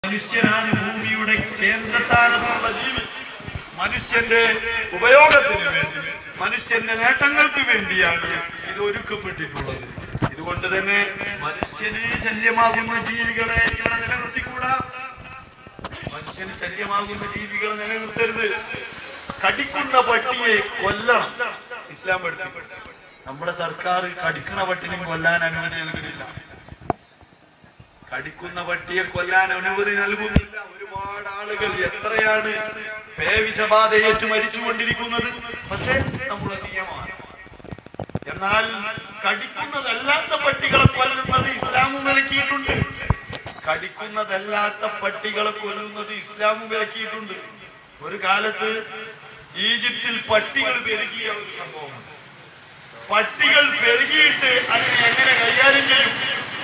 മനുഷ്യനാണ് ഭൂമിയുടെ കേന്ദ്രസ്ഥാനത്തുള്ള ജീവി മനുഷ്യന്റെ ഉപയോഗത്തിന് വേണ്ടി മനുഷ്യന്റെ നേട്ടങ്ങൾക്ക് വേണ്ടിയാണ് ഇത് ഒരുക്കപ്പെട്ടിട്ടുള്ളത് ഇതുകൊണ്ട് തന്നെ മനുഷ്യന് ശല്യമാകുന്ന ജീവികളെ ഇവിടെ നിലനിർത്തിക്കൂടാ മനുഷ്യന് ശല്യമാകുന്ന ജീവികളെ നിലനിർത്തരുത് കടിക്കുന്ന പട്ടിയെ കൊല്ലണം ഇസ്ലാം പഠിപ്പിക്കും നമ്മുടെ സർക്കാർ കടിക്കണ പട്ടിനും കൊല്ലാൻ അനുമതി നൽകുന്നില്ല കടിക്കുന്ന പട്ടിയെ കൊല്ലാൻ അനുമതി നൽകുന്നില്ല ഒരുപാട് ആളുകൾ എത്രയാണ് പേവിഷബാധയേറ്റ് മരിച്ചുകൊണ്ടിരിക്കുന്നത് പക്ഷേ നമ്മുടെ നിയമമാണ് എന്നാൽ കടിക്കുന്നതല്ലാത്ത പട്ടികളെ കൊല്ലുന്നത് ഇസ്ലാമും വിലക്കിയിട്ടുണ്ട് കടിക്കുന്നതല്ലാത്ത പട്ടികളെ കൊല്ലുന്നത് ഇസ്ലാമും വിലക്കിയിട്ടുണ്ട് ഒരു കാലത്ത് ഈജിപ്തിൽ പട്ടികൾ പെരുകിയ ഒരു സംഭവമുണ്ട് പട്ടികൾ പെരുകിയിട്ട് അതിനെ എങ്ങനെ കൈകാര്യം ചെയ്യും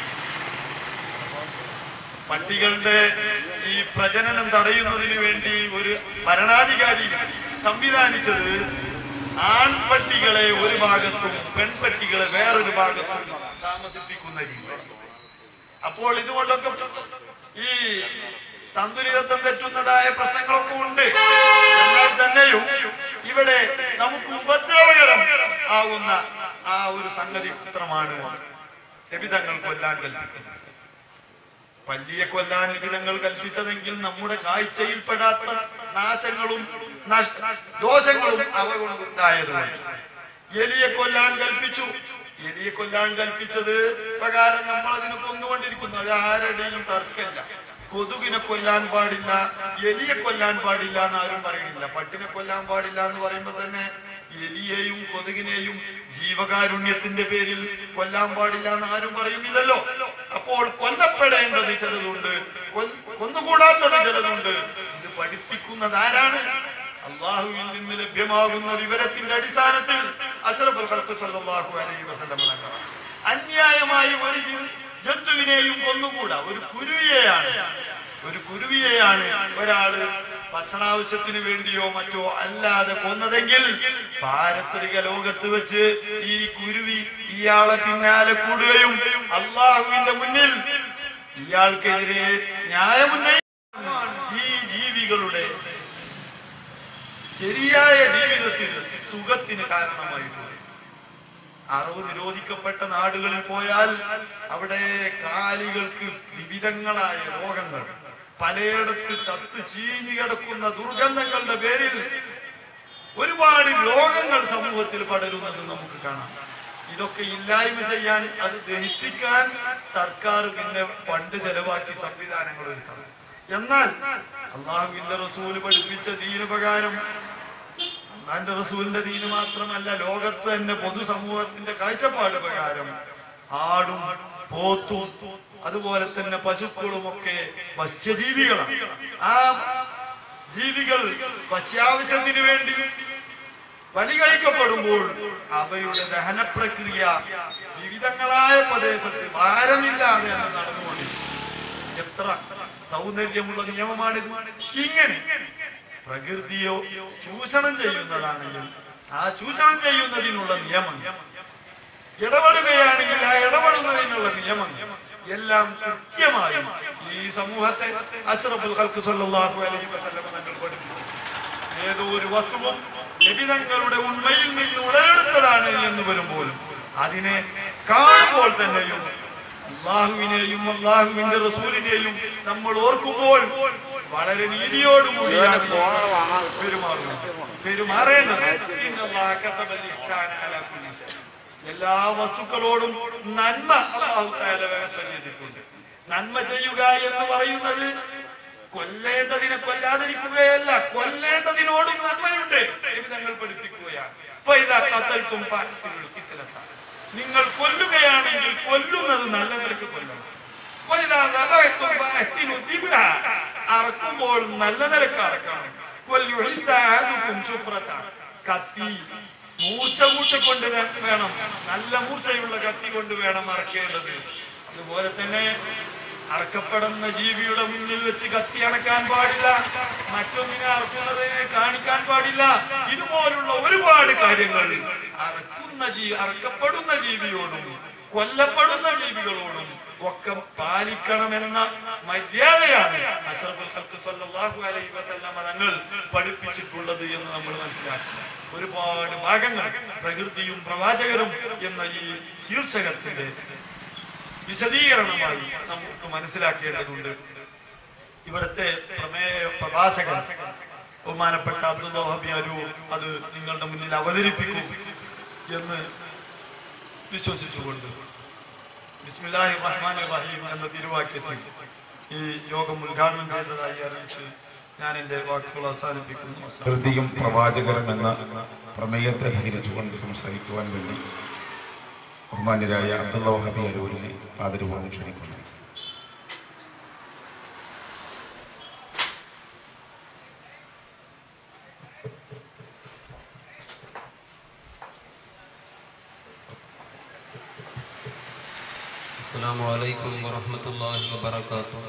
പട്ടികളുടെ ഈ പ്രജനനം തടയുന്നതിന് വേണ്ടി ഒരു ഭരണാധികാരി സംവിധാനിച്ചത് ആൺപട്ടികളെ ഒരു ഭാഗത്തും പെൺപട്ടികളെ വേറൊരു ഭാഗത്തും താമസിപ്പിക്കുന്ന രീതി അപ്പോൾ ഇതുകൊണ്ടൊക്കെ ഈ സന്തുലിതത്വം തെറ്റുന്നതായ പ്രശ്നങ്ങളൊക്കെ ഉണ്ട് എന്നാൽ തന്നെയും ഇവിടെ നമുക്ക് ഉപദ്രവകരം ആവുന്ന ആ ഒരു സംഗതി ചിത്രമാണ് രവിതങ്ങൾ കൊല്ലാൻ കൽപ്പിക്കുന്നത് പല്ലിയെ കൊല്ലാൻ നിബിധങ്ങൾ കൽപ്പിച്ചതെങ്കിൽ നമ്മുടെ കാഴ്ചയിൽപ്പെടാത്ത നാശങ്ങളും നഷ്ട- ദോഷങ്ങളും അവ കൊണ്ടുണ്ടായതുകൊണ്ട് എലിയെ കൊല്ലാൻ കൽപ്പിച്ചു എലിയെ കൊല്ലാൻ കൽപ്പിച്ചത് പ്രകാരം നമ്മൾ അതിനെ കൊന്നുകൊണ്ടിരിക്കുന്നു അത് ആരുടെയും തർക്കമില്ല കൊതുകിനെ കൊല്ലാൻ പാടില്ല എലിയെ കൊല്ലാൻ പാടില്ല എന്ന് ആരും പറയണില്ല പട്ടിനെ കൊല്ലാൻ പാടില്ല എന്ന് പറയുമ്പോൾ തന്നെ എലിയെയും കൊതുകിനെയും ജീവകാരുണ്യത്തിന്റെ പേരിൽ കൊല്ലാൻ പാടില്ല എന്ന് ആരും പറയുന്നില്ലല്ലോ അപ്പോൾ കൊല്ലപ്പെടേണ്ടത് ചിലതുണ്ട് കൊൽ- കൊന്നുകൂടാത്തത് ചിലതുണ്ട് ഇത് പഠിപ്പിക്കുന്നത് ആരാണ് അള്ളാഹുവിൽ നിന്ന് ലഭ്യമാകുന്ന വിവരത്തിന്റെ അടിസ്ഥാനത്തിൽ അഷ്റഫുൽ ഖൽഖ് സല്ലല്ലാഹു അലൈഹി വസല്ലം തങ്ങൾ അന്യായമായി ഒരു ജി- ജന്തുവിനെയും കൊന്നുകൂടാ ഒരു കുരുവിയെയാണ് ഒരു കുരുവിയെയാണ് ഒരാള് ഭക്ഷണാവശ്യത്തിന് വേണ്ടിയോ മറ്റോ അല്ലാതെ കൊന്നതെങ്കിൽ പാരത്രിക ലോകത്ത് വെച്ച് ഈ കുരുവി ഇയാളെ പിന്നാലെ കൂടുകയും അള്ളാഹുവിന്റെ മുന്നിൽ ഇയാൾക്കെതിരെ ന്യായമുന്നയി ഈ ജീവികളുടെ ശരിയായ ജീവിതത്തിന് സുഖത്തിന് കാരണമായിട്ടുണ്ട് അറിവ് നിരോധിക്കപ്പെട്ട നാടുകളിൽ പോയാൽ അവിടെ കാലികൾക്ക് വിവിധങ്ങളായ രോഗങ്ങൾ പലയിടത്ത് ചത്ത് ചീഞ്ഞു കിടക്കുന്ന ദുർഗന്ധങ്ങളുടെ പേരിൽ ഒരുപാട് രോഗങ്ങൾ സമൂഹത്തിൽ പടരുന്നത് നമുക്ക് കാണാം ഇതൊക്കെ ഇല്ലായ്മ ചെയ്യാൻ അത് ദഹിപ്പിക്കാൻ സർക്കാർ പിന്നെ ഫണ്ട് ചെലവാക്കി സംവിധാനങ്ങൾ ഒരുക്കണം എന്നാൽ അള്ളാഹുവിന്റെ റസൂല് പഠിപ്പിച്ച ദീനുപകാരം അള്ളാന്റെ റസൂലിന്റെ ദീന് മാത്രമല്ല ലോകത്ത് തന്നെ പൊതുസമൂഹത്തിന്റെ കാഴ്ചപ്പാട് പ്രകാരം ആടും പോത്തും അതുപോലെ തന്നെ പശുക്കളും ഒക്കെ ഭക്ഷ്യജീവികളാണ് ആ ജീവികൾ ഭക്ഷ്യാവശ്യത്തിന് വേണ്ടി ബലികഴിക്കപ്പെടുമ്പോൾ അവയുടെ ദഹന പ്രക്രിയ വിവിധങ്ങളായ പ്രദേശത്ത് ഭാരമില്ലാതെ തന്നെ നടന്നുകൊണ്ടിരിക്കും എത്ര സൗന്ദര്യമുള്ള നിയമമാണിത് ഇങ്ങനെ പ്രകൃതിയോ ചൂഷണം ചെയ്യുന്നതാണെങ്കിൽ ആ ചൂഷണം ചെയ്യുന്നതിനുള്ള നിയമം ഇടപെടുകയാണെങ്കിൽ ആ ഇടപെടുന്നതിനുള്ള നിയമം എല്ലാം കൃത്യമായി ഈ സമൂഹത്തെ അഷ്റഫുൽ ഖൽഖ് സല്ലല്ലാഹു അലൈഹി വസല്ലം തങ്ങൾ പഠിപ്പിച്ചു ഏതോ ഒരു വസ്തുവും നിബിതങ്ങളുടെ ഉണ്മയിൽ നിന്ന് ഉടലെടുത്തതാണ് എന്ന് വരുമ്പോൾ അതിനെ കാണുമ്പോൾ തന്നെയും അള്ളാഹുവിനെയും അള്ളാഹുവിന്റെ റസൂലിനെയും നമ്മൾ ഓർക്കുമ്പോൾ വളരെ നീതിയോടുകൂടിയാണ് പെരുമാറുന്നത് പെരുമാറേണ്ടത് ഇന്നല്ലാഹ കതബൽ ഇഹ്സാന അലാ കുല്ലി ശൈ. എല്ലാ വസ്തുക്കളോടും നന്മ അള്ളാഹു താല വ്യവസ്ഥ ചെയ്തിട്ടുണ്ട് നന്മ ചെയ്യുക എന്ന് പറയുന്നത് കൊല്ലേണ്ടതിനെ കൊല്ലാതിരിക്കുകയല്ല കൊല്ലേണ്ടതിനോടും നന്മയുണ്ട് എന്ന് ഞങ്ങൾ പഠിപ്പിക്കുകയാണ് ഫൈദാ ഖതൽതും ഫഅഹ്സിനുൽ ഖിത്ലത. നിങ്ങൾ കൊല്ലുകയാണെങ്കിൽ കൊല്ലുന്നത് നല്ല നിലക്ക് കൊല്ലണം വൈദാ ദബഹ്തും ഫഅഹ്സിനു ദിബ്റ. അറക്കുമ്പോൾ നല്ല നിലക്ക് അറക്കണം വൽയുഹിദ്ദ അഹദുക്കും ശുഫ്രത. കത്തി മൂർച്ച കൂട്ടിക്കൊണ്ട് ത- വേണം നല്ല മൂർച്ചയുള്ള കത്തി കൊണ്ട് വേണം അറക്കേണ്ടത് അതുപോലെ തന്നെ അറക്കപ്പെടുന്ന ജീവിയുടെ മുന്നിൽ വെച്ച് കത്തി അണക്കാൻ പാടില്ല മറ്റൊന്നിനെ അറക്കുന്നത് കാണിക്കാൻ പാടില്ല ഇതുപോലുള്ള ഒരുപാട് കാര്യങ്ങൾ അറക്കുന്ന ജീ അറക്കപ്പെടുന്ന ജീവിയോടും കൊല്ലപ്പെടുന്ന ജീവികളോടും ഒക്കെ പാലിക്കണമെന്ന മര്യാദയാണ് അഷ്റഫുൽ ഖൽഖ് സ്വല്ലല്ലാഹു അലൈഹി വസല്ലമ തങ്ങൾ പഠിപ്പിച്ചിട്ടുള്ളത് എന്ന് നമ്മൾ മനസ്സിലാക്കണം ഒരുപാട് ഭാഗങ്ങൾ പ്രകൃതിയും പ്രവാചകരും എന്ന ഈ ശീർഷകത്തിന്റെ വിശദീകരണമായി നമുക്ക് മനസ്സിലാക്കേണ്ടതുണ്ട് ഇവിടുത്തെ പ്രമേയ പ്രഭാഷകൻ ബഹുമാനപ്പെട്ട അബ്ദുല്ലാഹബി അലു അത് നിങ്ങളുടെ മുന്നിൽ അവതരിപ്പിക്കും എന്ന് വിശ്വസിച്ചുകൊണ്ട് ബിസ്മില്ലാഹി റഹ്മാൻ റഹീം എന്ന തിരുവാക്യത്തിൽ ഈ യോഗം ഉദ്ഘാടനം ചെയ്തതായി അറിയിച്ച് ഞാൻ എൻ്റെ വാക്കുകൾ അവസാനിപ്പിക്കുന്നു അസ്സലാമു പ്രകൃതിയും പ്രവാചകരും എന്ന പ്രമേയത്തെ ധരിച്ചുകൊണ്ട് സംസാരിക്കുവാൻ വേണ്ടി ബഹുമാന്യരായ അബ്ദുള്ള വഹബി അരൂരിനെ ആദരപൂർവ്വം ക്ഷണിക്കുന്നു السلام عليكم ورحمة الله وبركاته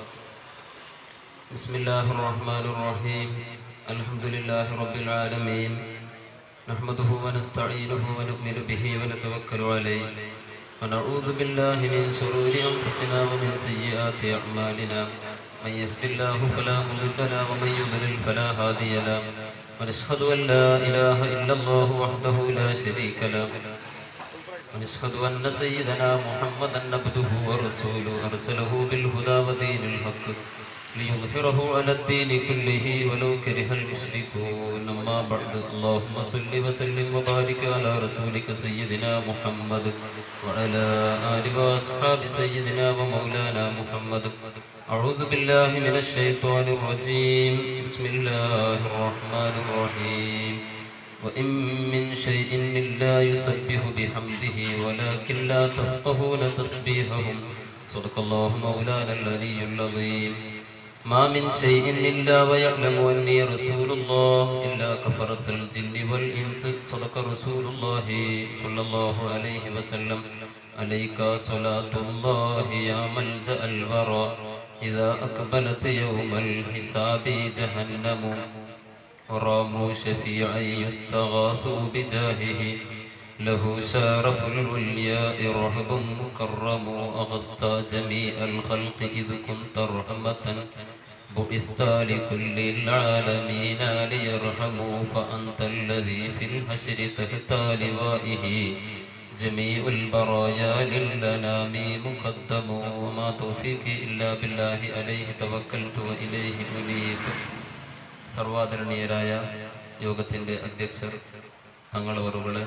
بسم الله الرحمن الرحيم الحمد لله رب العالمين نحمده ونستعينه ونؤمن به ونتوكل عليه ونعوذ بالله من شرور أنفسنا ومن سيئات أعمالنا من يهد الله فلا مضل له ومن يضلل فلا هادي له ونشهد أن لا إله إلا الله وحده لا شريك له ونشهد أن سيدنا محمدا عبده ورسوله أرسله بالهدى ودين الحق ليظهره على الدين كله ولو كره المشركون أما بعد اللهم صل وسلم وبارك على رسولك سيدنا محمد وعلى آل وأصحاب سيدنا ومولانا محمد أعوذ بالله من الشيطان الرجيم بسم الله الرحمن الرحيم وإن من شيء إلا يسبح بحمده ولكن لا تفقهون تسبيحهم صدق الله مولانا العلي العظيم ما من شيء إلا ويعلم أني رسول الله إلا كفرة الجن والإنس صدق رسول الله صلى الله عليه وسلم عليك صلاة الله يا ملجأ الورى إذا أقبلت يوم الحساب جهنم وراموا شفيعا يستغاث بجاهه له شارف العلياء رهب مكرم أغثت جميع الخلق إذ كنت رحمة بعثت لكل العالمين ليرحموا فأنت الذي في الحشر تحت لوائه جميع البرايا للأنام مقدم وما توفيقي إلا بالله عليه توكلت وإليه أنيب സർവാദരണീയരായ യോഗത്തിൻ്റെ അധ്യക്ഷർ തങ്ങളവറുകളെ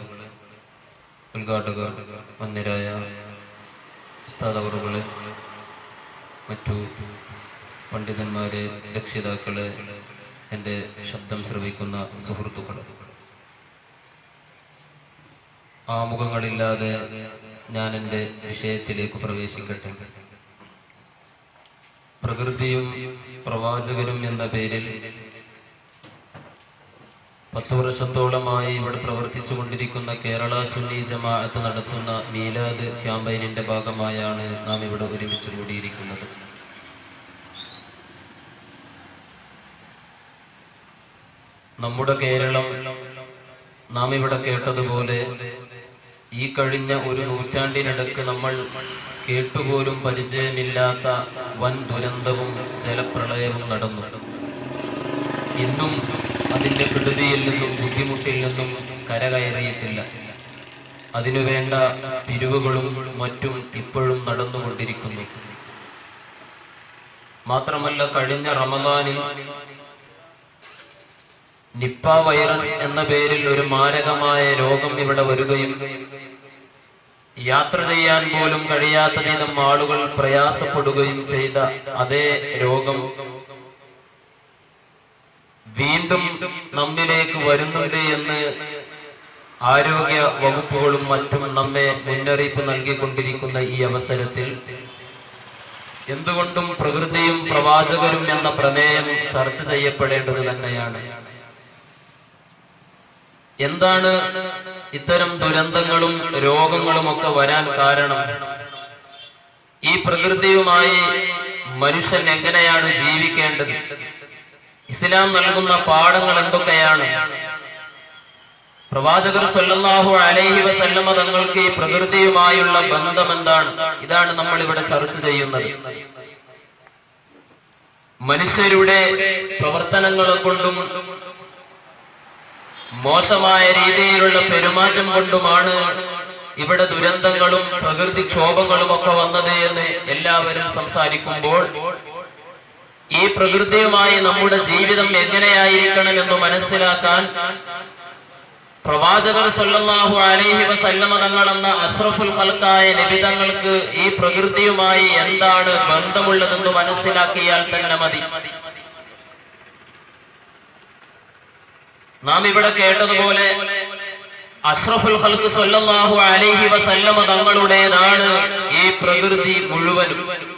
ഉദ്ഘാടകർ വന്യരായ ഉസ്താദവറുകളെ മറ്റു പണ്ഡിതന്മാരെ രക്ഷിതാക്കളെ എൻ്റെ ശബ്ദം ശ്രവിക്കുന്ന സുഹൃത്തുക്കളെ ആമുഖങ്ങളില്ലാതെ ഞാൻ എൻ്റെ വിഷയത്തിലേക്ക് പ്രവേശിക്കട്ടെ പ്രകൃതിയും പ്രവാചകരും എന്ന പേരിൽ പത്ത് വർഷത്തോളമായി ഇവിടെ പ്രവർത്തിച്ചു കൊണ്ടിരിക്കുന്ന കേരള സുന്നി ജമാഅത്ത് നടത്തുന്ന മീലാദ് ക്യാമ്പയിനിന്റെ ഭാഗമായാണ് നാം ഇവിടെ ഒരുമിച്ച് കൂടിയിരിക്കുന്നത് നമ്മുടെ കേരളം നാം ഇവിടെ കേട്ടതുപോലെ ഈ കഴിഞ്ഞ ഒരു നൂറ്റാണ്ടിനിടക്ക് നമ്മൾ കേട്ടുപോലും പരിചയമില്ലാത്ത വൻ ദുരന്തവും ജലപ്രളയവും നടന്നു ഇന്നും അതിൻ്റെ കെടുതിയിൽ നിന്നും ബുദ്ധിമുട്ടിൽ നിന്നും കരകയറിയിട്ടില്ല അതിനുവേണ്ട പിരിവുകളും മറ്റും ഇപ്പോഴും നടന്നുകൊണ്ടിരിക്കുന്നു മാത്രമല്ല കഴിഞ്ഞ റമദാനിൽ നിപ്പ വൈറസ് എന്ന പേരിൽ ഒരു മാരകമായ രോഗം ഇവിടെ വരികയും യാത്ര ചെയ്യാൻ പോലും കഴിയാത്ത വിധം ആളുകൾ പ്രയാസപ്പെടുകയും ചെയ്ത അതേ രോഗം വീണ്ടും നമ്മിലേക്ക് വരുന്നുണ്ട് എന്ന് ആരോഗ്യ വകുപ്പുകളും മറ്റും നമ്മെ മുന്നറിയിപ്പ് നൽകിക്കൊണ്ടിരിക്കുന്ന ഈ അവസരത്തിൽ എന്തുകൊണ്ടും പ്രകൃതിയും പ്രവാചകരും എന്ന പ്രമേയം ചർച്ച ചെയ്യപ്പെടേണ്ടത് തന്നെയാണ് എന്താണ് ഇത്തരം ദുരന്തങ്ങളും രോഗങ്ങളും ഒക്കെ വരാൻ കാരണം ഈ പ്രകൃതിയുമായി മനുഷ്യൻ എങ്ങനെയാണ് ജീവിക്കേണ്ടത് ഇസ്ലാം നൽകുന്ന പാഠങ്ങൾ എന്തൊക്കെയാണ് പ്രവാചകർ സല്ലല്ലാഹു അലൈഹി വസല്ലമ തങ്ങൾക്ക് ഈ പ്രകൃതിയുമായുള്ള ബന്ധം എന്താണ് ഇതാണ് നമ്മൾ ഇവിടെ ചർച്ച ചെയ്യുന്നത് മനുഷ്യരുടെ പ്രവർത്തനങ്ങളെ കൊണ്ടും മോശമായ രീതിയിലുള്ള പെരുമാറ്റം കൊണ്ടുമാണ് ഇവിടെ ദുരന്തങ്ങളും പ്രകൃതിക്ഷോഭങ്ങളും ഒക്കെ വന്നത് എന്ന് എല്ലാവരും സംസാരിക്കുമ്പോൾ ഈ പ്രകൃതിയുമായി നമ്മുടെ ജീവിതം എങ്ങനെയായിരിക്കണം എന്ന് മനസ്സിലാക്കാൻ പ്രവാചകർ സല്ലല്ലാഹു അലൈഹി വസല്ലമ തങ്ങൾ എന്ന അഷ്റഫുൽ ഖൽക്കായ നബിതങ്ങൾക്ക് ഈ പ്രകൃതിയുമായി എന്താണ് ബന്ധമുള്ളതെന്ന് മനസ്സിലാക്കിയാൽ തന്നെ മതി നാം ഇവിടെ കേട്ടതുപോലെ അഷ്റഫുൽ ഖൽക്ക് സല്ലല്ലാഹു അലൈഹി വസല്ലമ തങ്ങളുടേതാണ് ഈ പ്രകൃതി മുഴുവനും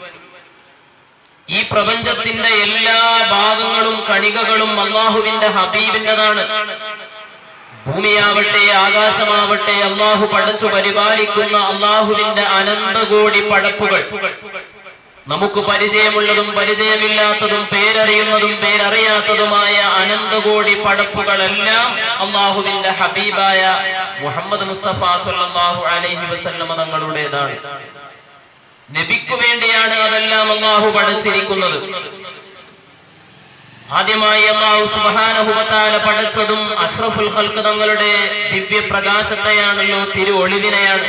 ഈ പ്രപഞ്ചത്തിന്റെ എല്ലാ ഭാഗങ്ങളും കണികകളും അള്ളാഹുവിന്റെ ഹബീബിൻ്റെതാണ് ഭൂമിയാവട്ടെ ആകാശമാവട്ടെ അള്ളാഹു പടച്ചു പരിപാലിക്കുന്ന അള്ളാഹുവിന്റെ അനന്തകോടി പടപ്പുകൾ നമുക്ക് പരിചയമുള്ളതും പരിചയമില്ലാത്തതും പേരറിയുന്നതും പേരറിയാത്തതുമായ അനന്തകോടി പടപ്പുകളെല്ലാം അള്ളാഹുവിന്റെ ഹബീബായ മുഹമ്മദ് മുസ്തഫ സല്ലല്ലാഹു അലൈഹി വസല്ലമ തങ്ങളുടേതാണ് നബിക്കു വേണ്ടിയാണ് അതെല്ലാം അള്ളാഹു പടച്ചിരിക്കുന്നത് ആദ്യമായി അള്ളാഹു സുബാനഹുബത്താല പഠിച്ചതും അഷ്റഫുൽ ഹൽക്ക് തങ്ങളുടെ ദിവ്യ പ്രകാശത്തെയാണല്ലോ തിരു ഒളിവിനെയാണ്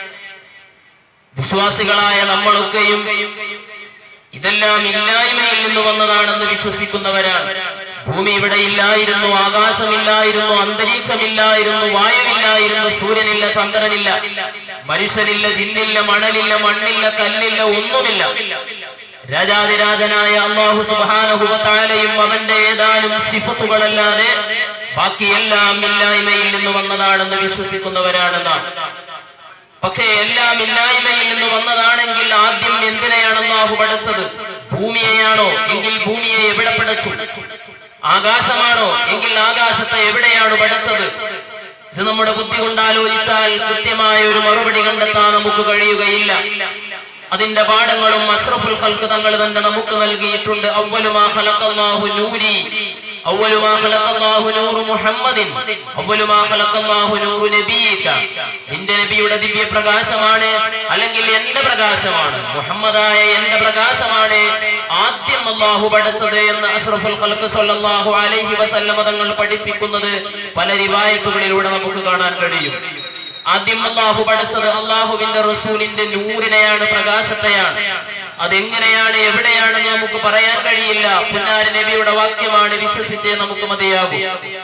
വിശ്വാസികളായ നമ്മളൊക്കെയും ഇതെല്ലാം ഇല്ലായ്മയിൽ നിന്ന് വന്നതാണെന്ന് വിശ്വസിക്കുന്നവരാണ് ഭൂമി ഇവിടെ ഇല്ലായിരുന്നു ആകാശമില്ലായിരുന്നു അന്തരീക്ഷമില്ലായിരുന്നു വായുവില്ലായിരുന്നു സൂര്യനില്ല ചന്ദ്രനില്ല മനുഷ്യനില്ല ജിന്നില്ല മണലില്ല മണ്ണില്ല കല്ലില്ല ഒന്നുമില്ല രാജാതിരാജനായ അള്ളാഹു സുബാനഹുബത്താലയും അവന്റെ ഏതാനും സിഫത്തുകളല്ലാതെ ബാക്കിയെല്ലാം ഇല്ലായ്മയിൽ നിന്ന് വന്നതാണെന്ന് വിശ്വസിക്കുന്നവരാണ് നാം പക്ഷേ എല്ലാം ഇല്ലായ്മയിൽ നിന്ന് വന്നതാണെങ്കിൽ ആദ്യം എന്തിനെയാണ് അള്ളാഹു പടച്ചത് ഭൂമിയെയാണോ എങ്കിൽ ഭൂമിയെ എവിടെ പടച്ചു ആകാശമാണോ എങ്കിൽ ആകാശത്തെ എവിടെയാണ് പടച്ചത് ഇത് നമ്മുടെ ബുദ്ധി കൊണ്ട് ആലോചിച്ചാൽ കൃത്യമായ ഒരു മറുപടി കണ്ടെത്താൻ നമുക്ക് കഴിയുകയില്ല അതിന്റെ പാഠങ്ങളും അഷ്റഫുൽ ഖൽക്ക് തങ്ങൾ തന്നെ നമുക്ക് നൽകിയിട്ടുണ്ട് അവലുമാ ഖലഖല്ലാഹു നൂരി അവലുമാ ഖലഖല്ലാഹു നൂറു മുഹമ്മദിൻ അവലുമാ ഖലഖല്ലാഹു നൂറു നബിയിക നിന്റെ നബിയുടെ ദിവ്യ പ്രകാശമാണ് അല്ലെങ്കിൽ എന്റെ പ്രകാശമാണ് മുഹമ്മദായ എന്റെ പ്രകാശമാണ് ആദ്യം അള്ളാഹു പഠിച്ചത് എന്ന് അഷ്റഫുൽ ഖൽക്ക് സല്ലല്ലാഹു അലൈഹി വസല്ലമ തങ്ങൾ പഠിപ്പിക്കുന്നത് പല റിവായത്തുകളിലൂടെ നമുക്ക് കാണാൻ കഴിയും ആദ്യം അള്ളാഹു പഠിച്ചത് അള്ളാഹുവിന്റെ റസൂലിന്റെ നൂറിനെയാണ് പ്രകാശത്തെയാണ് അതെങ്ങനെയാണ് എവിടെയാണെന്ന് നമുക്ക് പറയാൻ കഴിയില്ല പുന്നാര നബിയുടെ വാക്യമാണ് വിശ്വസിച്ചേ നമുക്ക് മതിയാകും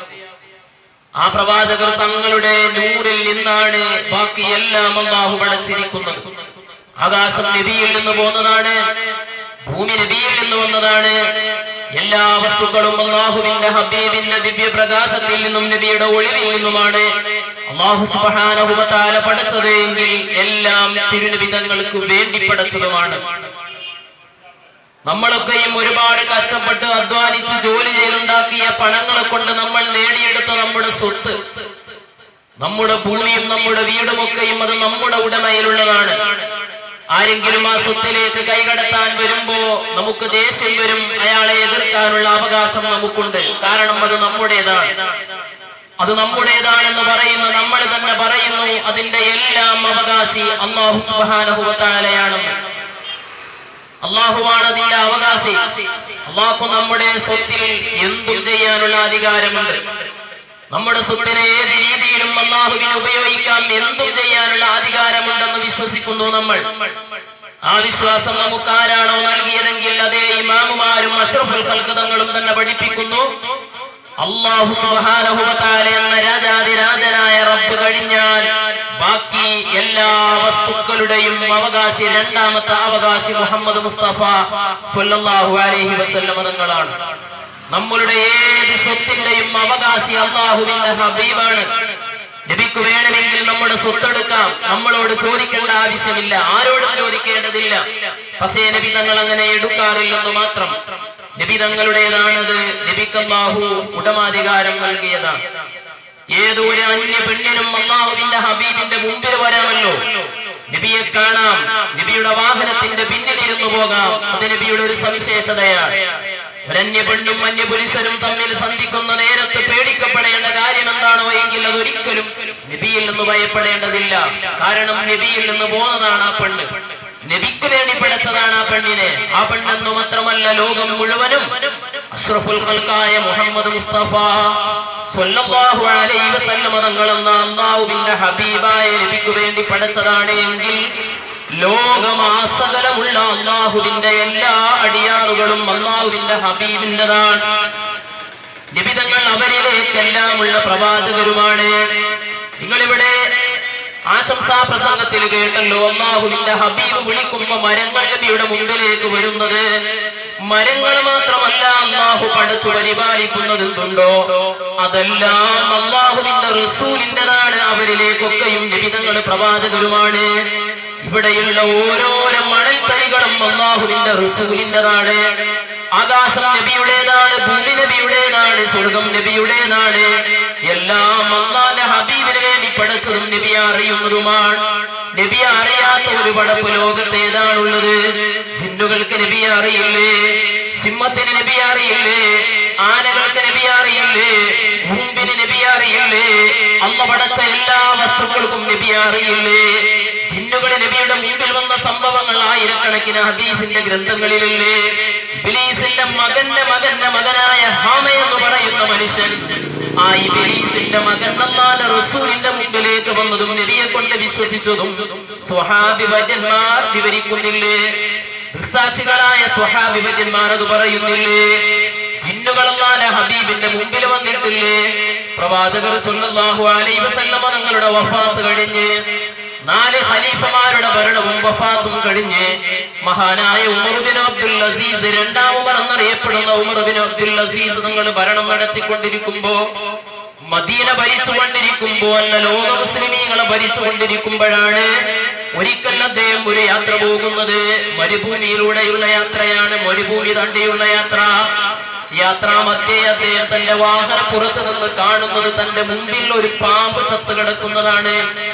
ആ പ്രവാചകർ തങ്ങളുടെ നൂറിൽ നിന്നാണ് ബാക്കി എല്ലാം അള്ളാഹു പടച്ചിരിക്കുന്നത് ആകാശം നബിയിൽ നിന്ന് പോന്നതാണ് ഭൂമി നബിയിൽ നിന്ന് വന്നതാണ് എല്ലാ വസ്തുക്കളും അള്ളാഹുവിന്റെ ഹബീബിന്റെ ദിവ്യ പ്രകാശത്തിൽ നിന്നും നബിയുടെ ഒളിവിൽ നിന്നുമാണ് അള്ളാഹു സുബാനഹുബത്താല പഠിച്ചത് എങ്കിൽ എല്ലാം തിരുനബി തങ്ങൾക്ക് വേണ്ടി പഠിച്ചതുമാണ് നമ്മളൊക്കെയും ഒരുപാട് കഷ്ടപ്പെട്ട് അധ്വാനിച്ച് ജോലി ചെയ്തുണ്ടാക്കിയ പണങ്ങളെ കൊണ്ട് നമ്മൾ നേടിയെടുത്ത നമ്മുടെ സ്വത്ത് നമ്മുടെ ഭൂമിയും നമ്മുടെ വീടുമൊക്കെയും അത് നമ്മുടെ ഉടമയിലുള്ളതാണ് ആരെങ്കിലും ആ സ്വത്തിലേക്ക് കൈകടത്താൻ വരുമ്പോ നമുക്ക് ദേഷ്യം വരും അയാളെ എതിർക്കാനുള്ള അവകാശം നമുക്കുണ്ട് കാരണം അത് നമ്മുടേതാണ് അത് നമ്മുടേതാണെന്ന് പറയുന്ന നമ്മൾ തന്നെ പറയുന്നു അതിന്റെ എല്ലാം അവകാശി അള്ളാഹു സുബാനഹുവത്താലയാണെന്ന് അള്ളാഹുവാണ് അതിന്റെ അവകാശി അള്ളാഹു നമ്മുടെ സ്വത്തിൽ എന്തും ചെയ്യാനുള്ള അധികാരമുണ്ട് നമ്മുടെ സ്വത്തിനെ ഏത് രീതിയിലും അള്ളാഹുവിന് ഉപയോഗിക്കാം എന്തും ചെയ്യാനുള്ള അധികാരമുണ്ടെന്ന് വിശ്വസിക്കുന്നു നമ്മൾ ആ വിശ്വാസം നമുക്ക് ആരാണോ നൽകിയതെങ്കിൽ അതേ ഇമാമുമാരും അഷ്റഫുൽ ഫൽക്കതങ്ങളും തന്നെ പഠിപ്പിക്കുന്നു അള്ളാഹു സുബാനഹുബത്താല എന്ന രാജാതിരാജനായ റബ്ബ് കഴിഞ്ഞാൽ ബാക്കി എല്ലാ വസ്തുക്കളുടെയും അവകാശി രണ്ടാമത്തെ അവകാശി മുഹമ്മദ് മുസ്തഫ സ്വല്ലല്ലാഹു അലൈഹി വസല്ലമ തങ്ങളാണ് നമ്മളുടെ ഏത് സ്വത്തിന്റെയും അവകാശി അള്ളാഹുവിന്റെ ഹബീബാണ് നബിക്ക് വേണമെങ്കിൽ നമ്മുടെ സ്വത്തെടുക്കാം നമ്മളോട് ചോദിക്കേണ്ട ആവശ്യമില്ല ആരോടും ചോദിക്കേണ്ടതില്ല പക്ഷേ നബി തങ്ങൾ അങ്ങനെ എടുക്കാറില്ലെന്ന് മാത്രം നബി തങ്ങളുടേതാണത് നബിക്ക് അള്ളാഹു ഉടമാധികാരം നൽകിയതാണ് ഏതോ ഒരു അന്യ പെണ്ണിനും അള്ളാഹുവിന്റെ ഹബീബിന്റെ മുമ്പിൽ വരാമല്ലോ നബിയെ കാണാം നബിയുടെ വാഹനത്തിന്റെ പിന്നിലിരുന്നു പോകാം അത് നബിയുടെ ഒരു സവിശേഷതയാണ് ഒരന്യ പെണ്ണും അന്യപുരുഷനും തമ്മിൽ സന്ധിക്കുന്ന നേരത്ത് പേടിക്കപ്പെടേണ്ട കാര്യം എന്താണോ എങ്കിൽ അതൊരിക്കലും നബിയിൽ നിന്ന് ഭയപ്പെടേണ്ടതില്ല കാരണം നബിയിൽ നിന്ന് പോന്നതാണ് ആ പെണ്ണ് നബിക്ക് വേണ്ടി പിടച്ചതാണ് ആ പെണ്ണിനെ ആ പെണ്ണെന്നു മാത്രമല്ല ലോകം മുഴുവനും അഷ്റഫുൽ ഖൽക്കായ മുഹമ്മദ് മുസ്തഫ സ്വല്ലല്ലാഹു അലൈഹി വസല്ലം തങ്ങൾ എന്ന അള്ളാഹുവിന്റെ ഹബീബായ നബിക്ക് വേണ്ടി പടച്ചതാണ് എങ്കിൽ ലോകമാസകലമുള്ള അള്ളാഹുവിന്റെ എല്ലാ അടിയാറുകളും അള്ളാഹുവിന്റെ ഹബീബിൻ്റെതാണ് നിബിതങ്ങൾ അവരിലേക്കെല്ലാമുള്ള പ്രവാചകരുമാണ് നിങ്ങളിവിടെ ആശംസാ പ്രസംഗത്തിൽ കേട്ടല്ലോ അള്ളാഹുവിന്റെ ഹബീബ് വിളിക്കുമ്പോ മരങ്ങൾ നബിയുടെ മുമ്പിലേക്ക് വരുന്നത് മരങ്ങൾ മാത്രമല്ല അള്ളാഹു പടച്ചു പരിപാലിക്കുന്നത് എന്തുണ്ടോ അതെല്ലാം അള്ളാഹുവിന്റെ റസൂലിൻ്റെതാണ് അവരിലേക്കൊക്കെയും നിബിതങ്ങൾ പ്രവാചകരുമാണ് ഇവിടെയുള്ള ഓരോരോ മണൽ തരികളും അള്ളാഹുവിന്റെ റസൂലിൻ്റെതാണ് ആകാശം നബിയുടേതാണ് ഭൂമി നബിയുടേതാണ് സ്വർഗം നബിയുടേതാണ് എല്ലാം അള്ളാന്റെ ഹബീബിന് വേണ്ടി പടച്ചതും നബിയെ അറിയുന്നതുമാണ് നബിയെ അറിയാത്ത ഒരു പടപ്പ് ലോകത്ത് ഏതാണുള്ളത് ജിന്നുകൾക്ക് നബിയെ അറിയില്ലേ സിംഹത്തിന് നബിയെ അറിയില്ലേ ആനകൾക്ക് നബിയെ അറിയില്ലേ ഉറുമ്പിന് നബിയെ അറിയില്ലേ അള്ള പടച്ച എല്ലാ വസ്തുക്കൾക്കും നബിയെ അറിയില്ലേ ജിന്നുകള് നബിയുടെ മുമ്പിൽ വന്ന സംഭവങ്ങൾ ആയിരക്കണക്കിന് ഹദീസിന്റെ ഗ്രന്ഥങ്ങളിലല്ലേ ഇബിലീസിന്റെ മകന്റെ മകന്റെ മകനായ ഹാമ എന്ന് പറയുന്ന മനുഷ്യൻ ആ ഇബിലീസിന്റെ മകൻ അല്ലാന്റെ റസൂലിന്റെ മുമ്പിലേക്ക് വന്നതും നബിയെ കൊണ്ട് വിശ്വസിച്ചതും സ്വഹാബിവര്യന്മാർ വിവരിക്കുന്നില്ലേ ദൃസാക്ഷികളായ സ്വഹാബിവര്യന്മാർ അത് പറയുന്നില്ലേ ജിന്നുകളല്ലാന്റെ ഹബീബിന്റെ മുമ്പിൽ വന്നിട്ടില്ലേ പ്രവാചകർ സല്ലല്ലാഹു അലൈഹി വസല്ലമ തങ്ങളുടെ വഫാത്ത് കഴിഞ്ഞ് നാല് ഖലീഫമാരുടെ ഭരണവും വഫാത്തും കഴിഞ്ഞ് മഹാനായ ഉമറുബിൻ അബ്ദുൽ അസീസ് രണ്ടാം ഉമർ എന്നറിയപ്പെടുന്ന ഉമറുബിൻ അബ്ദുൽ അസീസ് തങ്ങൾ ഭരണം നടത്തിക്കൊണ്ടിരിക്കുമ്പോ മദീന ഭരിച്ചുകൊണ്ടിരിക്കുമ്പോ അല്ല ലോക മുസ്ലിമീങ്ങളെ ഭരിച്ചുകൊണ്ടിരിക്കുമ്പോഴാണ് ഒരിക്കൽ അദ്ദേഹം ഒരു യാത്ര പോകുന്നത് മരുഭൂമിയിലൂടെയുള്ള യാത്രയാണ് മരുഭൂമി തണ്ടിയുള്ള യാത്ര യാത്രാമധ്യേ അദ്ദേഹം തന്റെ വാഹനപ്പുറത്ത് നിന്ന് കാണുന്നത് തന്റെ മുമ്പിൽ ഒരു പാമ്പ് ചത്ത് കിടക്കുന്നതാണ്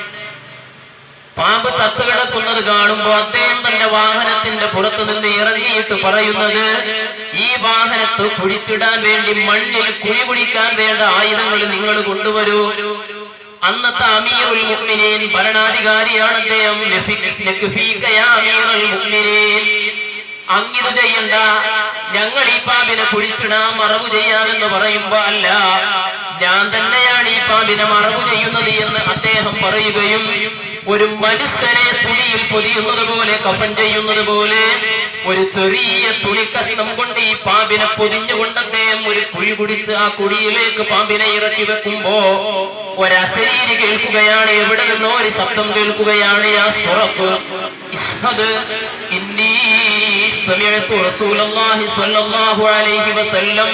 പാമ്പ് ചത്ത് കിടക്കുന്നത് കാണുമ്പോ അദ്ദേഹം തന്റെ വാഹനത്തിന്റെ പുറത്തു നിന്ന് ഇറങ്ങിയിട്ട് പറയുന്നത് ഈ വാഹനത്ത് കുഴിച്ചിടാൻ വേണ്ടി മണ്ണിൽ കുഴി കുടിക്കാൻ വേണ്ട ആയുധങ്ങൾ നിങ്ങൾ കൊണ്ടുവരൂ അന്നത്തെ അമീറുൽ മുഅ്മിനീൻ ഭരണാധികാരിയാണ് അദ്ദേഹം നഫിക്- നക്ഫീക യാ അമീറുൽ മുഅ്മിനീൻ അങ്ങിത് ചെയ്യണ്ട ഞങ്ങൾ ഈ പാമ്പിനെ കുഴിച്ചിടാം മറവ് ചെയ്യാമെന്ന് പറയുമ്പോ അല്ല ഞാൻ തന്നെയാണ് ഈ പാമ്പിനെ മറവ് ചെയ്യുന്നത് എന്ന് അദ്ദേഹം പറയുകയും ഒരു മനുഷ്യനെ തുണിയിൽ പൊതിയുന്നത് പോലെ കഫൻ ചെയ്യുന്നത് പോലെ ഒരു ചെറിയ തുണി കഷ്ണം കൊണ്ട് ഈ പാമ്പിനെ പൊതിഞ്ഞുകൊണ്ട് അദ്ദേഹം ഒരു കുഴി കുടിച്ച് ആ കുഴിയിലേക്ക് പാമ്പിനെ ഇറക്കി വെക്കുമ്പോ ഒരശരീരി കേൾക്കുകയാണ് എവിടെ നിന്നോ ഒരു ശബ്ദം കേൾക്കുകയാണ് ആ സുറക്ക് ഇഷ്ഹദ് ഇന്നി സമിഅതു റസൂലല്ലാഹി സ്വല്ലല്ലാഹു അലൈഹി വസല്ലം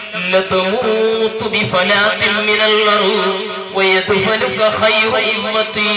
ലതമൂതു ബിഫലാത്തിൻ മിനൽ അർദ് വയദ്ഫനുക ഖൈറു ഉമ്മത്തി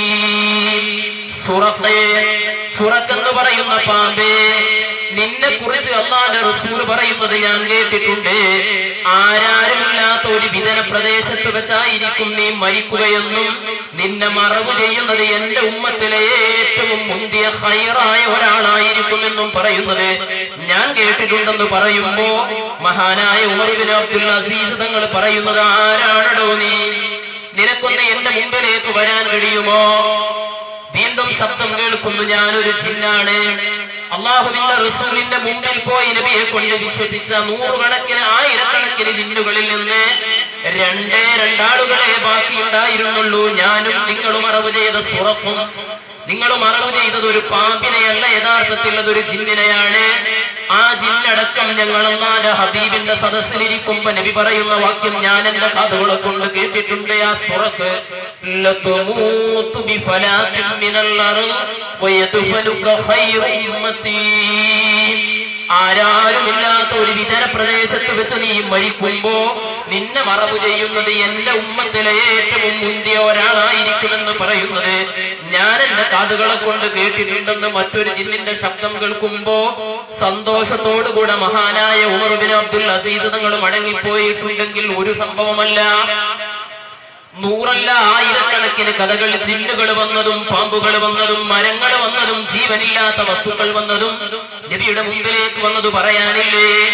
സുറഖേ സുറഖ് എന്ന് പറയുന്ന പാമ്പേ നിന്നെ കുറിച്ച് അള്ളാന്റെ റസൂൽ പറയുന്നത് ഞാൻ കേട്ടിട്ടുണ്ട് ആരാരുമില്ലാത്ത ഒരു വിതന പ്രദേശത്ത് വെച്ചായിരിക്കും നീ മരിക്കുകയെന്നും നിന്നെ മറവ് ചെയ്യുന്നത് എന്റെ ഉമ്മത്തിലെ ഏറ്റവും മുന്തിയ ഹൈറായ ഒരാളായിരിക്കുമെന്നും പറയുന്നത് ഞാൻ കേട്ടിട്ടുണ്ടെന്ന് പറയുമ്പോ മഹാനായ ഉമർബിൻ അബ്ദുൽ അസീസ് തങ്ങൾ പറയുന്നത് ആരാണടോ നീ നിനക്കൊന്ന് എന്റെ മുമ്പിലേക്ക് വരാൻ കഴിയുമോ വീണ്ടും ശബ്ദം കേൾക്കുന്നു ഞാനൊരു ജിന്നാണ് അള്ളാഹുവിന്റെ റസൂലിന്റെ മുമ്പിൽ പോയി നബിയെ കൊണ്ട് വിശ്വസിച്ച നൂറുകണക്കിന് ആയിരക്കണക്കിന് ജിന്നുകളിൽ നിന്ന് രണ്ടേ രണ്ടാളുകളെ ബാക്കിയുണ്ടായിരുന്നുള്ളൂ ഞാനും നിങ്ങളും അറിവ് ചെയ്ത സുറപ്പും നിങ്ങളും അറിവ് ചെയ്തത് ഒരു പാമ്പിനെയല്ല യഥാർത്ഥത്തിൽ അതൊരു ജിന്നിനെയാണ് ആ ജിന്നടക്കം ഞങ്ങൾ അള്ളാന്റെ ഹബീബിന്റെ സദസ്സിലിരിക്കുമ്പോ നബി പറയുന്ന വാക്യം ഞാൻ എന്റെ കാതുകളെ കൊണ്ട് കേട്ടിട്ടുണ്ട് ആ സുറക്ക് ലതുമൂതു ബിഫലാത്തിൻ മിനൽ അർദ് വയദ്ഫനുക ഖൈറു ഉമ്മത്തി ആരാരുമില്ലാത്ത ഒരു വിതര പ്രദേശത്ത് വെച്ച് നീ മരിക്കുമ്പോ നിന്നെ മറവ് ചെയ്യുന്നത് എന്റെ ഉമ്മത്തിലെ ഏറ്റവും മുന്തിയ ഒരാളായിരിക്കുമെന്ന് പറയുന്നത് ഞാൻ എന്റെ കാതുകളെ കൊണ്ട് കേട്ടിട്ടുണ്ടെന്ന് മറ്റൊരു ജിന്നിന്റെ ശബ്ദം കേൾക്കുമ്പോ സന്തോഷത്തോടുകൂടെ മഹാനായ ഉമർ ബിൻ അബ്ദുൽ അസീസ് തങ്ങൾ മടങ്ങിപ്പോയിട്ടുണ്ടെങ്കിൽ ഒരു സംഭവമല്ല നൂറല്ല ആയിരക്കണക്കിന് കഥകൾ ചില്ലുകൾ വന്നതും പാമ്പുകൾ വന്നതും മരങ്ങൾ വന്നതും ജീവനില്ലാത്ത വസ്തുക്കൾ വന്നതും നബിയുടെ മുമ്പിലേക്ക് വന്നത് പറയാനില്ലേ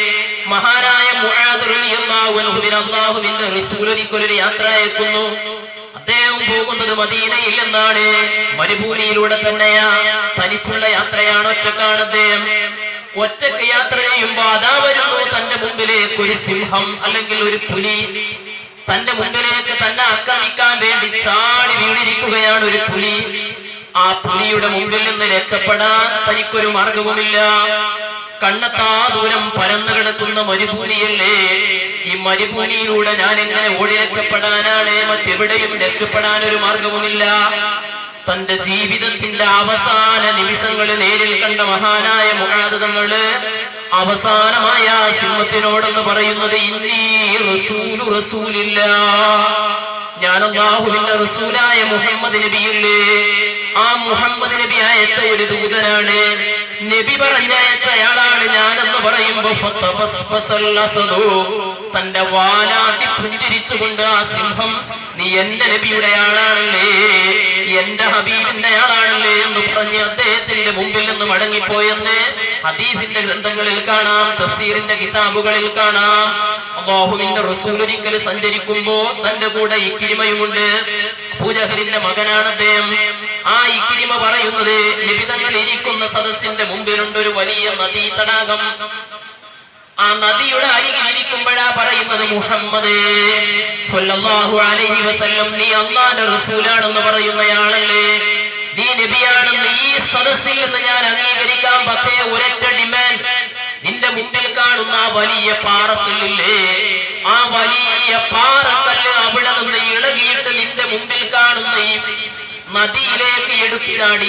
മഹാനായ മുആദ് റളിയല്ലാഹു അൻഹുവിന് അല്ലാഹുവിന്റെ റസൂൽ ഒരിക്കലൊരു യാത്ര അയക്കുന്നു അദ്ദേഹം പോകുന്നത് മദീനയിൽ എന്നാണ് മരുഭൂമിയിലൂടെ തന്നെയാ തനിച്ചുള്ള യാത്രയാണ് ഒറ്റക്കാണ് അദ്ദേഹം ഒറ്റക്ക് യാത്ര ചെയ്യുമ്പോ അതാ വരുന്നു തന്റെ മുമ്പിലേക്ക് ഒരു സിംഹം അല്ലെങ്കിൽ ഒരു പുലി തന്റെ മുമ്പിലേക്ക് തന്നെ ആക്രമിക്കാൻ വേണ്ടി ചാടി വീണിരിക്കുകയാണ് ഒരു പുലി ആ പുലിയുടെ മുമ്പിൽ നിന്ന് രക്ഷപ്പെടാൻ തനിക്കൊരു മാർഗവുമില്ല കണ്ണത്താ ദൂരം പരന്നു കിടക്കുന്ന മരുഭൂമിയല്ലേ ഈ മരുഭൂമിയിലൂടെ ഞാൻ എങ്ങനെ ഓടി രക്ഷപ്പെടാനാണ് മറ്റെവിടെയും രക്ഷപ്പെടാൻ ഒരു മാർഗവുമില്ല തന്റെ ജീവിതത്തിന്റെ അവസാന നിമിഷങ്ങളിൽ നേരിൽ കണ്ട മഹാനായ മുഹാദുതങ്ങള് അവസാനമായ ആ സിംഹത്തിനോടെന്ന് പറയുന്നത് ഇന്നീ റസൂലു റസൂലില്ല ഞാൻ അള്ളാഹുവിന്റെ റസൂലായ മുഹമ്മദ് നബിയില്ലേ ആ മുഹമ്മദ് നബി അയച്ച ഒരു ദൂതനാണ് നബി പറഞ്ഞയച്ച അയാളാണ് ഞാനെന്ന് പറയുമ്പോ ഫത്തബസ്ബസൽ അസദു. തന്റെ വാലാട്ടി പുഞ്ചിരിച്ചുകൊണ്ട് ആ സിംഹം നീ എന്റെ നബിയുടെ ആളാണല്ലേ എന്റെ ഹബീബിന്റെ ആളാണല്ലേ എന്ന് പറഞ്ഞ് അദ്ദേഹത്തിന്റെ മുമ്പിൽ നിന്ന് മടങ്ങിപ്പോയെന്ന് ഹദീസിന്റെ ഗ്രന്ഥങ്ങളിൽ കാണാം തഫ്സീറിന്റെ കിതാബുകളിൽ കാണാം അള്ളാഹുവിന്റെ റസൂൽ ഒരിക്കൽ സഞ്ചരിക്കുമ്പോ തന്റെ കൂടെ ഇക്കിരിമയുമുണ്ട് പൂജഹരിന്റെ മകനാണ് അദ്ദേഹം ആ ഇക്കിരിമ പറയുന്നത് നിബിതങ്ങൾ ഇരിക്കുന്ന സദസ്സിന്റെ മുമ്പിലുണ്ട് ഒരു വലിയ നദീ തടാകം ആ നദിയുടെ അരികിൽ ഇരിക്കുമ്പോഴാ പറയുന്നത് മുഹമ്മദ് സ്വല്ലല്ലാഹു അലൈഹി വസല്ലം നീ അള്ളാന്റെ റസൂലാണെന്ന് പറയുന്നയാളല്ലേ നീ നബിയാണെന്ന് ഈ സദസ്സിൽ നിന്ന് ഞാൻ അംഗീകരിക്കാം പക്ഷേ ഒരൊറ്റ ഡിമാൻഡ് നിന്റെ മുമ്പിൽ കാണുന്ന ആ വലിയ പാറക്കല്ലില്ലേ ആ വലിയ പാറക്കല്ല് അവിടെ നിന്ന് ഇളകിയിട്ട് നിന്റെ മുമ്പിൽ കാണുന്ന ഈ നദിയിലേക്ക് എടുത്തു ചാടി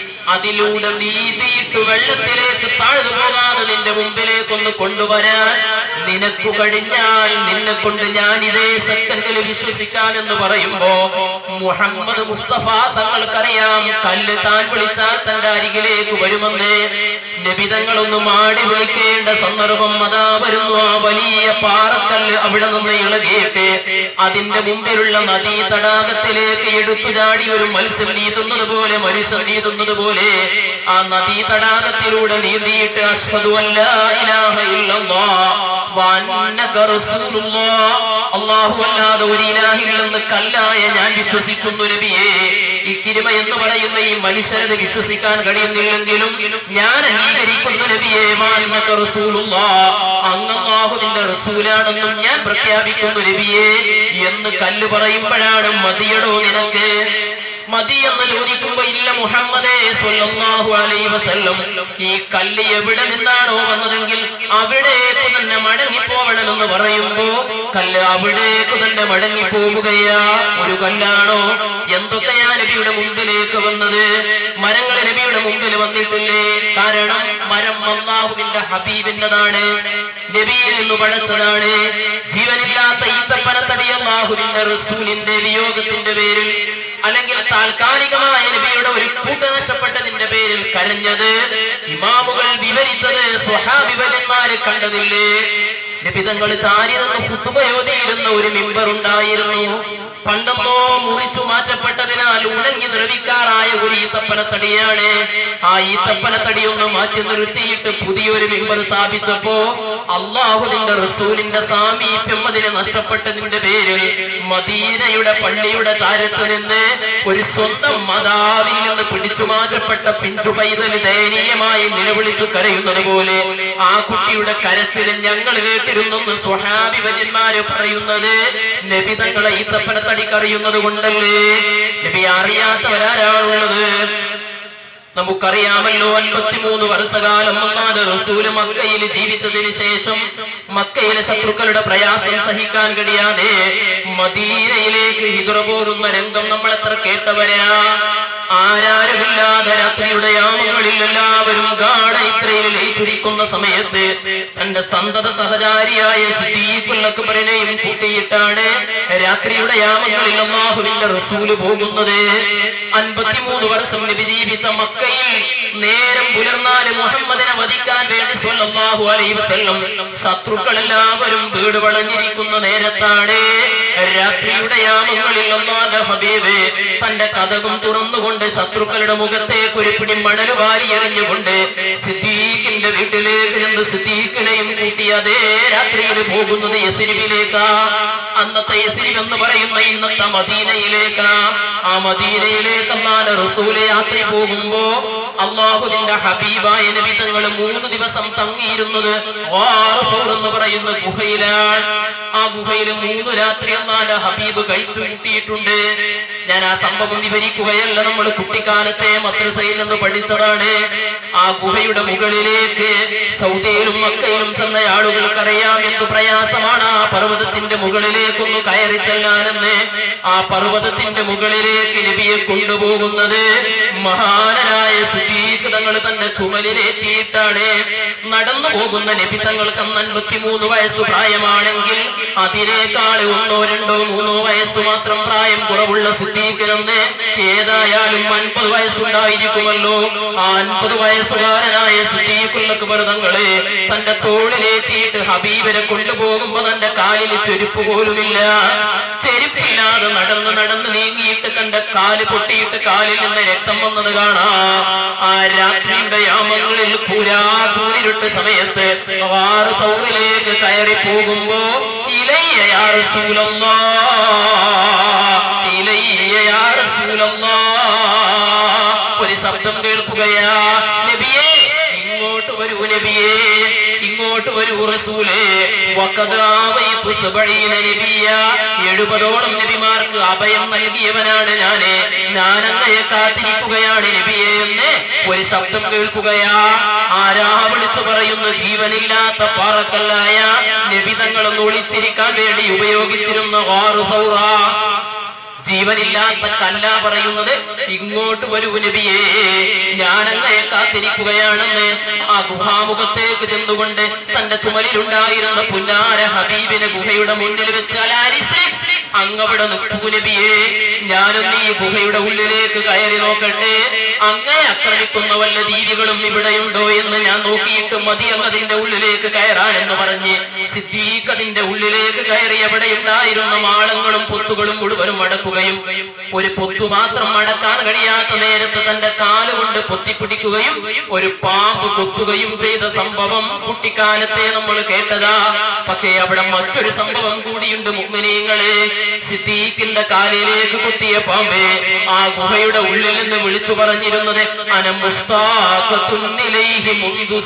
അതിലൂടെ നീതിയിട്ട് വെള്ളത്തിലേക്ക് താഴ്ന്നു പോകാതെ നിന്റെ മുമ്പിലേക്കൊന്ന് കൊണ്ടുവരാൻ നിനക്കു കഴിഞ്ഞാൽ നിന്നെ കൊണ്ട് ഞാൻ ഇതേ സെക്കൻഡിൽ വിശ്വസിക്കാൻ എന്ന് പറയുമ്പോ മുഹമ്മദ് മുസ്തഫ തങ്ങൾക്കറിയാം കല്ല് താൻ വിളിച്ചാൽ തന്റെ അരികിലേക്ക് വരുമെന്ന് നബിതങ്ങളൊന്ന് മാടി വിളിക്കേണ്ട സന്ദർഭം അതാ വരുന്നു ആ വലിയ പാറക്കല്ല് അവിടെ നിന്ന് ഇളകിയിട്ട് അതിന്റെ മുമ്പിലുള്ള നദീ തടാകത്തിലേക്ക് എടുത്തു ചാടി ഒരു മത്സ്യം നീതുന്നത് പോലെ മനുഷ്യൻ നീതുന്നത് പോലെ ആ നദീ തടാകത്തിലൂടെ നീന്തിയിട്ട് അഷ്ഹദു അല്ലാ ഇലാഹ ഇല്ലല്ലാഹ് വ അന്നക റസൂലുള്ളാഹ് അല്ലാഹു അല്ലാതെ ഒരു ഇലാഹില്ലെന്ന് കല്ലായ ഞാൻ വിശ്വസിക്കുന്നു നബിയേ ഈ കിരിമ എന്ന് പറയുന്ന ഈ മനുഷ്യരത് വിശ്വസിക്കാൻ കഴിയുന്നില്ലെങ്കിലും ഞാൻ അംഗീകരിക്കുന്നു നബിയേ വ അന്നക റസൂലുള്ളാഹ് അങ്ങ് അല്ലാഹുവിന്റെ റസൂലാണെന്നും ഞാൻ പ്രഖ്യാപിക്കുന്നു നബിയേ എന്ന് കല്ല് പറയുമ്പോഴാണ് മതിയടോ നിനക്ക് മതി എന്ന് ചോദിക്കുമ്പോ ഇല്ല മുഹമ്മദേ സ്വല്ലല്ലാഹു അലൈഹി വസല്ലം ഈ കല്ല് എവിടെ നിന്നാണോ വന്നതെങ്കിൽ അവിടേക്ക് തന്നെ മടങ്ങിപ്പോവണമെന്ന് പറയുമ്പോ കല്ല് അവിടേക്ക് തന്നെ മടങ്ങിപ്പോവുകയാ ഒരു കല്ലാണോ എന്തൊക്കെയാ നബിയുടെ മുമ്പിലേക്ക് വന്നത് മരങ്ങൾ നബിയുടെ മുമ്പിൽ വന്നിട്ടില്ലേ കാരണം മരം അള്ളാഹുവിന്റെ ഹബീബിന്റെതാണ് നബിയിൽ നിന്ന് പടച്ചതാണ് ജീവനില്ലാത്ത ഈത്തപ്പനത്തടി അള്ളാഹുവിന്റെ റസൂലിന്റെ വിയോഗത്തിന്റെ പേരിൽ അല്ലെങ്കിൽ താൽക്കാലികമായ നബിയുടെ ഒരു കൂട്ട് നഷ്ടപ്പെട്ടതിന്റെ പേരിൽ കരഞ്ഞത് ഇമാമുകൾ വിവരിച്ചത് സ്വഹാബിവരന്മാരെ കണ്ടതില്ലേ നബിതങ്ങൾ ചാരി നിന്ന് ഹുത്തുബയോതിയിരുന്ന ഒരു മിമ്പർ ഉണ്ടായിരുന്നു പണ്ടെന്നോ മുറിച്ചു മാറ്റപ്പെട്ടതിനാൽ ഉണങ്ങി ദ്രവിക്കാറായ ഒരു ഈത്തപ്പനത്തടിയാണ് ആ ഈത്തപ്പനത്തടി ഒന്ന് മാറ്റി നിർത്തിയിട്ട് പുതിയൊരു മിമ്പർ സ്ഥാപിച്ചപ്പോ അള്ളാഹുദിന്റെ റസൂലിന്റെ സാമീപ്യം അതിന് നഷ്ടപ്പെട്ടതിന്റെ പേരിൽ മദീനയുടെ പള്ളിയുടെ ചാരത്ത് നിന്ന് ഒരു സ്വന്തം മതാവിൽ നിന്ന് പിടിച്ചു മാറ്റപ്പെട്ട പിഞ്ചു പൈതൽ ദയനീയമായി നിലവിളിച്ചു കരയുന്നത് പോലെ ആ കുട്ടിയുടെ കരച്ചിൽ ഞങ്ങൾ കേട്ടിരുന്നെന്ന് സ്വഹാബി വര്യന്മാര് പറയുന്നത് നബി തങ്ങളെ ഈത്തപ്പനത്തടിക്ക് അറിയുന്നത് കൊണ്ടല്ലേ നബി അറിയാത്തവരാരാണുള്ളത് നമുക്കറിയാമല്ലോ അൻപത്തിമൂന്ന് വർഷകാലം ഒന്നാണ് റസൂല് മക്കയിൽ ജീവിച്ചതിന് ശേഷം മക്കയിലെ ശത്രുക്കളുടെ പ്രയാസം സഹിക്കാൻ കഴിയാതെ മദീനയിലേക്ക് ഹിതുറ പോരുന്ന രംഗം നമ്മൾ എത്ര കേട്ടവരാ ആരാരുമില്ലാതെ രാത്രിയുടെ യാമങ്ങളിൽ എല്ലാവരും ഗാഠയിത്രയിൽ ലയിച്ചിരിക്കുന്ന സമയത്ത് തന്റെ സന്തത സഹചാരിയായ സിദ്ദീഖുല്ലക്ബറിനെയും കൂട്ടിയിട്ടാണ് രാത്രിയുടെ യാമങ്ങളിൽ അള്ളാഹുവിന്റെ റസൂല് പോകുന്നത് അൻപത്തിമൂന്ന് വർഷം നബി ജീവിച്ച മക്കയിൽ നേരം പുലർന്നാല് മുഹമ്മദിനെ വധിക്കാൻ വേണ്ടി സ്വല്ലല്ലാഹു അലൈഹി വസല്ലം ശത്രുക്കൾ എല്ലാവരും വീട് വളഞ്ഞിരിക്കുന്ന നേരത്താണ് രാത്രിയുടെ യാമങ്ങളിൽ ഒന്നാന്റെ ഹബീബ് തന്റെ കഥകും തുറന്നുകൊണ്ട് ശത്രുക്കളുടെ മുഖത്തേക്ക് ഒരു പിടി മണൽ വാരി എറിഞ്ഞുകൊണ്ട് സിദ്ദീഖിന്റെ വീട്ടിലേക്ക് ചെന്ന് സിദ്ദീഖിനെയും കൂട്ടി അതേ രാത്രിയിൽ പോകുന്നത് യസിരിബിലേക്കാ അന്നത്തെ യസിരിബ് എന്ന് പറയുന്ന ഇന്നത്തെ മദീനയിലേക്കാ ആ മദീനയിലേക്ക് അന്നാണ് റസൂലെ യാത്ര പോകുമ്പോ അള്ളാഹുവിന്റെ ഹബീബായ നബി തങ്ങൾ മൂന്ന് ദിവസം തങ്ങിയിരുന്നത് ഗാർ സൗർ എന്ന് പറയുന്ന ഗുഹയിലാണ് ആ ഗുഹയിൽ മൂന്ന് രാത്രി എന്നാണ് ഹബീബ് കഴിച്ചു കൂട്ടിയിട്ടുണ്ട് ഞാൻ ആ സംഭവം വിവരിക്കുകയല്ല നമ്മൾ കുട്ടിക്കാലത്തെ മദ്രസയിൽ നിന്ന് പഠിച്ചതാണ് ആ ഗുഹയുടെ മുകളിലേക്ക് സൗദിയിലും മക്കയിലും ചെന്ന ആളുകൾക്കറിയാം എന്ത് പ്രയാസമാണ് ആ പർവ്വതത്തിന്റെ മുകളിലേക്കൊന്ന് കയറി ചെല്ലാനെന്ന് ആ പർവ്വതത്തിന്റെ മുകളിലേക്ക് നബിയെ കൊണ്ടുപോകുന്നത് മഹാനരായ സുദീഖ് തങ്ങൾ തന്റെ ചുമലിലേറ്റിയിട്ടാണ് നടന്നു പോകുന്ന നബി തങ്ങൾക്ക് അന്ന് അൻപത്തിമൂന്ന് വയസ്സ് പ്രായമാണെങ്കിൽ അതിനേക്കാൾ ഒന്നോ രണ്ടോ മൂന്നോ വയസ്സ് മാത്രം പ്രായം കുറവുള്ള സിദ്ദീഖിനെന്ന് ഏതായാലും അൻപത് വയസ്സുണ്ടായിരിക്കുമല്ലോ ആ അൻപത് വയസ്സുകാരനായ സിദ്ദീഖുള്ളക്ക് തങ്ങളെ തന്റെ തോളിലേറ്റിയിട്ട് ഹബീബിനെ കൊണ്ടുപോകുമ്പോ തന്റെ കാലിൽ ചെരുപ്പ് പോലുമില്ല ചെരുപ്പില്ലാതെ നടന്ന് നടന്ന് നീങ്ങിയിട്ട് തന്റെ കാല് പൊട്ടിയിട്ട് കാലിൽ നിന്ന് രക്തം വന്നത് കാണാം ആ രാത്രിയുടെ യാമങ്ങളിൽ കൂരാ കൂരിരുട്ട് സമയത്ത് വാറ് സൗറിലേക്ക് കയറി പോകുമ്പോ ഇലയ്യ യാ റസൂലല്ലാ ഇലയ്യ യാ റസൂലല്ലാ ഒരു ശബ്ദം കേൾക്കുകയാ നബിയേ ഇങ്ങോട്ട് വരൂ നബിയേ ഇങ്ങോട്ട് വരൂ റസൂലേ വഖദാവൈതു സബഈന നബിയ എഴുപതോളം നബിമാർക്ക് അഭയം നൽകിയവനാണ് ഞാന് ഞാൻ അങ്ങയെ കാത്തിരിക്കുകയാണ് നബിയെ എന്ന് ഒരു ശബ്ദം കേൾക്കുകയാ ആരാ വിളിച്ചു പറയുന്ന ജീവനില്ലാത്ത പാറക്കല്ലായ നബി തങ്ങളൊന്ന് ഒളിച്ചിരിക്കാൻ വേണ്ടി ഉപയോഗിച്ചിരുന്ന വാറു സൗറ ജീവനില്ലാത്ത കല്ല പറയുന്നത് ഇങ്ങോട്ട് വരൂ നബിയേ ഞാൻ അങ്ങയെ കാത്തിരിക്കുകയാണെന്ന് ആ ഗുഹാമുഖത്തേക്ക് ചെന്നുകൊണ്ട് തന്റെ ചുമലിലുണ്ടായിരുന്ന പുന്നാര ഹബീബിനെ ഗുഹയുടെ മുന്നിൽ വെച്ച് അലാരിശേ അങ്ങവിടെ നിൽക്കൂ നബിയേ ഞാനൊന്ന് ഈ ഗുഹയുടെ ഉള്ളിലേക്ക് കയറി നോക്കട്ടെ അങ്ങേ ആക്രമിക്കുന്ന വല്ല ജീവികളും ഇവിടെയുണ്ടോ എന്ന് ഞാൻ നോക്കിയിട്ട് മതി അങ്ങതിന്റെ ഉള്ളിലേക്ക് കയറാൻ എന്ന് പറഞ്ഞ് സിദ്ദീഖ് അതിന്റെ ഉള്ളിലേക്ക് കയറി അവിടെ ഉണ്ടായിരുന്ന മാളങ്ങളും പൊത്തുകളും മുഴുവനും അടക്കുകയും ഒരു പൊത്തു മാത്രം അടക്കാൻ കഴിയാത്ത നേരത്ത് തന്റെ കാലുകൊണ്ട് പൊത്തിപ്പിടിക്കുകയും ഒരു പാമ്പ് കൊത്തുകയും ചെയ്ത സംഭവം കുട്ടിക്കാലത്തെ നമ്മൾ കേട്ടതാ പക്ഷേ അവിടെ മറ്റൊരു സംഭവം കൂടിയുണ്ട് മുഗ്മിനീങ്ങളെ സിദ്ദീഖിന്റെ കാലിലേക്ക് കുത്തിയ പാമ്പേ ആ ഗുഹയുടെ ഉള്ളിൽ നിന്ന് വിളിച്ചു പറഞ്ഞിരുന്നത് അനമുസ്താഖത്തുന്നിലൈഹി മുന്തു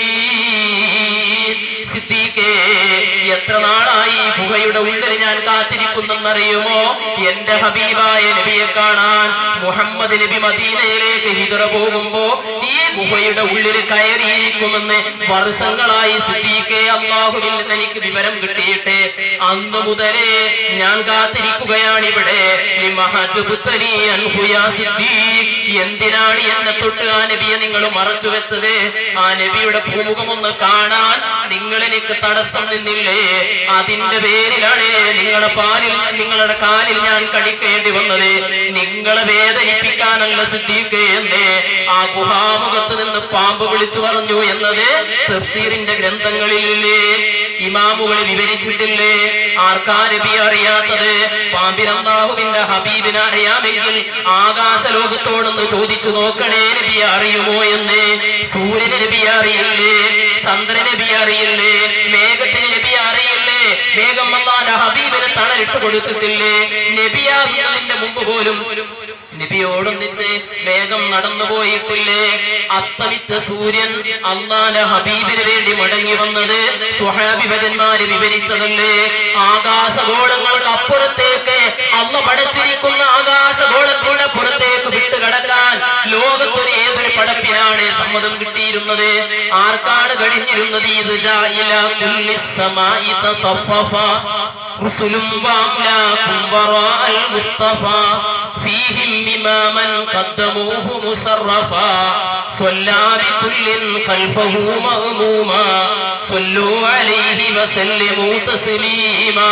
സിനീൻ. സിദ്ദീഖേ എത്ര നാളായി ഈ ഗുഹയുടെ ഉള്ളിൽ ഞാൻ കാത്തിരിക്കുന്നെന്നറിയുമോ എന്റെ ഹബീബായ നബിയെ കാണാൻ മുഹമ്മദ് നബി മദീനയിലേക്ക് ഹിജറ പോകുമ്പോ ഈ ഗുഹയുടെ ഉള്ളിൽ കയറിയിരിക്കുമെന്ന് വർഷങ്ങളായി സിദ്ദീഖെ അള്ളാഹുവിൽ നിന്ന് എനിക്ക് വിവരം കിട്ടിയിട്ട് അന്ന് മുതലേ ഞാൻ കാത്തിരിക്കുകയാണ് ഇവിടെ ലിമഹജുബ്തനി അൻഹു യാ സിദ്ദീഖ്. എന്തിനാണ് എന്നെ തൊട്ട് ആ നബിയെ നിങ്ങൾ മറച്ചു വെച്ചത് ആ നബിയുടെ ഭൂമുഖം ഒന്ന് കാണാൻ നിങ്ങൾ എനിക്ക് തടസ്സം നിന്നില്ലേ അതിന്റെ പേരിലാണ് നിങ്ങളെ പാലിൽ ഞാൻ- നിങ്ങളുടെ കാലിൽ ഞാൻ കടിക്കേണ്ടി വന്നത് നിങ്ങളെ വേദനിപ്പിക്കാനല്ല സിദ്ദീഖ് എന്ന് ആ ഗുഹാമുഖത്ത് നിന്ന് പാമ്പ് വിളിച്ചു പറഞ്ഞു എന്നത് തഫ്സീറിന്റെ ഗ്രന്ഥങ്ങളിലില്ലേ ഇമാമുകൾ വിവരിച്ചിട്ടില്ലേ ആർക്കാ നബി അറിയാത്തത് പാമ്പിരന്താഹുവിന്റെ ഹബീബിനെ അറിയാമെങ്കിൽ ആകാശ ലോകത്തോടൊന്ന് ചോദിച്ചു നോക്കണേ നബി അറിയുമോ എന്ന് സൂര്യന് നബി അറിയില്ലേ ചന്ദ്രന് നബി അറിയില്ലേ മേഘത്തിന് നബി അറിയില്ലേ മേഘം അള്ളാന്റെ ഹബീബിന് തണലിട്ട് കൊടുത്തിട്ടില്ലേ നബിയാകുന്നതിന്റെ മുമ്പ് പോലും നബിയോടൊന്നിച്ച് മേഘം നടന്നു പോയിട്ടില്ലേ അസ്തമിച്ച സൂര്യൻ അള്ളാന്റെ ഹബീബിന് വേണ്ടി മടങ്ങി വന്നത് സുഹാബിപരന്മാര് വിവരിച്ചതല്ലേ ആകാശഗോളങ്ങൾക്ക് അപ്പുറത്തേക്ക് അള്ള പടച്ചിരിക്കുന്ന ആകാശഗോളത്തിന്റെ പുറത്തേക്ക് വിട്ടുകടക്കാൻ ലോകത്തൊരു ഏതൊരു പടപ്പിനാണ് സമ്മതം കിട്ടിയിരുന്നത് ആർക്കാണ് കഴിഞ്ഞിരുന്നത് ഇത് ജാഇല കുല്ലി സമാഇ തസഫഫ رسل وأملاكم وراء المصطفى فيهم إماما قدموه مشرفا صلى بكل خلفه مأموما صلوا عليه وسلموا تسليما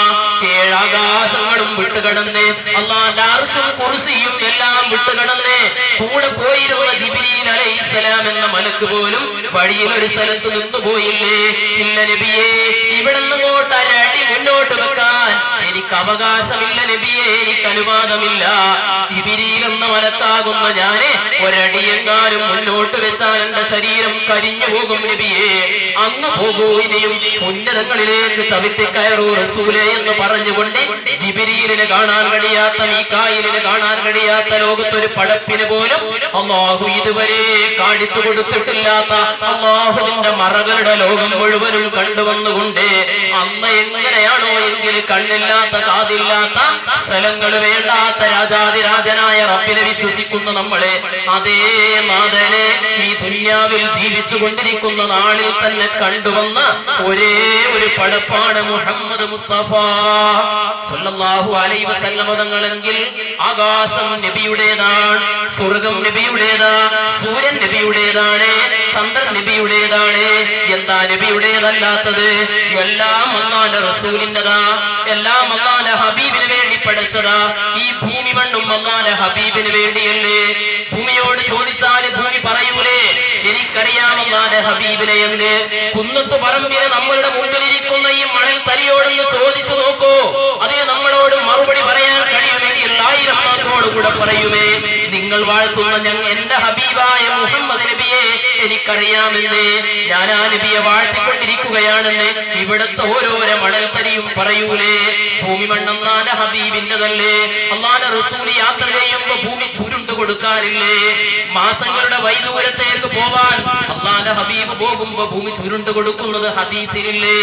ഏഴാകാശങ്ങളും വിട്ടുകടന്ന് അള്ളാന്റെ അർഷും കുർസിയും എല്ലാം വിട്ടുകടന്ന് കൂടെ പോയിരുന്ന ജിബിരിയിൽ അലൈഹിസ്സലാം എന്ന മലക്ക് പോലും വഴിയിൽ ഒരു സ്ഥലത്ത് നിന്നു പോയില്ലേ ഇല്ല നബിയേ ഇവിടെ നിന്നോട്ട് അരടി മുന്നോട്ട് വെക്കാൻ എനിക്ക് അവകാശമില്ല നബിയെ എനിക്ക് അനുവാദമില്ല ജിബിരിയിൽ എന്ന മലക്കാകുന്ന ഞാന് ഒരടിയെങ്ങാനും മുന്നോട്ട് വെച്ചാൽ എന്റെ ശരീരം കരിഞ്ഞു പോകും നബിയെ അങ്ങ് പോകൂ ഇനിയും ഉന്നതങ്ങളിലേക്ക് ചവിട്ടി കയറൂ റസൂലെ എന്ന് പറഞ്ഞുകൊണ്ട് ജിബിരിയിലിന് കാണാൻ കഴിയാത്ത മീക്കായിലിന് കാണാൻ കഴിയാത്ത ലോകത്തൊരു പടപ്പിന് പോലും അള്ളാഹു ഇതുവരെ കാണിച്ചു കൊടുത്തിട്ടില്ലാത്ത അള്ളാഹുവിന്റെ മറകളുടെ ലോകം മുഴുവനും കണ്ടുവന്നുകൊണ്ട് അന്ന് എങ്ങനെയാണോ എങ്കിൽ കണ്ണില്ലാത്ത കാതില്ലാത്ത സ്ഥലങ്ങൾ വേണ്ടാത്ത രാജാതിരാജനായ റബ്ബിനെ വിശ്വസിക്കുന്ന നമ്മളെ അതേ നാഥനെ ഈ ദുന്യാവിൽ ജീവിച്ചു കൊണ്ടിരിക്കുന്ന നാളിൽ തന്നെ കണ്ടുവന്ന ഒരേ ഒരു പടപ്പാണ് മുഹമ്മദ് മുസ്തഫ സല്ലല്ലാഹു അലൈഹി വസല്ലമ തങ്ങളെങ്കിൽ ആകാശം നബിയുടേതാണ് സ്വർഗം നബിയുടേതാ സൂര്യൻ നബിയുടേതാണ് ചന്ദ്രൻ നബിയുടേതാണ് എന്താ നബിയുടേതല്ലാത്തത് എല്ലാം അള്ളാന്റെ റസൂലിൻ്റെതാ എല്ലാം അള്ളാന്റെ ഹബീബിന് വേണ്ടി പഠിച്ചതാ ഈ ഭൂമി മണ്ണും അള്ളാന്റെ ഹബീബിന് വേണ്ടിയല്ലേ ഭൂമിയോട് ചോദിച്ചാല് ഭൂമി പറയൂലേ എനിക്കറിയാം അള്ളാന്റെ ഹബീബിനെ എന്ന് കുന്നത്ത് പറമ്പിന് നമ്മളുടെ മുമ്പിലിരിക്കുന്ന ഈ മണൽ തലിയോടൊന്ന് ചോദിച്ചു നോക്കൂ അതേ നമ്മളോട് മറുപടി പറയാൻ കഴിയുമെങ്കിൽ ആയിരം വാക്കോട് കൂടെ പറയുമേ നിങ്ങൾ വാഴ്ത്തുന്ന ഞങ്ങൾ എന്റെ ഹബീബായ മുഹമ്മദ് നബിയെ എനിക്കറിയാമെന്ന് ഞാൻ ആ നബിയെ വാഴ്ത്തിക്കൊണ്ടിരിക്കുകയാണെന്ന് ഇവിടുത്തെ ഓരോരോ മണൽ തരിയും പറയൂലേ ഭൂമി മണ്ണന്നാന്റെ ഹബീബിന്റെതല്ലേ അള്ളാന്റെ റസൂല് യാത്ര ചെയ്യുമ്പോ ഭൂമി ചുരുണ്ടു കൊടുക്കാറില്ലേ മാസങ്ങളുടെ വൈദൂരത്തേക്ക് പോവാൻ അള്ളാന്റെ ഹബീബ് പോകുമ്പോ ഭൂമി ചുരുണ്ടു കൊടുക്കുന്നത് ഹദീസിലില്ലേ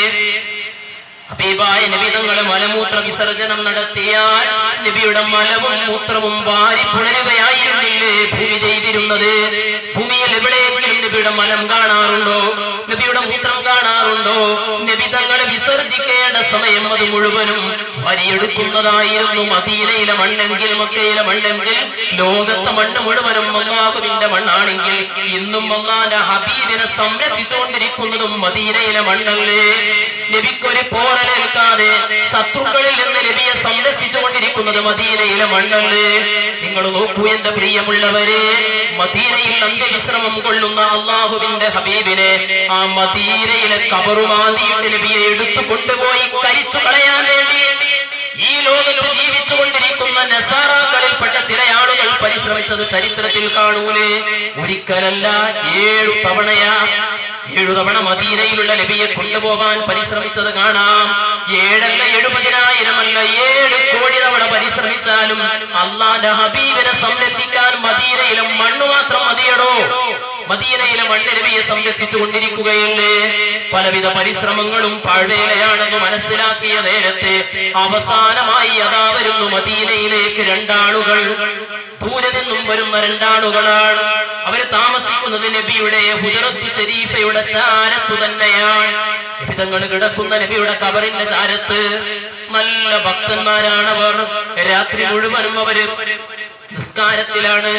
ഹബീബായ നബി തങ്ങളെ മലമൂത്ര വിസർജനം നടത്തിയാൽ നബിയുടെ മലവും മൂത്രവും വാരി പുണരുകയായിരുന്നില്ലേ ഭൂമി ചെയ്തിരുന്നത് ഭൂമിയിൽ എവിടെയെങ്കിലും നബിയുടെ മലം കാണാറുണ്ടോ നബിയുടെ മൂത്രം കാണാറുണ്ടോ നബി തങ്ങളെ വിസർജിക്കേണ്ട സമയം അത് മുഴുവനും വരിയെടുക്കുന്നതായിരുന്നു മദീനയിലെ മണ്ണെങ്കിൽ മക്കയിലെ മണ്ണെങ്കിൽ ലോകത്തെ മണ്ണ് മുഴുവനും അള്ളാഹുവിന്റെ മണ്ണാണെങ്കിൽ ഇന്നും അള്ളാന്റെ ഹബീബിനെ സംരക്ഷിച്ചുകൊണ്ടിരിക്കുന്നതും മദീനയിലെ മണ്ണല്ലേ നബിക്കൊരു പോറലേൽക്കാതെ ശത്രുക്കളിൽ നിന്ന് നബിയെ സംരക്ഷിച്ചുകൊണ്ടിരിക്കുന്നത് മദീനയിലെ മണ്ണല്ലേ നിങ്ങൾ നോക്കൂ എന്റെ പ്രിയമുള്ളവരെ മദീനയിൽ അന്ത്യവിശ്രമം കൊള്ളുന്ന അള്ളാഹുവിന്റെ ഹബീബിനെ ആ മദീനയിലെ കബറുമാന്തിയിട്ട് നബിയെ എടുത്തു കൊണ്ടുപോയി കരിച്ചു കളയാൻ വേണ്ടി ഈ ലോകത്ത് ജീവിച്ചു കൊണ്ടിരിക്കുന്ന നസാറാക്കളിൽപ്പെട്ട ചില ആളുകൾ പരിശ്രമിച്ചത് ചരിത്രത്തിൽ കാണൂലേ ഒരിക്കലല്ല ഏഴു തവണയാ ഏഴു തവണ മദീനയിലുള്ള നബിയെ കൊണ്ടുപോകാൻ പരിശ്രമിച്ചത് കാണാം ഏഴല്ല എഴുപതിനായിരമല്ല ഏഴ് കോടി തവണ പരിശ്രമിച്ചാലും അള്ളാന്റെ ഹബീബിനെ സംരക്ഷിക്കാൻ മദീനയിലെ മണ്ണ് മാത്രം മതിയടോ മദീനയിലെ മണ്ണ് നബിയെ സംരക്ഷിച്ചു കൊണ്ടിരിക്കുകയല്ലേ പലവിധ പരിശ്രമങ്ങളും പാഴ്വേലയാണെന്ന് മനസ്സിലാക്കിയ നേരത്തെ അവസാനമായി അതാ വരുന്നു മദീനയിലേക്ക് രണ്ടാളുകൾ ദൂരെ നിന്നും വരുന്ന രണ്ടാളുകളാണ് അവര് താമസിക്കുന്നത് നബിയുടെ ഹുജറത്തു ഷരീഫയുടെ ചാരത്തു തന്നെയാണ് നബിതങ്ങൾ കിടക്കുന്ന നബിയുടെ കബറിന്റെ ചാരത്ത് നല്ല ഭക്തന്മാരാണവർ രാത്രി മുഴുവനും അവര് നിസ്കാരത്തിലാണ്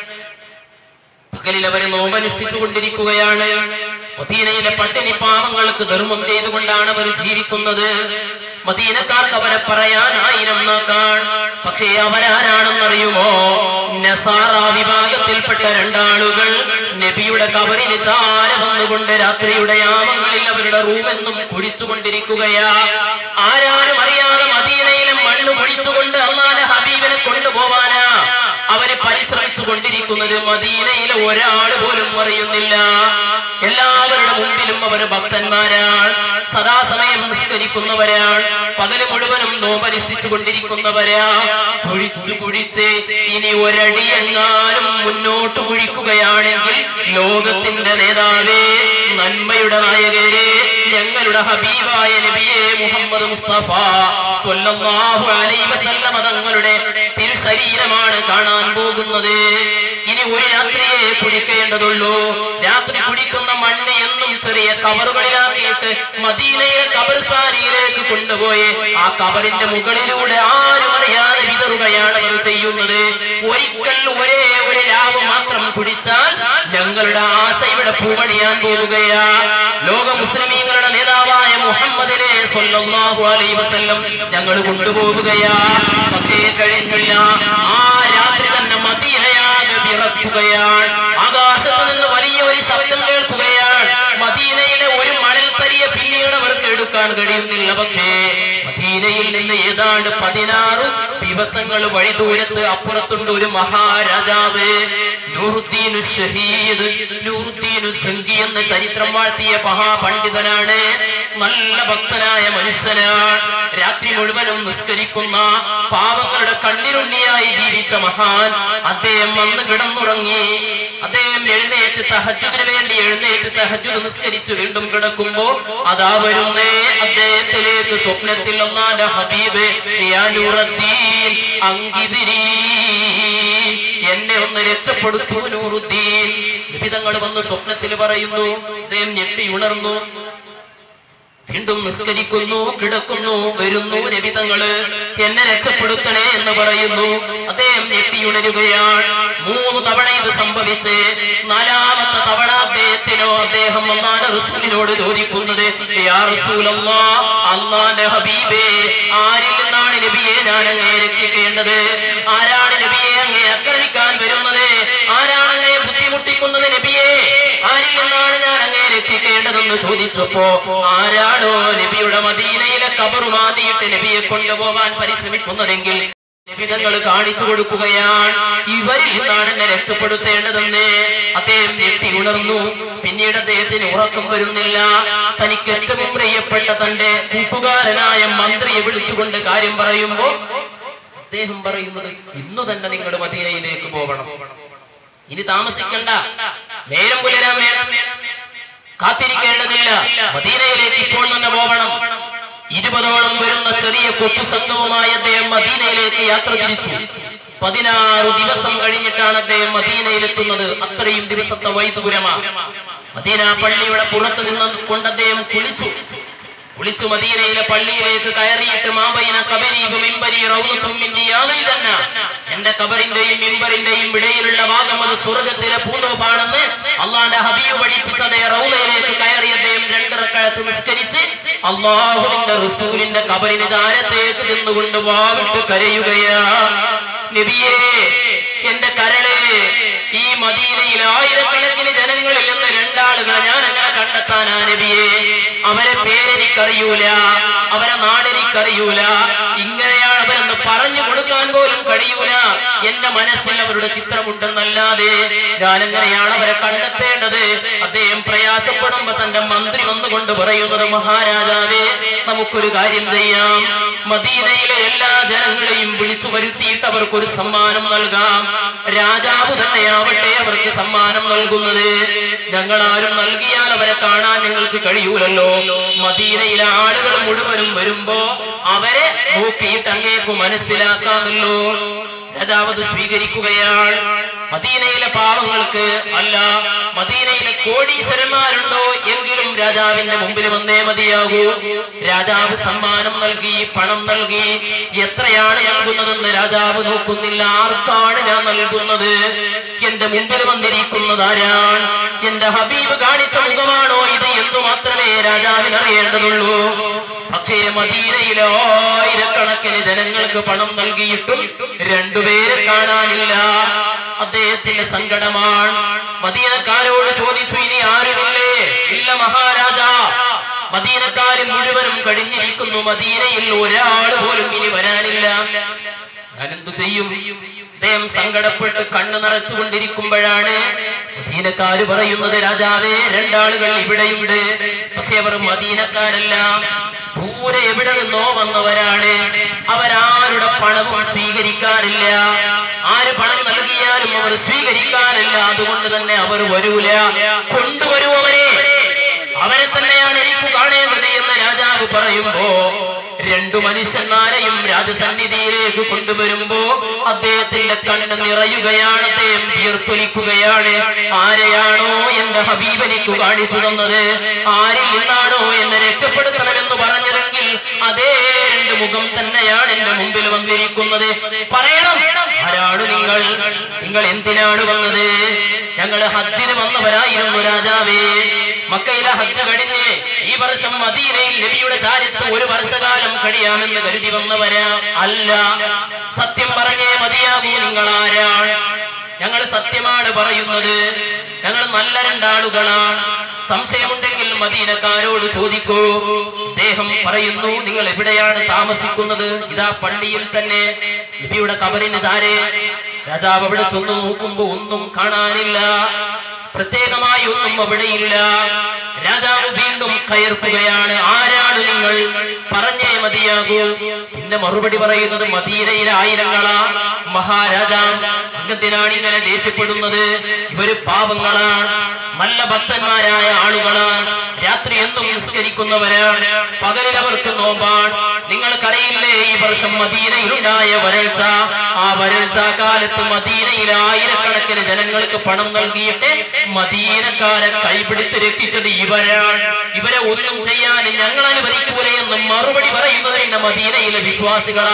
പകലിൽ അവര് നോമ്പനുഷ്ഠിച്ചു കൊണ്ടിരിക്കുകയാണ് മദീനയിലെ പട്ടിണി പാവങ്ങൾക്ക് ധർമ്മം ചെയ്തുകൊണ്ടാണ് അവർ ജീവിക്കുന്നത് മദീനക്കാർക്ക് അവരെ പറയാൻ ആയിരം നാക്കാൻ പക്ഷേ അവരാരാണെന്നറിയുമോ നസാറ വിഭാഗത്തിൽപ്പെട്ട രണ്ടാളുകൾ നബിയുടെ കബറിന് ചാര വന്നുകൊണ്ട് രാത്രിയുടെ യാമങ്ങളിൽ അവരുടെ റൂമെന്നും കുഴിച്ചുകൊണ്ടിരിക്കുകയാ ആരാരും അറിയാതെ മദീനയിലെ മണ്ണ് കുഴിച്ചുകൊണ്ട് അള്ളാന്റെ ഹബീബിനെ കൊണ്ടുപോവാനാ അവര് പരിശ്രമിച്ചു കൊണ്ടിരിക്കുന്നത് മദീനയിലെ ഒരാൾ പോലും അറിയുന്നില്ല എല്ലാവരുടെ മുമ്പിലും അവർ ഭക്തന്മാരാണ് സദാസമയം നിസ്കരിക്കുന്നവരാണ് പകല് മുഴുവനും നോപരിഷ്ഠിച്ചു കൊണ്ടിരിക്കുന്നവരാ കുഴിച്ചു കുഴിച്ച് ഇനി ഒരടി എങ്ങാനും മുന്നോട്ട് കുഴിക്കുകയാണെങ്കിൽ ലോകത്തിന്റെ നേതാവേ നന്മയുടെ നായകരെ ഞങ്ങളുടെ ഹബീബായ നബിയെ മുഹമ്മദ് മുസ്തഫ സ്വല്ലല്ലാഹു അലൈഹി വസല്ലമ തങ്ങളുടെ തിരുശരീരമാണ് കാണാൻ പോകുന്നത് ഇനി ഒരു രാത്രിയെ കുടിക്കേണ്ടതുള്ളൂ രാത്രി കുടിക്കുന്ന മണ്ണ് എന്നും ചെറിയ കവറുകളിലാക്കിയിട്ട് മദീനയിലെ കബർസ്ഥാനിയിലേക്ക് കൊണ്ടുപോയി ആ കബറിന്റെ മുകളിലൂടെ ആരും അറിയാതെ വിതറുകയാണ് അവർ ചെയ്യുന്നത് ഒരിക്കൽ ഒരേ ഒരു രാവ് മാത്രം കുടിച്ചാൽ ഞങ്ങളുടെ ആശ ഇവിടെ പൂവണിയാൻ പോവുകയാ ലോക മുസ്ലിമീങ്ങളുടെ നേതാവായ മുഹമ്മദിനെ സ്വല്ലല്ലാഹു അലൈഹി വസല്ലം ഞങ്ങൾ കൊണ്ടുപോവുകയാ പക്ഷേ കഴിഞ്ഞില്ല ആ രാത്രി തന്നെ മദീനയാകെ വിറക്കുകയാണ് ആകാശത്ത് നിന്ന് വലിയ ഒരു ശബ്ദം കേൾക്കുകയാണ് മദീനയിലെ ഒരു മണൽ തരിയെ പിന്നീട് അവർക്ക് എടുക്കാൻ കഴിയുന്നില്ല പക്ഷേ മദീനയിൽ നിന്ന് ഏതാണ്ട് പതിനാറ് ദിവസങ്ങൾ വഴി ദൂരത്ത് അപ്പുറത്തുണ്ട് ഒരു മഹാരാജാവ് നൂറുദ്ദീൻ ഷഹീദ് നൂറുദ്ദീൻ സംഗി എന്ന ചരിത്രം വാഴ്ത്തിയ മഹാപണ്ഡിതനാണ് നല്ല ഭക്തനായ മനുഷ്യനാണ് രാത്രി മുഴുവനും നിസ്കരിക്കുന്ന പാവങ്ങളുടെ കണ്ണിരുണ്ണിയായി ജീവിച്ച മഹാൻ അദ്ദേഹം വന്ന് കിടന്നുറങ്ങി അദ്ദേഹം എഴുന്നേറ്റ് തഹജുദിന് വേണ്ടി എഴുന്നേറ്റ് തഹജുദ് നിസ്കരിച്ച് വീണ്ടും കിടക്കുമ്പോ അതാ വരുന്നേ അദ്ദേഹത്തിലേക്ക് സ്വപ്നത്തിൽ ഒന്നാന്റെ ഹബീബ് യാ നൂറുദ്ദീൻ അങ്കിതിരീ എന്നെ ഒന്ന് രക്ഷപ്പെടുത്തൂ നൂറുദ്ദീൻ നിബിതങ്ങൾ വന്ന് സ്വപ്നത്തിൽ പറയുന്നു അദ്ദേഹം ഞെട്ടി ഉണർന്നു വീണ്ടും നിസ്കരിക്കുന്നു കിടക്കുന്നു വരുന്നു രവിതങ്ങള് എന്നെ രക്ഷപ്പെടുത്തണേ എന്ന് പറയുന്നു അദ്ദേഹം ഞെട്ടിയുണരുകയാണ് മൂന്ന് തവണ ഇത് സംഭവിച്ച് നാലാമത്തെ തവണ അദ്ദേഹത്തിനോ അദ്ദേഹം അള്ളാന്റെ റസൂലിനോട് ചോദിക്കുന്നത് യാ റസൂലല്ലാ അള്ളാന്റെ ഹബീബേ ആരിൽ നിന്നാണ് നബിയെ ഞാൻ അങ്ങേ രക്ഷിക്കേണ്ടത് ആരാണ് നബിയെ അങ്ങേ ആക്രമിക്കാൻ വരുന്നത് ആരാണ് അങ്ങേ ബുദ്ധിമുട്ടിക്കുന്നത് നബിയെ ആരിൽ നിന്നാണ് ഞാൻ അങ്ങേ രക്ഷിക്കേണ്ടതെന്ന് ചോദിച്ചപ്പോ ആരാണോ നബിയുടെ മദീനയിലെ കബറുമാതിയിട്ട് നബിയെ കൊണ്ടുപോകാൻ പരിശ്രമിക്കുന്നതെങ്കിൽ നിബിതങ്ങൾ കാണിച്ചു കൊടുക്കുകയാണ് ഇവരിൽ നിന്നാണ് എന്നെ രക്ഷപ്പെടുത്തേണ്ടതെന്ന് അദ്ദേഹം ഞെട്ടി ഉണർന്നു പിന്നീട് അദ്ദേഹത്തിന് ഉറക്കം വരുന്നില്ല തനിക്ക് ഏറ്റവും പ്രിയപ്പെട്ട തന്റെ കൂട്ടുകാരനായ മന്ത്രിയെ വിളിച്ചുകൊണ്ട് കാര്യം പറയുമ്പോ അദ്ദേഹം പറയുന്നത് ഇന്നു തന്നെ നിങ്ങൾ മദീനയിലേക്ക് പോകണം ഇനി താമസിക്കണ്ട നേരം പുലരാൻ വേ- കാത്തിരിക്കേണ്ടതില്ല മദീനയിലേക്ക് ഇപ്പോൾ തന്നെ പോകണം ഇരുപതോളം വരുന്ന ചെറിയ കൊച്ചു സംഘവുമായി അദ്ദേഹം മദീനയിലേക്ക് യാത്ര തിരിച്ചു പതിനാറ് ദിവസം കഴിഞ്ഞിട്ടാണ് അദ്ദേഹം മദീനയിലെത്തുന്നത് അത്രയും ദിവസത്തെ വൈദൂരമാണ് മദീന പള്ളിയുടെ പുറത്ത് നിന്ന് കൊണ്ട് അദ്ദേഹം കുളിച്ചു കുളിച്ചു മദീനയിലെ പള്ളിയിലേക്ക് കയറിയിട്ട് മാബൈന കബരീബ് മിമ്പരി റൗലത്തും മിൻ റിയാദിൽ ജന്ന. എന്റെ കബറിന്റെയും മിമ്പറിന്റെയും ഇടയിലുള്ള ഭാഗം അത് സ്വർഗത്തിലെ പൂന്തോപ്പാണെന്ന് അള്ളാന്റെ ഹബീബ് പഠിപ്പിച്ചതേ റൗലയിലേക്ക് കയറി അദ്ദേഹം രണ്ടിറക്കഴത്ത് നിസ്കരിച്ച് അള്ളാഹുവിന്റെ റസൂലിന്റെ കബറിന് ചാരത്തേക്ക് നിന്നുകൊണ്ട് വാവിട്ട് കരയുകയാ നബിയേ എന്റെ കരളെ ഈ മദീനയിൽ ആയിരക്കണക്കിന് ജനങ്ങളിൽ നിന്ന് രണ്ടാളുകളെ ഞാൻ അങ്ങനെ കണ്ടെത്താനാ നബിയെ അവരെ പേരെനിക്കറിയൂല അവരെ നാടെനിക്കറിയൂല ഇങ്ങനെയാണ് അവരെന്ന് പറഞ്ഞു കൊടുക്കാൻ പോലും കഴിയൂല എന്റെ മനസ്സിൽ അവരുടെ ചിത്രമുണ്ടെന്നല്ലാതെ ഞാൻ എങ്ങനെയാണ് അവരെ കണ്ടെത്തേണ്ടത് അദ്ദേഹം പ്രയാസപ്പെടുമ്പോ തന്റെ മന്ത്രി വന്നുകൊണ്ട് പറയുന്നത് മഹാരാജാവേ നമുക്കൊരു കാര്യം ചെയ്യാം മദീനയിലെ എല്ലാ ജനങ്ങളെയും വിളിച്ചു വരുത്തിയിട്ട് അവർക്കൊരു സമ്മാനം നൽകാം രാജാവ് തന്നെയാവട്ടെ അവർക്ക് സമ്മാനം നൽകുന്നത് ഞങ്ങൾ ആരും നൽകിയാൽ അവരെ കാണാൻ ഞങ്ങൾക്ക് കഴിയൂലല്ലോ മദീനയിലെ ആളുകൾ മുഴുവനും വരുമ്പോ അവരെ നോക്കിയിട്ട് അങ്ങേക്ക് മനസ്സിലാക്കാമല്ലോ രാജാവ് അത് സ്വീകരിക്കുകയാണ് മദീനയിലെ പാവങ്ങൾക്ക് അല്ല മദീനയിലെ കോടീശ്വരന്മാരുണ്ടോ എങ്കിലും രാജാവിന്റെ മുമ്പിൽ വന്നേ മതിയാകൂ രാജാവ് സമ്മാനം നൽകി പണം നൽകി എത്രയാണ് നൽകുന്നതെന്ന് രാജാവ് നോക്കുന്നില്ല ആർക്കാണ് ഞാൻ നൽകുന്നത് എന്റെ മുമ്പിൽ വന്നിരിക്കുന്നത് ആരാണ് എന്റെ ഹബീബ് കാണിച്ച മുഖമാണോ ഇത് എന്ന് മാത്രമേ രാജാവിന് അറിയേണ്ടതുള്ളൂ പക്ഷേ മദീനയിലെ ആയിരക്കണക്കിന് ജനങ്ങൾക്ക് പണം നൽകിയിട്ടും രണ്ടുപേരെ കാണാനില്ല അദ്ദേഹത്തിന്റെ സങ്കടമാണ് മദീനക്കാരോട് ചോദിച്ചു ഇനി ആരുമില്ലേ ഇല്ല മഹാരാജാ മദീനക്കാര് മുഴുവനും കഴിഞ്ഞിരിക്കുന്നു മദീനയിൽ ഒരാൾ പോലും ഇനി വരാനില്ല ഞാൻ എന്തു ചെയ്യും അദ്ദേഹം സങ്കടപ്പെട്ട് കണ്ണു നിറച്ചുകൊണ്ടിരിക്കുമ്പോഴാണ് മദീനക്കാര് പറയുന്നത് രാജാവേ രണ്ടാളുകൾ ഇവിടെയുണ്ട് പക്ഷെ അവർ മദീനക്കാരല്ല ദൂരെ എവിടെ നിന്നോ വന്നവരാണ് അവരാരുടെ പണവും സ്വീകരിക്കാറില്ല ആര് പണം നൽകിയാലും അവർ സ്വീകരിക്കാറില്ല അതുകൊണ്ട് തന്നെ അവർ വരൂല കൊണ്ടുവരൂ അവരെ അവരെ തന്നെയാണ് എനിക്ക് കാണേണ്ടത് എന്ന് രാജാവ് പറയുമ്പോ രണ്ടു മനുഷ്യന്മാരെയും രാജസന്നിധിയിലേക്ക് കൊണ്ടുവരുമ്പോ അദ്ദേഹത്തിന്റെ കണ്ണ് നിറയുകയാണ് അദ്ദേഹം വീർത്തൊലിക്കുകയാണ് ആരെയാണോ എന്റെ ഹബീബ് എനിക്ക് കാണിച്ചു തന്നത് ആരിൽ നിന്നാണോ എന്നെ രക്ഷപ്പെടുത്തണമെന്ന് പറഞ്ഞതെങ്കിൽ അതേ രണ്ട് മുഖം തന്നെയാണ് എന്റെ മുമ്പിൽ വന്നിരിക്കുന്നത് പറയണം ആരാണ് നിങ്ങൾ നിങ്ങൾ എന്തിനാണ് വന്നത് ഞങ്ങൾ ഹജ്ജിന് വന്നവരായിരുന്നു രാജാവേ മക്കയിലെ ഹജ്ജ് കഴിഞ്ഞ് ഈ വർഷം മദീനയിൽ നബിയുടെ ചാരത്ത് ഒരു വർഷകാലം കഴിയാമെന്ന് കരുതി വന്നവരാ അല്ല സത്യം പറഞ്ഞേ മതിയാകൂ നിങ്ങൾ ആരാണ് ഞങ്ങൾ സത്യമാണ് പറയുന്നത് ഞങ്ങൾ നല്ല രണ്ടാളുകളാണ് സംശയമുണ്ടെങ്കിൽ മദീനക്കാരോട് ചോദിക്കൂ ദേ അദ്ദേഹം പറയുന്നു നിങ്ങൾ എവിടെയാണ് താമസിക്കുന്നത് ഇതാ പള്ളിയിൽ തന്നെ നബിയുടെ കബറിന് താരെ രാജാവ് അവിടെ ചെന്ന് നോക്കുമ്പോ ഒന്നും കാണാനില്ല പ്രത്യേകമായി ഒന്നും അവിടെയില്ല രാജാവ് വീണ്ടും കയർക്കുകയാണ് ആരാണ് നിങ്ങൾ പറഞ്ഞേ മതിയാകൂ പിന്നെ മറുപടി പറയുന്നത് മദീനയിലെ ആയിരങ്ങളാ മഹാരാജാവ് അങ്ങത്തിനാണ് ഇങ്ങനെ ദേഷ്യപ്പെടുന്നത് ഇവര് പാവങ്ങളാണ് നല്ല ഭക്തന്മാരായ ആളുകളാണ് രാത്രി എന്നും നിസ്കരിക്കുന്നവരാണ് പകലിൽ അവർക്ക് നോമ്പാണ് നിങ്ങൾക്കറിയില്ലേ ഈ വർഷം മദീനയിലുണ്ടായ വരൾച്ച ആ വരൾച്ച കാലത്ത് മദീനയിൽ ആയിരക്കണക്കിന് ജനങ്ങൾക്ക് പണം നൽകിയിട്ട് മദീനക്കാരെ കൈപിടിച്ച് രക്ഷിച്ചത് ഇവരാണ് ഇവരെ ഒന്നും ചെയ്യാൻ ഞങ്ങൾ അനുവദിക്കൂല എന്ന് മറുപടി പറയുന്നത് പിന്നെ മദീനയിലെ വിശ്വാസികളാ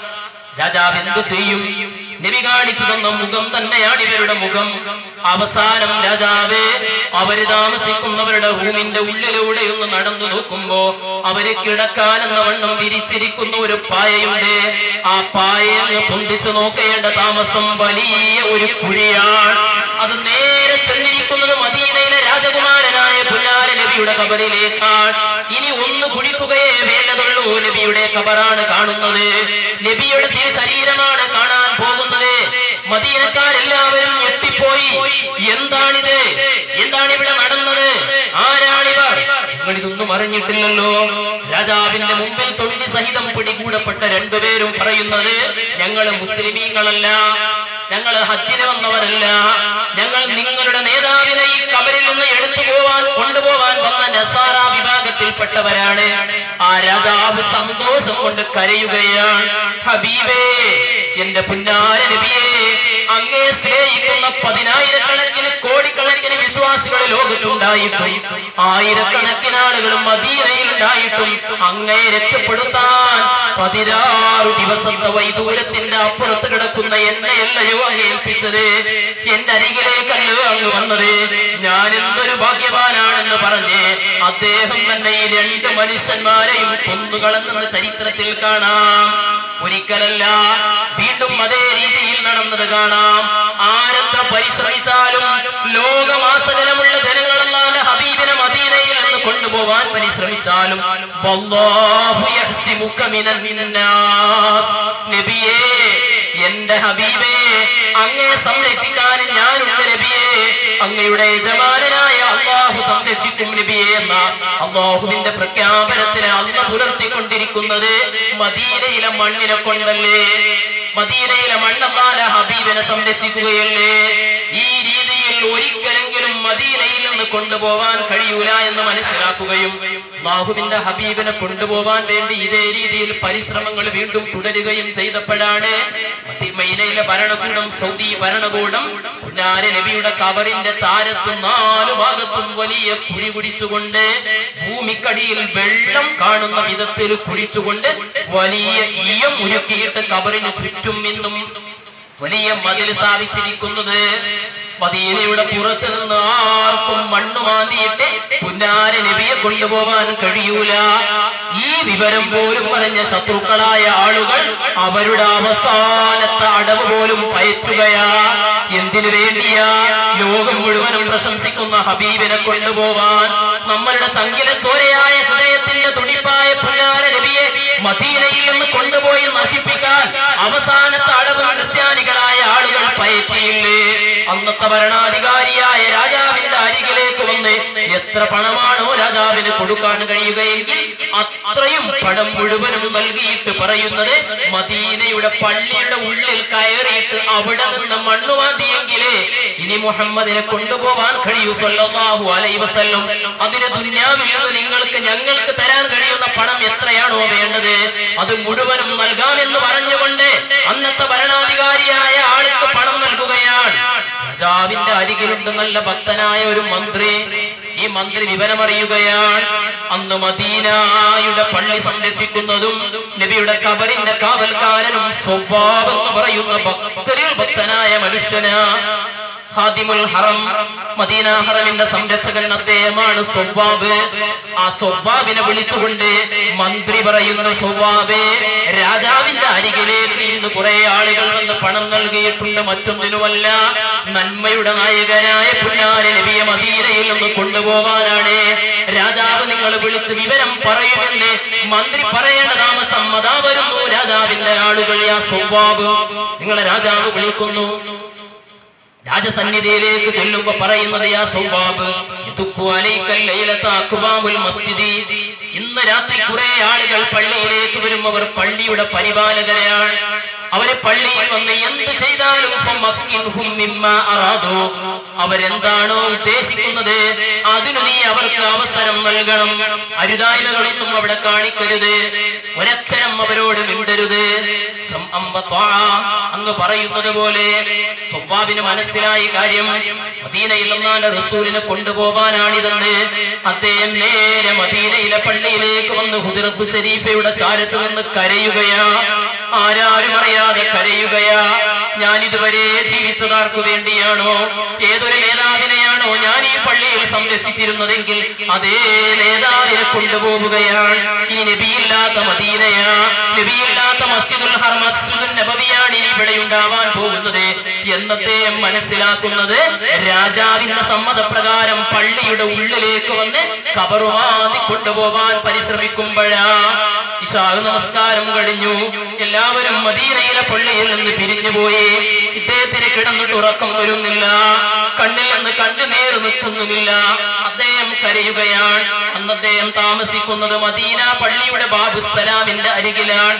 രാജാവ് എന്തു ചെയ്യും നബി കാണിച്ചു തന്ന മുഖം തന്നെയാണ് ഇവരുടെ മുഖം അവസാനം രാജാവ് അവര് താമസിക്കുന്നവരുടെ റൂമിന്റെ ഉള്ളിലൂടെ ഒന്ന് നടന്നു നോക്കുമ്പോ അവര് കിടക്കാനെന്ന വണ്ണം വിരിച്ചിരിക്കുന്ന ഒരു പായയുണ്ട് ആ പായ അങ്ങ് പൊന്തിച്ചു നോക്കേണ്ട താമസം വലിയ ഒരു കുഴിയാണ് അത് നേരെ ചെന്നിരിക്കുന്നത് മദീനയിലെ രാജകുമാരനായ പുല്ലാര നബിയുടെ കബറിലേക്കാണ് ഇനി ഒന്ന് കുടിക്കുകയേ വേണ്ടതുള്ളൂ നബിയുടെ കബറാണ് കാണുന്നത് നബിയുടെ തിരു ശരീരമാണ് കാണാൻ പോകുന്നത് മദീനക്കാരെല്ലാവരും ഞെട്ടിപ്പോയി എന്താണിത് എന്താണ് ഇവിടെ നടന്നത് ആരാണിവർ നിങ്ങൾ ഇതൊന്നും അറിഞ്ഞിട്ടില്ലല്ലോ രാജാവിന്റെ മുമ്പിൽ തൊണ്ടി സഹിതം പിടികൂടപ്പെട്ട രണ്ടുപേരും പറയുന്നത് ഞങ്ങൾ മുസ്ലിമീങ്ങളല്ല ഞങ്ങൾ ഹജ്ജിന് വന്നവരല്ല ഞങ്ങൾ നിങ്ങളുടെ നേതാവിനെ ഈ കബറിൽ നിന്ന് എടുത്തു പോവാൻ കൊണ്ടുപോവാൻ വന്ന നസാറ വിഭാഗത്തിൽപ്പെട്ടവരാണ് ആ രാജാവ് സന്തോഷം കൊണ്ട് കരയുകയാണ് ഹബീബേ എന്റെ പുന്നാര നബിയെ അങ്ങേ സ്നേഹിക്കുന്ന പതിനായിരക്കണക്കിന് കോടിക്കണക്കിന് വിശ്വാസികൾ ലോകത്തുണ്ടായിട്ടും ആയിരക്കണക്കിന് ആളുകൾ മദീനയിൽ ഉണ്ടായിട്ടും അങ്ങേ രക്ഷപ്പെടുത്താൻ പതിനാറ് ദിവസത്തെ വൈദൂരത്തിന്റെ അപ്പുറത്ത് കിടക്കുന്ന എന്നെയല്ലയോ അങ്ങ് ഏൽപ്പിച്ചത് എന്റെ അരികിലേക്കല്ലോ അങ്ങ് വന്നത് ഞാൻ എന്തൊരു ഭാഗ്യവാനാണെന്ന് പറഞ്ഞ് അദ്ദേഹം തന്നെ ഈ രണ്ട് മനുഷ്യന്മാരെയും കൊന്നുകളഞ്ഞെന്ന് ചരിത്രത്തിൽ കാണാം ഒരിക്കലല്ല വീണ്ടും അതേ രീതിയിൽ നടന്നത് കാണാം ആരെത്ര പരിശ്രമിച്ചാലും ലോകമാസകലമുള്ള ജനങ്ങളെല്ലാം ഹബീബിനെ മദീനയിൽ നിന്ന് കൊണ്ടുപോവാൻ പരിശ്രമിച്ചാലും വല്ലാഹു യഹ്സിമുക മിനന്നാസ്. നബിയേ എന്റെ ഹബീബേ അങ്ങേ സംരക്ഷിക്കാൻ ഞാനുണ്ട് നബിയേ അങ്ങയുടെ യജമാനനായ അള്ളാഹു സംരക്ഷിക്കും നബിയേ എന്ന അള്ളാഹുവിന്റെ പ്രഖ്യാപനത്തിന് അന്ന് പുലർത്തിക്കൊണ്ടിരിക്കുന്നത് മദീനയിലെ മണ്ണിനെ കൊണ്ടല്ലേ മദീനയിലെ മണ്ണമ്മാല ഹബീബിനെ സംരക്ഷിക്കുകയല്ലേ ഈ രീതിയിൽ ഒരിക്കലെങ്കിലും മദീനയിൽ നിന്ന് കൊണ്ടുപോവാൻ കഴിയൂല എന്ന് മനസ്സിലാക്കുകയും അള്ളാഹുവിന്റെ ഹബീബിനെ കൊണ്ടുപോവാൻ വേണ്ടി ഇതേ രീതിയിൽ പരിശ്രമങ്ങൾ വീണ്ടും തുടരുകയും ചെയ്തപ്പോഴാണ് മദീനയിലെ ഭരണകൂടം സൗദി ഭരണകൂടം പുന്നാര നബിയുടെ കബറിന്റെ ചാരത്തും നാലു ഭാഗത്തും വലിയ കുഴി കുടിച്ചുകൊണ്ട് ഭൂമിക്കടിയിൽ വെള്ളം കാണുന്ന വിധത്തിൽ കുഴിച്ചുകൊണ്ട് വലിയ ഈയം ഉരുക്കിയിട്ട് കബറിന് ചുറ്റും ഇന്നും വലിയ മതിൽ സ്ഥാപിച്ചിരിക്കുന്നത് മദീനയുടെ പുറത്ത് നിന്ന് ആർക്കും മണ്ണു മാന്തിയിട്ട് പുന്നാര നബിയെ കൊണ്ടുപോകാൻ കഴിയൂല ഈ വിവരം പോലും പറഞ്ഞ ശത്രുക്കളായ ആളുകൾ അവരുടെ അവസാനത്തെ അടവ് പോലും പയറ്റുകയാ എന്തിനു വേണ്ടിയാ ലോകം മുഴുവനും പ്രശംസിക്കുന്ന ഹബീബിനെ കൊണ്ടുപോവാൻ നമ്മളുടെ ചങ്കില ചോരയായ ഹൃദയത്തിന്റെ തുടിപ്പായ പുന്നാര നബിയെ മദീനയിൽ നിന്ന് കൊണ്ടുപോയി നശിപ്പിക്കാൻ അവസാനത്തെ അടവും ക്രിസ്ത്യാനികളായ ആളുകൾ പയറ്റിയില്ലേ അന്നത്തെ ഭരണാധികാരിയായ രാജാവിന്റെ അരികിലേക്ക് വന്ന് എത്ര പണമാണോ രാജാവിന് കൊടുക്കാൻ കഴിയുകയെങ്കിൽ അത്രയും പണം മുഴുവനും നൽകിയിട്ട് പറയുന്നത് മദീനയുടെ പള്ളിയുടെ ഉള്ളിൽ കയറിയിട്ട് അവിടെ നിന്ന് മണ്ണുവാന്തിയെങ്കിലേ ഇനി മുഹമ്മദിനെ കൊണ്ടുപോവാൻ കഴിയൂ സല്ലല്ലാഹു അലൈഹി വസല്ലം അതിന് ദുന്യാവിൽ നിന്ന് നിങ്ങൾക്ക് ഞങ്ങൾക്ക് തരാൻ കഴിയുന്ന പണം എത്രയാണോ വേണ്ടത് അത് മുഴുവനും നൽകാമെന്ന് പറഞ്ഞുകൊണ്ട് അന്നത്തെ ഭരണാധികാരിയായ ആൾക്ക് പണം നൽകുകയാണ് രാജാവിന്റെ അരികിലുണ്ട് നല്ല ഭക്തനായ ഒരു മന്ത്രി ഈ മന്ത്രി വിവരമറിയുകയാണ് അന്ന് മദീനായുടെ പള്ളി സംരക്ഷിക്കുന്നതും നബിയുടെ കബറിന്റെ കാവൽക്കാരനും സ്വഭാവം എന്ന് പറയുന്ന ഭക്തരിൽ ഭക്തനായ മനുഷ്യനാ ഖാദിമുൽ ഹറം മദീന ഹറമിന്റെ സംരക്ഷകൻ അദ്ദേഹമാണ് സ്വഭാബ് ആ സ്വഭാബിനെ വിളിച്ചുകൊണ്ട് മന്ത്രി പറയുന്നു സ്വഭാബേ രാജാവിന്റെ അരികിലേക്ക് ഇന്ന് കുറെ ആളുകൾ വന്ന് പണം നൽകിയിട്ടുണ്ട് മറ്റൊന്നിനുമല്ല നന്മയുടെ നായകനായ പുന്നാര നബിയെ മദീനയിൽ നിന്ന് കൊണ്ടുപോകാനാണ് രാജാവ് നിങ്ങൾ വിളിച്ച് വിവരം പറയുമെന്ന് മന്ത്രി പറയേണ്ട താമസം അതാ വരുന്നു രാജാവിന്റെ ആളുകൾ യാ സ്വഭാവ് നിങ്ങളെ രാജാവ് വിളിക്കുന്നു രാജസന്നിധിയിലേക്ക് ചെല്ലുമ്പോ പറയുന്നത് യാ സൗബാബ് യതുക്കു അലൈക്കൽ ലൈലത്ത അക്വാമുൽ മസ്ജിദി ഇന്ന് രാത്രി കുറെ ആളുകൾ പള്ളിയിലേക്ക് വരും അവർ പള്ളിയുടെ പരിപാലകരാണ് അവര് പള്ളിയിൽ വന്ന് എന്ത് ചെയ്താലും ഫമക്കിൻഹും മിമ്മാ അറാദു. അവരെന്താണോ ഉദ്ദേശിക്കുന്നത് അതിനു നീ അവർക്ക് അവസരം നൽകണം അരുതായ്മകളൊന്നും അവിടെ കാണിക്കരുത് ഒരക്ഷരം അവരോട് മിണ്ടരുത് സം അമ്പ ത്വാ. അങ്ങ് പറയുന്നത് പോലെ സ്വഭാവിന് മനസ്സിലായി കാര്യം മദീനയിൽ ഒന്നാന്റെ റസൂലിനെ കൊണ്ടുപോകാനാണിതെന്ന് അദ്ദേഹം നേരെ മദീനയിലെ പള്ളിയിലേക്ക് വന്ന് ഹുദിറത്തു ഷരീഫയുടെ ചാരത്ത് നിന്ന് കരയുകയാ ആരാരും അറിയാതെ കരയുകയാ ഞാൻ ഇതുവരെ ജീവിച്ചതാർക്കു വേണ്ടിയാണോ ഏതൊരു നേതാവിനെയാണോ ഞാൻ ഈ പള്ളിയിൽ സംരക്ഷിച്ചിരുന്നതെങ്കിൽ അതേ നേതാവിനെ കൊണ്ടുപോവുകയാണ് ഇനി നബിയില്ലാത്ത മദീനയാ നബിയില്ലാത്ത മസ്ജിദുൽ ഹറം മസ്ജിദുൽ നബവിയാണ് ഇനി ഇവിടെ ഉണ്ടാവാൻ പോകുന്നത് എന്നത്തെ മനസ്സിലാക്കുന്നത് രാജാവിന്റെ സമ്മതപ്രകാരം പള്ളിയുടെ ഉള്ളിലേക്ക് വന്ന് കബറുമാന്തി കൊണ്ടുപോകാൻ പരിശ്രമിക്കുമ്പോഴാ ഇഷാഹ് നമസ്കാരം കഴിഞ്ഞു എല്ലാവരും മദീനയിലെ പള്ളിയിൽ നിന്ന് പിരിഞ്ഞുപോയി ഇദ്ദേഹത്തിന് കിടന്നിട്ട് ഉറക്കം വരുന്നില്ല കണ്ണിൽ നിന്ന് കണ്ണുനീർ നിൽക്കുന്നുമില്ല അദ്ദേഹം കരയുകയാണ് അന്ന് അദ്ദേഹം താമസിക്കുന്നത് മദീന പള്ളിയുടെ ബാബുസലാമിന്റെ അരികിലാണ്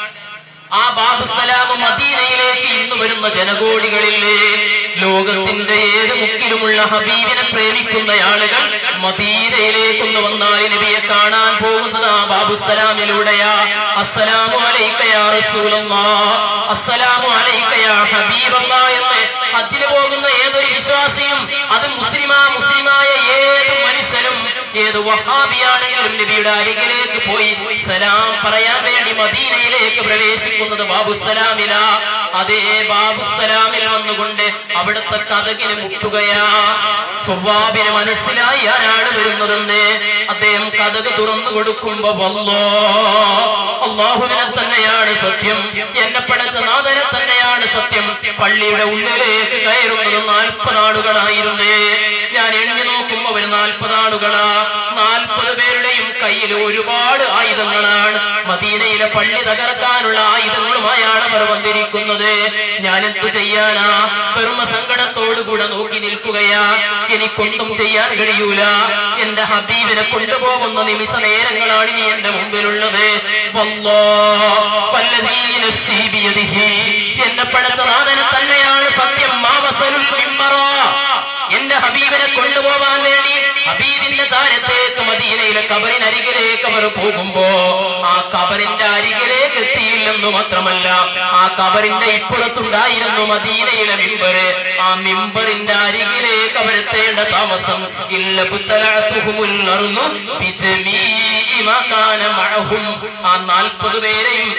ആ ബാബുസലാം മദീനയിലേക്ക് ഇന്ന് വരുന്ന ജനകോടികളില്ലേ ലോകത്തിന്റെ ഏത് മുക്കിലുമുള്ള ഹബീബിനെ പ്രേമിക്കുന്ന ആളുകൾ മദീനയിലേക്കൊന്ന് വന്നാൽ നബിയെ കാണാൻ പോകുന്നത് ആ ബാബുസലാമിലൂടെയാ അസ്സലാമു അലൈക്ക യാ റസൂലല്ലാ അസ്സലാമു അലൈക്ക യാ ഹബീബല്ലാ എന്ന് ഹജ്ജിന് പോകുന്ന ഏതൊരു വിശ്വാസിയും അത് മുസ്ലിമാ മുസ്ലിമായ ഏത് മനുഷ്യനും ഏത് വഹാബിയാണെങ്കിലും നബിയുടെ അരികിലേക്ക് പോയി സലാം പറയാൻ വേണ്ടി മദീനയിലേക്ക് പ്രവേശിക്കുന്നത് ബാബുസലാമില അതേ ബാബുസലാമിൽ വന്നുകൊണ്ട് അവിടുത്തെ കഥകിന് മുട്ടുകയാ സ്വഭാവിന് മനസ്സിലായി ആരാണ് വരുന്നതെന്ന് അദ്ദേഹം കഥക് തുറന്നു കൊടുക്കുമ്പോ വല്ലോ അള്ളാഹുവിനെ തന്നെയാണ് സത്യം എന്നെ പടച്ച നാഥനെ തന്നെയാണ് സത്യം പള്ളിയുടെ ഉള്ളിലേക്ക് കയറുന്നത് നാൽപ്പത് ആളുകളായിരുന്നേ ഞാൻ എണ്ണി നോക്കുമ്പോ ഒരു നാൽപ്പത് ആളുകളാ നാൽപ്പത് പേരുടെയും കയ്യിൽ ഒരുപാട് ആയുധങ്ങളാണ് മദീനയിലെ പള്ളി തകർക്കാനുള്ള ആയുധങ്ങളുമായാണ് അവർ വന്നിരിക്കുന്നത് ഞാൻ എന്തു ചെയ്യാനാ ധർമ്മസങ്കടത്തോടുകൂടെ നോക്കി നിൽക്കുകയാ എനിക്കൊന്നും ചെയ്യാൻ കഴിയൂല എന്റെ ഹബീബിനെ കൊണ്ടുപോകുന്ന നിമിഷ നേരങ്ങളാണ് ഇനി എന്റെ മുമ്പിലുള്ളത് വല്ലോ വല്ലതീ നഫ്സി ബിയദിഹി. എന്നെ പടച്ച നാഥനെ തന്നെയാണ് സത്യം മാവസലുൽ മിമ്പറ എന്റെ ഹബീബിനെ കൊണ്ടുപോകാൻ വേണ്ടി ഹബീബിന്റെ ചാരത്തേക്ക് മദീനയിലെ കബറിനരികിലേക്ക് അവർ പോകുമ്പോ ആ കബറിന്റെ അരികിലേക്ക് എത്തിയില്ലെന്ന് മാത്രമല്ല ആ കബറിന്റെ ഇപ്പുറത്തുണ്ടായിരുന്നു മദീനയിലെ മിമ്പറ് ആ മിമ്പറിന്റെ അരികിലേക്ക് അവരെത്തേണ്ട താമസം ഇല്ല ബുത്തലഅതുഹുമുൽ അർളു ബിജമീഇ മാ കാന മഅഹും ആ നാൽപ്പത് പേരെയും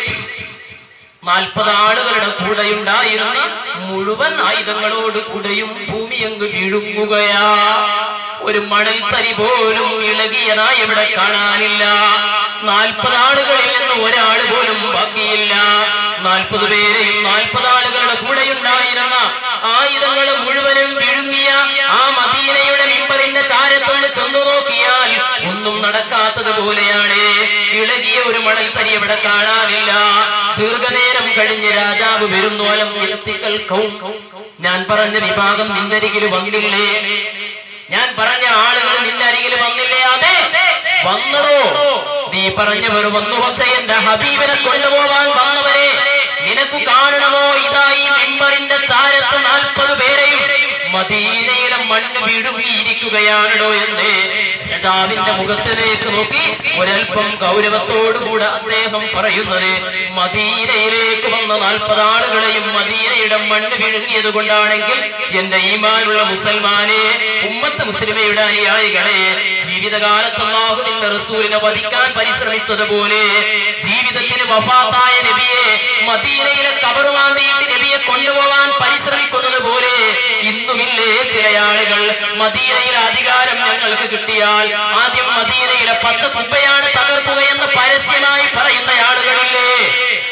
നാൽപ്പത് ആളുകളുടെ കൂടെയുണ്ടായിരുന്ന മുഴുവൻ ആയുധങ്ങളോട് കൂടെയും ഭൂമി അങ്ങ് വീഴുങ്ങുകയാ ഒരു മണൽത്തരി പോലും ഇളകിയതായി ഇവിടെ കാണാനില്ല നാൽപ്പത് ആളുകളിൽ നിന്ന് ഒരാൾ പോലും ബാക്കിയില്ല നാൽപ്പത് പേരെയും നാൽപ്പത് ആളുകളുടെ കൂടെയുണ്ടായിരുന്ന ആയുധങ്ങൾ മുഴുവനും വിഴുങ്ങിയ ആ മദീനയുടെ മിമ്പറിന്റെ ചാരത്തൊന്ന് ചെന്നു നോക്കിയാൽ ഒന്നും നടക്കാത്തത് പോലെയാണ് ഇളകിയ ഒരു മണൽത്തരി ഇവിടെ കാണാനില്ല ദീർഘനേരം കഴിഞ്ഞ് രാജാവ് വരുന്നു അലം യത്തിക്കൽ കൗം ഞാൻ പറഞ്ഞ വിഭാഗം നിന്റെ അരികിൽ വന്നില്ലേ ഞാൻ പറഞ്ഞ ആളുകൾ നിന്റെ അരികിൽ വന്നില്ലേ അതെ വന്നടോ നീ പറഞ്ഞവർ വന്നു പക്ഷെ എന്റെ ഹബീബിനെ കൊണ്ടുപോകാൻ വന്നവരെ നിനക്ക് കാണണമോ ഇതായി മിമ്പറിന്റെ ചാരത്ത് നാൽപ്പത് പേരെയും മദീനയിലെ മണ്ണ് വിഴുങ്ങിയിരിക്കുകയാണല്ലോ എന്ന് രാജാവിന്റെ മുഖത്തിലേക്ക് നോക്കി ഒരൽപ്പം ഗൗരവത്തോടുകൂടെ അദ്ദേഹം പറയുന്നത് മദീനയിലേക്ക് വന്ന നാൽപ്പത് ആളുകളെയും മദീനയുടെ മണ്ണ് വിഴുങ്ങിയത് കൊണ്ടാണെങ്കിൽ എന്റെ ഈമാനുള്ള മുസൽമാനെ ഉമ്മത്ത് മുസ്ലിമയുടെ അനുയായികളെ ജീവിതകാലത്ത് അള്ളാഹുവിന്റെ റസൂലിനെ വധിക്കാൻ പരിശ്രമിച്ചതുപോലെ ജീവിതത്തിന് വഫാത്തായ നബിയെ മദീനയിലെ കബറുമാന്തിയിട്ട് നബിയെ കൊണ്ടുപോകാൻ പരിശ്രമിക്കുന്നത് പോലെ ഇന്നുമില്ലേ ചില ആളുകൾ മദീനയിലെ അധികാരം ഞങ്ങൾക്ക് കിട്ടിയാൽ ആദ്യം മദീനയിലെ പച്ച കുപ്പയാണ് തകർക്കുകയെന്ന് പരസ്യമായി പറയുന്ന ആളുകളില്ലേ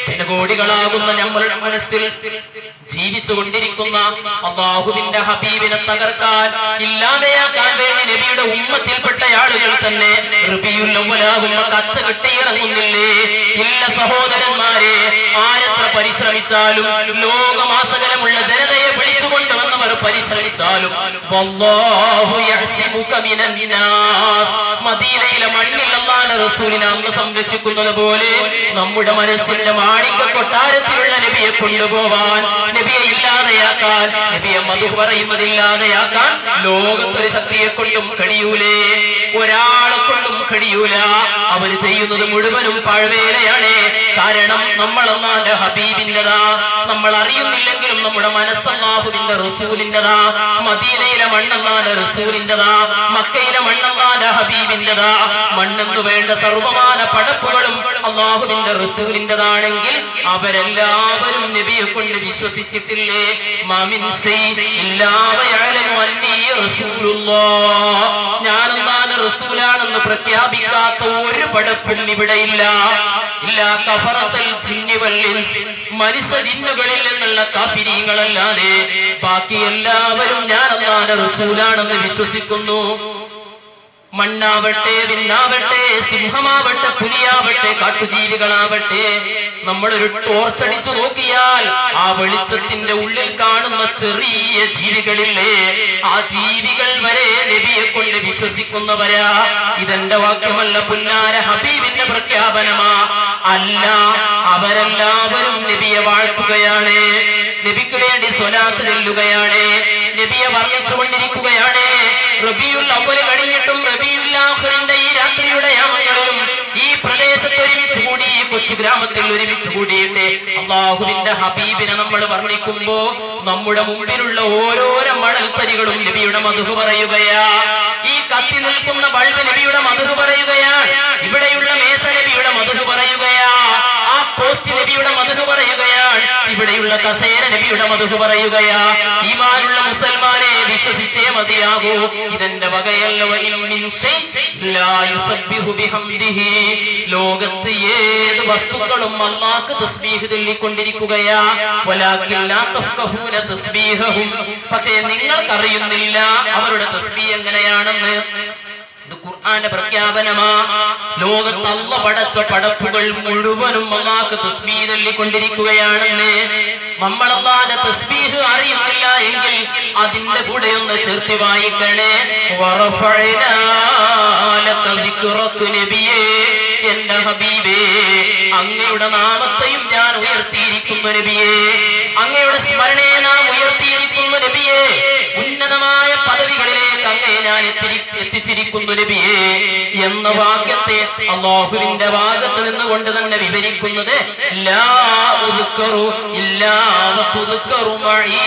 സഹോദരികളാകുന്ന ഞങ്ങളുടെ മനസ്സിൽ ജീവിച്ചു കൊണ്ടിരിക്കുന്ന അള്ളാഹുവിന്റെ ഹബീബിനെ തകർക്കാൻ ഇല്ലാതെയാക്കാൻ വേണ്ടി നബിയുടെ ഉമ്മത്തിൽപ്പെട്ട ആളുകൾ തന്നെ ഋബിയുള്ളവലാകുമ്പോ കച്ച കിട്ടിയിറങ്ങുന്നില്ലേ ഇല്ല സഹോദരന്മാരെ ആരെത്ര പരിശ്രമിച്ചാലും ലോകമാസകലമുള്ള ജനതയെ വിളിച്ചുകൊണ്ടുവന്നവർ പരിശ്രമിച്ചാലും വല്ലാഹു യഹ്സിബുക മിനൻ നാസ്. മദീനയിലെ മണ്ണിൽ അള്ളാന്റെ റസൂലിനെ അന്ന് സംരക്ഷിക്കുന്നത് പോലെ നമ്മുടെ മനസ്സിന്റെ മാണിക്ക കൊട്ടാരത്തിലുള്ള നബിയെ കൊണ്ടുപോവാൻ നബിയെ ഇല്ലാതെയാക്കാൻ നബിയെ മധു പറയുന്നതില്ലാതെയാക്കാൻ ലോകത്തൊരു ശക്തിയെ കൊണ്ടും കഴിയൂലേ ഒരാളെ കൊണ്ടും കഴിയൂല അവര് ചെയ്യുന്നത് മുഴുവനും പഴവേലയാണ് കാരണം നമ്മൾ അള്ളാന്റെ ഹബീബിന്റെതാ നമ്മൾ അറിയുന്നില്ലെങ്കിലും നമ്മുടെ മനസ്സല്ലാഹുവിന്റെ റസൂലിന്റെതാ മദീനയിലെ മണ്ണല്ലാന്റെ റസൂലിന്റെതാ മക്കയിലെ മണ്ണല്ലാന്റെ ഹബീബിന്റെതാ മണ്ണെന്നു വേണ്ട സർവമാന പടപ്പുകളും അള്ളാഹുവിന്റെ റസൂലിന്റെതാണെങ്കിൽ അവരെല്ലാവരും നബിയെ കൊണ്ട് വിശ്വസിച്ചിട്ടില്ലേ മാമിൻ ഷൈ ഇല്ലാവ യഅലമു അന്നീ റസൂലുള്ളാഹ് ഞാൻ അള്ളാന്റെ റസൂലാണെന്ന് പ്രഖ്യാപിക്കാത്ത ഒരു പടപ്പും ഇവിടെയില്ല ഇല്ല കഫറത്തൽ ജിന്നി വൽ ഇൻസ് മനുഷ്യ ജിന്നുകളിൽ നിന്നുള്ള കാഫിരീങ്ങളല്ലാതെ ബാക്കി എല്ലാവരും ഞാൻ അള്ളാന്റെ റസൂലാണെന്ന് വിശ്വസിക്കുന്നു മണ്ണാവട്ടെ വിണ്ണാവട്ടെ സിംഹമാവട്ടെ പുലിയാവട്ടെ കാട്ടുജീവികളാവട്ടെ നമ്മളൊരു ടോർച്ചടിച്ചു നോക്കിയാൽ ആ വെളിച്ചത്തിന്റെ ഉള്ളിൽ കാണുന്ന ചെറിയ ജീവികളില്ലേ ആ ജീവികൾ വരെ നബിയെ കൊണ്ട് വിശ്വസിക്കുന്നവരാ ഇതെന്റെ വാക്യമല്ല പുന്നാര ഹബീബിന്റെ പ്രഖ്യാപനമാ അല്ല അവരെല്ലാവരും നബിയെ വാഴ്ത്തുകയാണ് നബിക്ക് വേണ്ടി സ്വലാത്ത് ചെല്ലുകയാണ് നബിയെ വർണ്ണിച്ചുകൊണ്ടിരിക്കുകയാണ് റബിയുൽ അവല് കഴിഞ്ഞിട്ടും റബിയുൽ ആഖിറിന്റെ ഈ രാത്രിയുടെ യാമങ്ങളിലും ഈ പ്രദേശത്ത് ഒരുമിച്ച് കൂടി ഈ കൊച്ചു ഗ്രാമത്തിൽ ഒരുമിച്ച് കൂടിയിട്ട് അള്ളാഹുവിന്റെ ഹബീബിനെ നമ്മൾ വർണ്ണിക്കുമ്പോ നമ്മുടെ മുമ്പിലുള്ള ഓരോരോ മണൽത്തരികളും നബിയുടെ മധു പറയുകയാ ഈ കത്തി നിൽക്കുന്ന ബൾബ് നബിയുടെ മധു പറയുകയാണ് ഇവിടെയുള്ള മേശ നബിയുടെ മധു പറയുകയാ ആ പോസ്റ്റ് നബിയുടെ മധു പറയുകയാണ് ഇവിടെയുള്ള കസേര നബിയുടെ മധു പറയുകയാ ഈമാനുള്ള മുസൽമാനെ വിശ്വസിച്ചേ മതിയാകൂ ഇതെന്റെ വകയല്ല വഇൻ മിൻ ശൈ ലാ യുസബ്ബിഹു ബിഹംദിഹി ലോകത്ത് ഏത് വസ്തുക്കളും അല്ലാഹ് തസ്ബീഹ് ചൊല്ലിക്കൊണ്ടിരിക്കുകയാ വലാകിൻ ലാ തഫ്ഖഹൂന തസ്ബീഹഹും പക്ഷേ നിങ്ങൾക്കറിയുന്നില്ല അവരുടെ തസ്ബീഹ് എങ്ങനെയാണെന്ന് ഇത് ഖുർആന്റെ പ്രഖ്യാപനമാ ലോകത്ത് അല്ല പടച്ച പടപ്പുകൾ മുഴുവനും അള്ളാഹ് തസ്ബീഹ് ചൊല്ലിക്കൊണ്ടിരിക്കുകയാണെന്ന് നമ്മൾ അള്ളാന്റെ തസ്ബീഹ് അറിയുന്നില്ല എങ്കിൽ അതിന്റെ കൂടെ ഒന്ന് ചേർത്തി വായിക്കണേ വറഫഅനാ ലക ദിക്റക നബിയേ എന്റെ ഹബീബേ അങ്ങയുടെ നാമത്തെയും ഞാൻ ഉയർത്തിയിരിക്കുന്നു നബിയേ അങ്ങയുടെ സ്മരണയെ നാം ഉയർത്തിയിരിക്കുന്നു നബിയേ ഉന്നതമായ പദവികളിലേക്ക് അങ്ങയെ ഞാൻ എത്തിരി എത്തിച്ചിരിക്കുന്നു നബിയേ എന്ന വാക്യത്തെ അള്ളാഹുവിന്റെ ഭാഗത്ത് നിന്നുകൊണ്ട് തന്നെ വിവരിക്കുന്നത് ലാ ഉദ്ക്കറു ഇല്ലാ വതുദ്ക്കറു മഈ.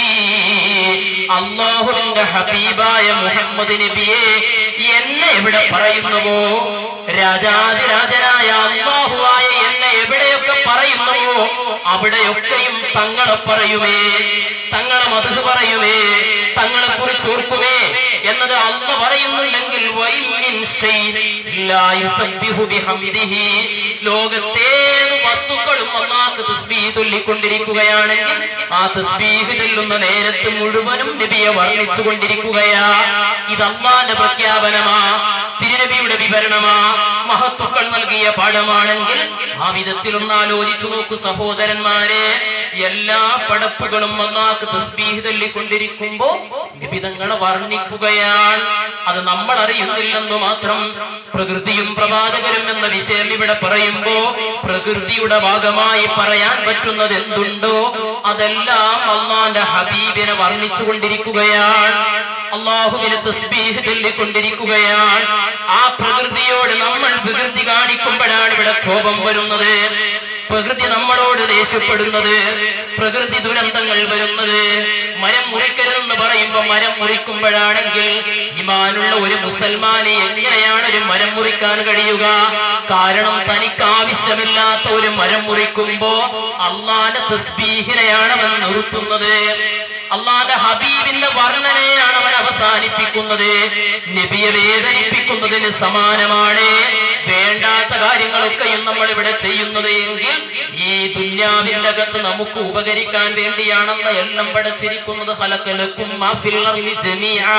അള്ളാഹുവിന്റെ ഹബീബായ മുഹമ്മദ് നബിയെ എന്നെ എവിടെ പറയുന്നുവോ രാജാതിരാജനായ അള്ളാഹുവായ എന്നെ എവിടെയൊക്കെ പറയുന്നുവോ അവിടെയൊക്കെയും തങ്ങളെ പറയുമേ തങ്ങളെ മധു പറയുമേ തങ്ങളെ കുറിച്ച് ഓർക്കുമേ എന്നത് അല്ല പറയുന്നുണ്ടെങ്കിൽ വൈൻ മിൻ ഷൈഇൻ ലാ യുസബ്ബിഹു ബിഹംദിഹി. ലോകത്തേത് വസ്തുക്കളും അള്ളാഹ് തസ്ബീഹ് ചൊല്ലിക്കൊണ്ടിരിക്കുകയാണെങ്കിൽ ആ തസ്ബീഹ് ചെല്ലുന്ന നേരത്ത് മുഴുവനും നബിയെ വർണ്ണിച്ചു കൊണ്ടിരിക്കുകയാ ഇത് അള്ളാന്റെ പ്രഖ്യാപനമാ തിരുനബിയുടെ വിവരണമാ മഹത്തുക്കൾ നൽകിയ പാഠമാണെങ്കിൽ ആ വിധത്തിൽ ഒന്ന് ആലോചിച്ചു നോക്കൂ സഹോദരന്മാരെ എല്ലാ പടപ്പുകളും അള്ളാഹ് തസ്ബീഹ് ചൊല്ലിക്കൊണ്ടിരിക്കുമ്പോ നിബിതങ്ങളെ വർണ്ണിക്കുകയാണ് അത് നമ്മൾ അറിയുന്നില്ലെന്ന് മാത്രം പ്രകൃതിയും പ്രവാചകരും എന്ന വിഷയം ഇവിടെ പറയുമ്പോ പ്രകൃതിയുടെ ഭാഗമായി പറയാൻ പറ്റുന്നത് എന്തുണ്ടോ അതെല്ലാം അള്ളാന്റെ ഹബീബിനെ വർണ്ണിച്ചു കൊണ്ടിരിക്കുകയാണ് അള്ളാഹുവിന് തസ്ബീഹ് ചൊല്ലിക്കൊണ്ടിരിക്കുകയാണ് ആ പ്രകൃതിയോട് നമ്മൾ വികൃതി കാണിക്കുമ്പോഴാണ് ഇവിടെ ക്ഷോഭം വരുന്നത് പ്രകൃതി നമ്മളോട് ദേഷ്യപ്പെടുന്നത് പ്രകൃതി ദുരന്തങ്ങൾ വരുന്നത് മരം മുറിക്കരുതെന്ന് പറയുമ്പോൾ മരം മുറിക്കുമ്പോഴാണെങ്കിൽ ഇമാനുള്ള ഒരു മുസൽമാനെ എങ്ങനെയാണ് ഒരു മരം മുറിക്കാൻ കഴിയുക കാരണം തനിക്ക് ആവശ്യമില്ലാത്ത ഒരു മരം മുറിക്കുമ്പോ അള്ളാന്റെ തസ്ബീഹിനെയാണ് അവൻ നിർത്തുന്നത് അള്ളാന്റെ ഹബീബിന്റെ വർണ്ണനയാണ് അവൻ അവസാനിപ്പിക്കുന്നത് നബിയെ വേദനിപ്പിക്കുന്നതിന് സമാനമാണ് വേണ്ടാത്ത കാര്യങ്ങളൊക്കെയും നമ്മൾ ഇവിടെ ചെയ്യുന്നത് എങ്കിൽ ഈ ദുന്യാവിന്റെ അകത്ത് നമുക്ക് ഉപകരിക്കാൻ വേണ്ടിയാണെന്ന് എല്ലാം പഠിച്ചിരിക്കുന്നത് ഹലക്കലക്കും മാഫിൽ അർളി ജമീഅ.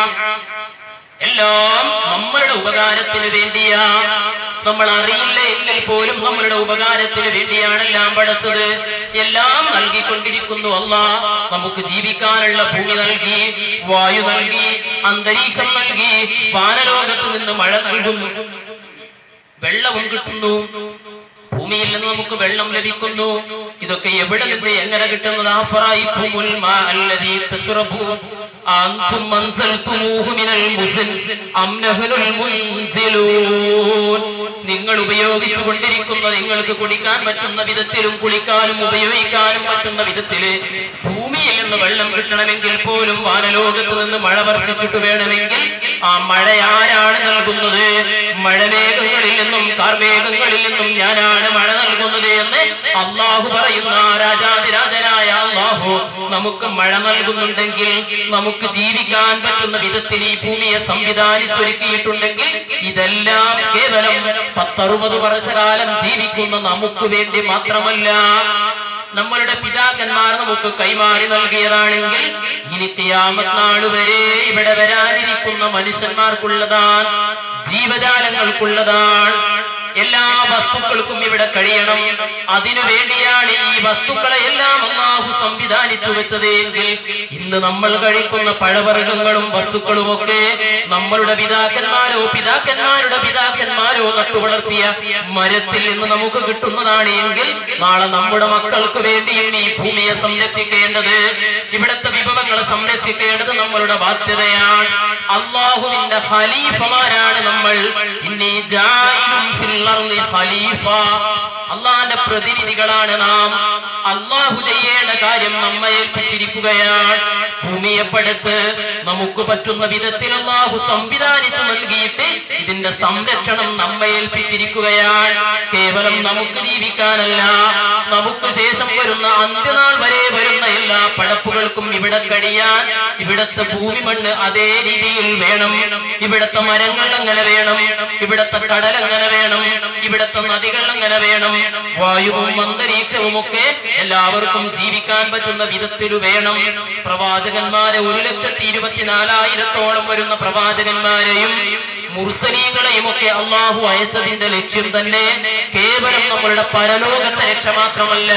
എല്ലാം നമ്മളുടെ ഉപകാരത്തിന് വേണ്ടിയാ നമ്മൾ അറിയില്ല എങ്കിൽ പോലും നമ്മളുടെ ഉപകാരത്തിന് വേണ്ടിയാണ് എല്ലാം പഠിച്ചത് എല്ലാം നൽകിക്കൊണ്ടിരിക്കുന്നു അല്ല നമുക്ക് ജീവിക്കാനുള്ള ഭൂമി നൽകി വായു നൽകി അന്തരീക്ഷം നൽകി വാനലോകത്ത് നിന്ന് മഴ നൽകുന്നു വെള്ളവും കിട്ടുന്നു ഭൂമിയിൽ നിന്ന് നമുക്ക് വെള്ളം ലഭിക്കുന്നു ഇതൊക്കെ എവിടെ നിന്ന് എങ്ങനെ കിട്ടുന്നത് ആഫറായിത്തുമുൽ മാ അല്ലദീ തശ്റബൂൻ അൻതും അൻസൽതുമൂഹു മിനൽ മുസ്ൻ അം നഹ്നുൽ മുൻസിലൂൻ നിങ്ങൾ ഉപയോഗിച്ചു കൊണ്ടിരിക്കുന്ന നിങ്ങൾക്ക് കുടിക്കാൻ പറ്റുന്ന വിധത്തിലും കുളിക്കാനും ഉപയോഗിക്കാനും പറ്റുന്ന വിധത്തില് ഭൂമിയിൽ നിന്ന് വെള്ളം കിട്ടണമെങ്കിൽ പോലും വാനലോകത്ത് നിന്ന് മഴ വർഷിച്ചിട്ട് വേണമെങ്കിൽ ആ മഴ ആരാണ് നൽകുന്നത് മഴമേഘങ്ങളിൽ നിന്നും കാർമേഘങ്ങളിൽ നിന്നും ഞാനാണ് മഴ നൽകുന്നത് എന്ന് അള്ളാഹു പറയുന്ന ആ രാജാതിരാജനായ അള്ളാഹു നമുക്ക് മഴ നൽകുന്നുണ്ടെങ്കിൽ നമുക്ക് ജീവിക്കാൻ പറ്റുന്ന വിധത്തിൽ ഈ ഭൂമിയെ സംവിധാനിച്ചൊരുക്കിയിട്ടുണ്ടെങ്കിൽ ഇതെല്ലാം കേവലം പത്തറുപത് വർഷകാലം ജീവിക്കുന്ന നമുക്ക് വേണ്ടി മാത്രമല്ല നമ്മളുടെ പിതാക്കന്മാർ നമുക്ക് കൈമാറി നൽകിയതാണെങ്കിൽ ഇനി കിയാമത്ത് നാൾ വരെ ഇവിടെ വരാനിരിക്കുന്ന മനുഷ്യന്മാർക്കുള്ളതാണ് ജീവജാലങ്ങൾക്കുള്ളതാണ് എല്ലാ വസ്തുക്കൾക്കും ഇവിടെ കഴിയണം അതിനു വേണ്ടിയാണ് ഈ വസ്തുക്കളെ എല്ലാം അള്ളാഹു സംവിധാനിച്ചു വെച്ചത് എങ്കിൽ ഇന്ന് നമ്മൾ കഴിക്കുന്ന പഴവർഗ്ഗങ്ങളും വസ്തുക്കളും ഒക്കെ നമ്മളുടെ പിതാക്കന്മാരോ പിതാക്കന്മാരുടെ പിതാക്കന്മാരോ നട്ടുവളർത്തിയ മരത്തിൽ നിന്ന് നമുക്ക് കിട്ടുന്നതാണ് എങ്കിൽ നാളെ നമ്മുടെ മക്കൾക്ക് വേണ്ടിയും ഈ ഭൂമിയെ സംരക്ഷിക്കേണ്ടത് ഇവിടുത്തെ വിഭവങ്ങളെ സംരക്ഷിക്കേണ്ടത് നമ്മളുടെ ബാധ്യതയാണ് അള്ളാഹുവിന്റെ ഖലീഫമാരാണ് നമ്മൾ ഇന്നീ ജായിലും ഫിൽ അർളി ഖലീഫ അള്ളാന്റെ പ്രതിനിധികളാണ് നാം അള്ളാഹു ചെയ്യേണ്ട കാര്യം നമ്മെ ഏൽപ്പിച്ചിരിക്കുകയാണ് ഭൂമിയെ പഠിച്ച് നമുക്ക് പറ്റുന്ന വിധത്തിൽ അള്ളാഹു സംവിധാനിച്ചു നൽകിയിട്ട് ഇതിന്റെ സംരക്ഷണം നമ്മെ ഏൽപ്പിച്ചിരിക്കുകയാണ് കേവലം നമുക്ക് ജീവിക്കാനല്ല നമുക്ക് ശേഷം വരുന്ന അന്ത്യനാൾ വരെ വരുന്ന എല്ലാ പടപ്പുകൾക്കും ഇവിടെ കഴിയാൻ ഇവിടത്തെ ഭൂമി മണ്ണ് അതേ രീതിയിൽ വേണം ഇവിടത്തെ മരങ്ങൾ അങ്ങനെ വേണം ഇവിടത്തെ കടൽ അങ്ങനെ വേണം ഇവിടത്തെ നദികൾ അങ്ങനെ വേണം വായുവും അന്തരീക്ഷവും ഒക്കെ എല്ലാവർക്കും ജീവിക്കാൻ പറ്റുന്ന വിധത്തിൽ വേണം പ്രവാചകന്മാരെ ഒരു ലക്ഷത്തി ഇരുപത്തിനാലായിരത്തോളം വരുന്ന പ്രവാചകന്മാരെയും മുർസലീങ്ങളെയും ഒക്കെ അള്ളാഹു അയച്ചതിന്റെ ലക്ഷ്യം തന്നെ കേവലം നമ്മളുടെ പരലോകത്തെ രക്ഷ മാത്രമല്ല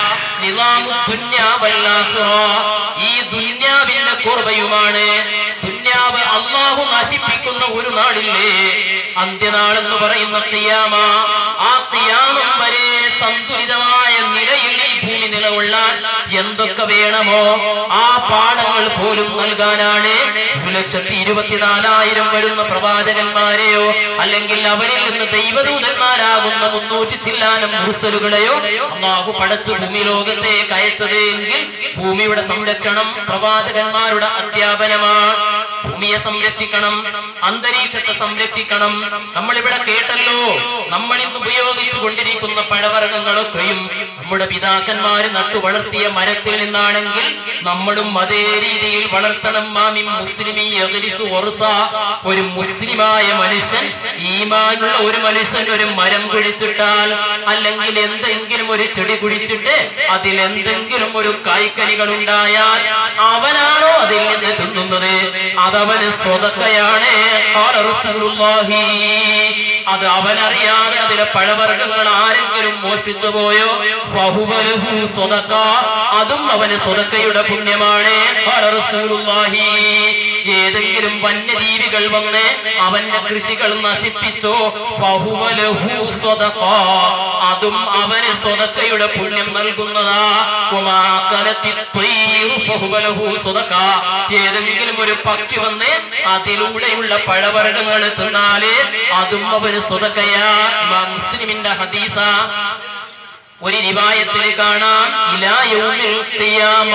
നിലാമു ദുന്യാ വല്ലാഹിറ. ഈ ദുന്യാവിന്റെ കുറവയുമാണ് ദുന്യാവ് അള്ളാഹു നശിപ്പിക്കുന്ന ഒരു നാളില്ലേ അന്ത്യനാളെന്ന് പറയുന്ന തിയാമ ആ തിയാമം വരെ സന്തുലിതമായ നിലയിൽ ഈ ഭൂമി നിലകൊള്ളാൻ എന്തൊക്കെ വേണമോ ആ പാഠങ്ങൾ പോലും നൽകാനാണ് ഒരു ലക്ഷത്തി ഇരുപത്തിനാലായിരം വരുന്ന പ്രവാചകന്മാരെയോ അല്ലെങ്കിൽ അവരിൽ നിന്ന് ദൈവദൂതന്മാരാകുന്ന മുന്നൂറ്റി ചില്ലാനം മുർസലുകളെയോ അള്ളാഹു പടച്ചു ഭൂമി ലോകത്തേക്ക് അയച്ചത് എങ്കിൽ ഭൂമിയുടെ സംരക്ഷണം പ്രവാചകന്മാരുടെ അധ്യാപനമാണ് ഭൂമിയെ സംരക്ഷിക്കണം അന്തരീക്ഷത്തെ സംരക്ഷിക്കണം നമ്മളിവിടെ കേട്ടല്ലോ നമ്മൾ ഇന്ന് ഉപയോഗിച്ചു കൊണ്ടിരിക്കുന്ന പഴവർഗ്ഗങ്ങളൊക്കെയും നമ്മുടെ പിതാക്കന്മാര് നട്ടു വളർത്തിയ മരത്തിൽ നിന്നാണെങ്കിൽ നമ്മളും അതേ രീതിയിൽ വളർത്തണം മാമി മുസ്ലിമി യഗ്രിസു വറുസ. ഒരു മുസ്ലിമായ മനുഷ്യൻ ഈമാനുള്ള ഒരു മനുഷ്യൻ ഒരു മരം കുഴിച്ചിട്ടാൽ അല്ലെങ്കിൽ എന്തെങ്കിലും ഒരു ചെടി കുഴിച്ചിട്ട് അതിൽ എന്തെങ്കിലും ഒരു കായ്ക്കനികൾ ഉണ്ടായാൽ അവനാണോ അതിൽ നിന്ന് തിന്നുന്നത് അതവന് സ്വതക്കയാണ് ഖാല റസൂലുള്ളാഹി. അത് അവനറിയാതെ അതിലെ പഴവർഗ്ഗങ്ങൾ ആരെങ്കിലും മോഷ്ടിച്ചു പോയോ ഫഹുവലഹു സ്വതക്ക അതും അവന് സ്വതക്കയുടെ പുണ്യമാണ് ഖാല റസൂലുള്ളാഹി. ഏതെങ്കിലും വന്യജീവികൾ വന്ന് അവന്റെ കൃഷികൾ നശിപ്പിച്ചോ ഫഹുവലഹു സ്വതക്ക അതും അവന് സ്വതക്കയുടെ പുണ്യം നൽകുന്നതാ വമാ കലത്തി ത്വയ്റു ഫഹുവലഹു സ്വതക്ക. ഏതെങ്കിലും ഒരു പക്ഷി വന്ന് അതിലൂടെയുള്ള പഴവർഗ്ഗങ്ങൾ തിന്നാല് അതും അവന് സ്വതക്കയാ ഇമാം മുസ്ലിമിന്റെ ഹദീസ ഒരു റിവായത്തിൽ കാണാം ഇലാ യൗമിൽ ഖിയാമ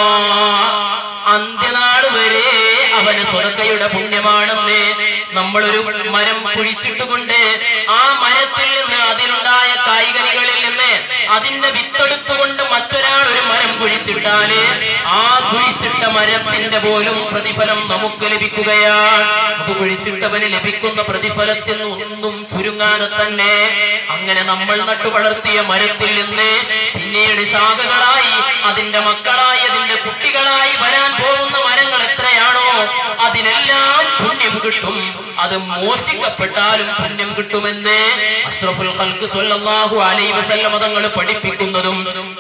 അന്ത്യനാൾ വരെ അവന് സ്വതക്കയുടെ പുണ്യമാണെന്ന് നമ്മളൊരു മരം കുഴിച്ചിട്ടുകൊണ്ട് ആ മരത്തിൽ നിന്ന് അതിലുണ്ടായ കായ്കനികളിൽ നിന്ന് അതിന്റെ വിത്തെടുത്തുകൊണ്ട് മറ്റൊരാൾ ഒരു മരം കുഴിച്ചിട്ടാല് ആ കുഴിച്ചിട്ട മരത്തിന്റെ പോലും പ്രതിഫലം നമുക്ക് ലഭിക്കുകയാണ് അത് കുഴിച്ചിട്ടവന് ലഭിക്കുന്ന പ്രതിഫലത്തിൽ നിന്ന് ഒന്നും ചുരുങ്ങാതെ തന്നെ അങ്ങനെ നമ്മൾ നട്ടു വളർത്തിയ മരത്തിൽ നിന്ന് പിന്നീട് ശാഖകളായി അതിന്റെ മക്കളായി അതിന്റെ കുട്ടികളായി വരാൻ പോകുന്ന മരങ്ങൾ എത്രയാണോ അതിനെല്ലാം പുണ്യം കിട്ടും അത് മോഷ്ടിക്കപ്പെട്ടാലും പുണ്യം കിട്ടുമെന്ന് അഷ്റഫുൽ ഖൽഖ് സ്വല്ലല്ലാഹു അലൈഹി വസല്ലം തങ്ങൾ പഠിപ്പിക്കുന്നതും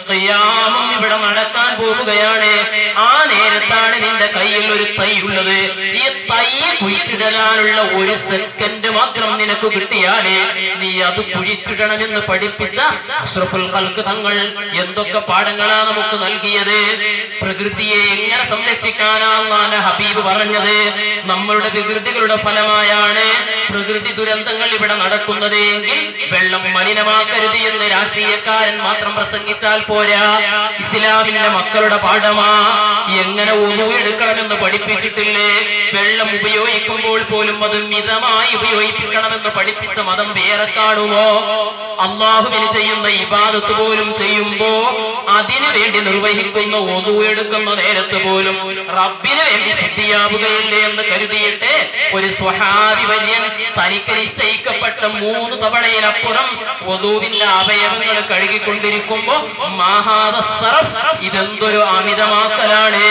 ഖിയാമം ഇവിടെ നടക്കാൻ പോവുകയാണ് ആ നേരത്താണ് നിന്റെ കയ്യിൽ ഒരു തൈ ഉള്ളത് ഈ തൈ കുഴിച്ചിടാനുള്ള ഒരു സെക്കൻഡ് മാത്രം നിനക്ക് കിട്ടിയാലേ നീ അത് കുഴിച്ചിടണമെന്ന് പഠിപ്പിച്ച അഷ്റഫുൽ ഖൽഖ് തങ്ങൾ എന്തൊക്കെ പാഠങ്ങളാ നമുക്ക് നൽകിയത് പ്രകൃതിയെ എങ്ങനെ സംരക്ഷിക്കാനാണ് ഹബീബ് പറഞ്ഞത് നമ്മളുടെ വികൃതികളുടെ ഫലമായാണ് പ്രകൃതി ദുരന്തങ്ങൾ ഇവിടെ നടക്കുന്നത് എങ്കിൽ വെള്ളം മലിനമാക്കരുത് എന്ന് രാഷ്ട്രീയക്കാരൻ മാത്രം പ്രസംഗിച്ചാൽ പോരാ ഇസ്ലാമിന്റെ മക്കളുടെ പാഠമാ എങ്ങനെ ഒതു എടുക്കണമെന്ന് പഠിപ്പിച്ചിട്ടില്ലേ വെള്ളം ഉപയോഗിക്കുമ്പോൾ പോലും അത് മിതമായി ഉപയോഗിപ്പിക്കണമെന്ന് പഠിപ്പിച്ച മതം വേറെ കാണുമോ അള്ളാഹുവിന് ചെയ്യുന്ന ഇബാദത്ത് പോലും ചെയ്യുമ്പോ അതിനു വേണ്ടി നിർവഹിക്കുന്ന ഒതു എടുക്കുന്ന നേരത്ത് പോലും റബ്ബിന് വേണ്ടി ശുദ്ധിയാവുകയില്ലേ എന്ന് കരുതിയിട്ട് ഒരു സ്വഹാബി വര്യൻ തനിക്ക് നിശ്ചയിക്കപ്പെട്ട മൂന്ന് തവണയിലപ്പുറം വധുവിന്റെ അവയവങ്ങൾ കഴുകിക്കൊണ്ടിരിക്കുമ്പോ മഹാദ സറഫ് ഇതെന്തൊരു അമിതമാക്കലാണ്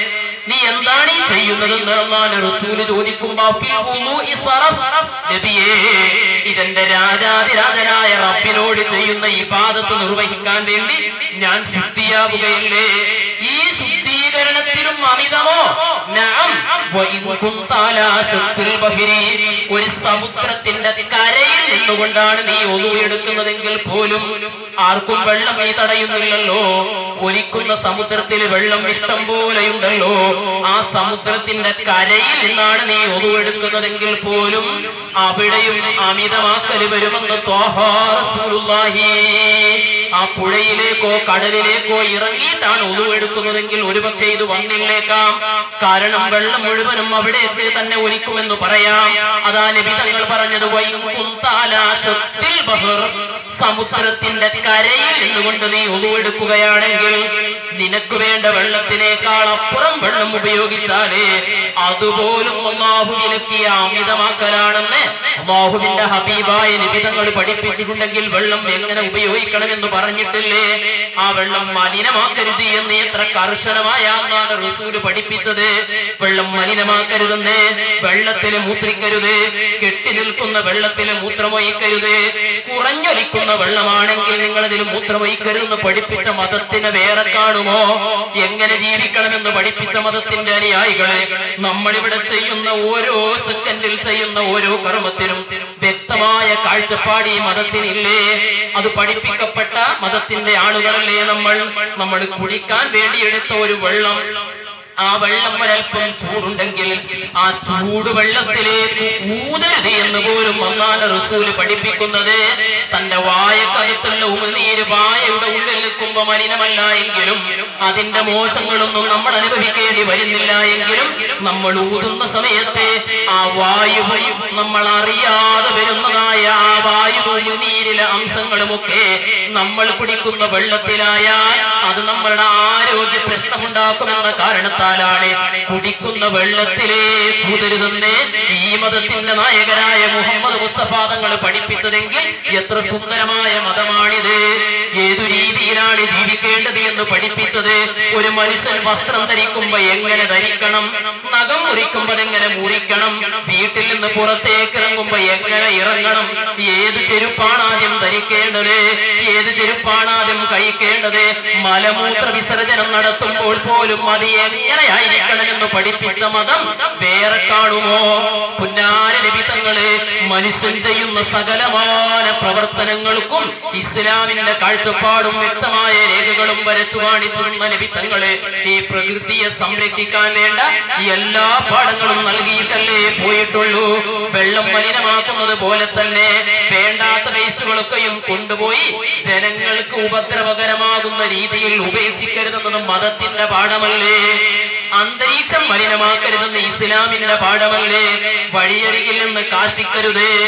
നീ എന്താണ് ഈ ചെയ്യുന്നതെന്ന് അള്ളാന്റെ റസൂല് ചോദിക്കുമ്പോ ഫിൽ വുളൂഇ സറഫ്. നബിയേ ഇതെന്റെ രാജാതിരാജനായ റബ്ബിനോട് ചെയ്യുന്ന ഇബാദത്ത് നിർവഹിക്കാൻ വേണ്ടി ഞാൻ ശുദ്ധിയാവുകയല്ലേ ഈ ശുദ്ധീകരണത്തിലും അമിതമോ നഅം. വഇൻ കുന്ത അലാ ശത്തുൽ ബഹരി. ഒരു സമുദ്രത്തിന്റെ കരയിൽ നിന്നുകൊണ്ടാണ് നീ ഒതുവെടുക്കുന്നതെങ്കിൽ പോലും ആർക്കും വെള്ളം നീ തടയുന്നില്ലല്ലോ ഒലിക്കുന്ന സമുദ്രത്തിൽ വെള്ളം ഇഷ്ടം പോലെയുണ്ടല്ലോ ആ സമുദ്രത്തിന്റെ കരയിൽ നിന്നാണ് നീ ഒതുവെടുക്കുന്നതെങ്കിൽ പോലും അവിടെയും അമിതമാക്കൽ വരുമെന്ന് ത്വാഹ റസൂലുള്ളാഹി. ആ പുഴയിലേക്കോ കടലിലേക്കോ ഇറങ്ങിയിട്ടാണ് ഒതുവെടുക്കുന്നതെങ്കിൽ ഒരുപക്ഷെ ഇത് വന്നില്ലേക്കാം കാരണം വെള്ളം മുഴുവനും അവിടെ എത്തി തന്നെ ഒലിക്കുമെന്ന് പറയാം അതാ നബി തങ്ങൾ പറഞ്ഞത് "വൈൻ കുന്ത അലാ ശത്തിൽ ബഹർ." സമുദ്രത്തിന്റെ കരയിൽ നിന്നുകൊണ്ട് നീ ഒതുവെടുക്കുകയാണെങ്കിൽ നിനക്ക് വേണ്ട വെള്ളത്തിനേക്കാൾ അപ്പുറം വെള്ളം ഉപയോഗിച്ചാലേ അതുപോലും അള്ളാഹു വിലക്കിയ അമിതമാക്കലാണെന്ന് അള്ളാഹുവിന്റെ ഹബീബായ നിബിതങ്ങൾ പഠിപ്പിച്ചിട്ടുണ്ടെങ്കിൽ വെള്ളം എങ്ങനെ ഉപയോഗിക്കണമെന്ന് പറഞ്ഞിട്ടില്ലേ ആ വെള്ളം മലിനമാക്കരുത് എന്ന് എത്ര കർശനമായ അന്നാണ് റസൂല് പഠിപ്പിച്ചത് വെള്ളം മലിനമാക്കരുതെന്ന് വെള്ളത്തിൽ മൂത്രിക്കരുത് കെട്ടി നിൽക്കുന്ന വെള്ളത്തിൽ മൂത്രമൊഴിക്കരുത് കുറഞ്ഞൊലിക്കുന്ന വെള്ളമാണെങ്കിൽ നിങ്ങൾ അതിൽ മൂത്രമൊഴിക്കരുതെന്ന് പഠിപ്പിച്ച മതത്തിനെ വേറെ കാണുമോ എങ്ങനെ ജീവിക്കണമെന്ന് പഠിപ്പിച്ച മതത്തിന്റെ അനുയായികളെ നമ്മളിവിടെ ചെയ്യുന്ന ഓരോ സെക്കൻഡിൽ ചെയ്യുന്ന ഓരോ കർമ്മത്തിനും വ്യക്തമായ കാഴ്ചപ്പാട് ഈ മതത്തിനില്ലേ അത് പഠിപ്പിക്കപ്പെട്ട മതത്തിന്റെ ആളുകളല്ലേ നമ്മൾ നമ്മൾ കുടിക്കാൻ വേണ്ടി എടുത്ത ഒരു വെള്ളം ആ വെള്ളം ഒരൽപ്പം ചൂടുണ്ടെങ്കിൽ ആ ചൂട് വെള്ളത്തിലേക്ക് ഊതരുത് എന്ന് പോലും ഒന്നാണ് റസൂല് പഠിപ്പിക്കുന്നത് തന്റെ വായക്കകത്തുള്ള ഉമിനീര് വായയുടെ ഉള്ളിൽ നിൽക്കുമ്പോ മലിനമല്ല എങ്കിലും അതിന്റെ മോശങ്ങളൊന്നും നമ്മൾ അനുഭവിക്കേണ്ടി വരുന്നില്ല എങ്കിലും നമ്മൾ ഊതുന്ന സമയത്ത് ആ വായുവും നമ്മൾ അറിയാതെ വരുന്നതായ ആ വായു ഉമിനീരിലെ അംശങ്ങളുമൊക്കെ നമ്മൾ കുടിക്കുന്ന വെള്ളത്തിലായാൽ അത് നമ്മളുടെ ആരോഗ്യ പ്രശ്നമുണ്ടാക്കുമെന്ന കാരണത്താലാണ് കുടിക്കുന്ന വെള്ളത്തിലേ കൂതരുതെന്ന് ഈ മതത്തിന്റെ നായകരായ മുഹമ്മദ് മുസ്തഫ തങ്ങൾ പഠിപ്പിച്ചതെങ്കിൽ എത്ര സുന്ദരമായ മതമാണിത് ഏതു രീതിയിലാണ് ജീവിക്കേണ്ടത് എന്ന് പഠിപ്പിച്ചത് ഒരു മനുഷ്യൻ വസ്ത്രം ധരിക്കുമ്പോ എങ്ങനെ ധരിക്കണം നഖം മുറിക്കുമ്പോൾ എങ്ങനെ മുറിക്കണം വീട്ടിൽ നിന്ന് പുറത്തേക്ക് ഇറങ്ങുമ്പോ എങ്ങനെ ഇറങ്ങണം ഏത് ചെരുപ്പാണ് ആദ്യം ധരിക്കേണ്ടത് ഏത് ചെരുപ്പാണ് ആദ്യം കഴിക്കേണ്ടത് മലമൂത്ര വിസർജനം നടത്തുമ്പോൾ പോലും അത് എങ്ങനെയായിരിക്കണമെന്ന് പഠിപ്പിച്ച മതം വേറെ കാണുമോ പുന്നാര നിമിത്തങ്ങള് മനുഷ്യൻ ചെയ്യുന്ന സകലമായ പ്രവർത്തനങ്ങൾക്കും ഇസ്ലാമിന്റെ കാഴ്ചപ്പാടും വ്യക്തമായ രേഖകളും വരച്ചു കാണിച്ചിരുന്ന നിമിത്തങ്ങള് ഈ പ്രകൃതിയെ സംരക്ഷിക്കാൻ വേണ്ട എല്ലാ പാഠങ്ങളും നൽകിയിട്ടല്ലേ പോയിട്ടുള്ളൂ വെള്ളം മലിനമാക്കുന്നത് പോലെ തന്നെ വേണ്ടാത്ത വേസ്റ്റുകളൊക്കെയും കൊണ്ടുപോയി ജനങ്ങൾക്ക് ഉപദ്രവകരമാകുന്ന രീതിയിൽ ഉപേക്ഷിക്കരുതെന്നത് മതത്തിന്റെ പാഠമല്ലേ അന്തരീക്ഷം മലിനമാക്കരുതെന്ന് ഇസ്ലാമിന്റെ പാഠമല്ലേ വഴിയരികിൽ നിന്ന് കാഷ്ടിക്കരുത്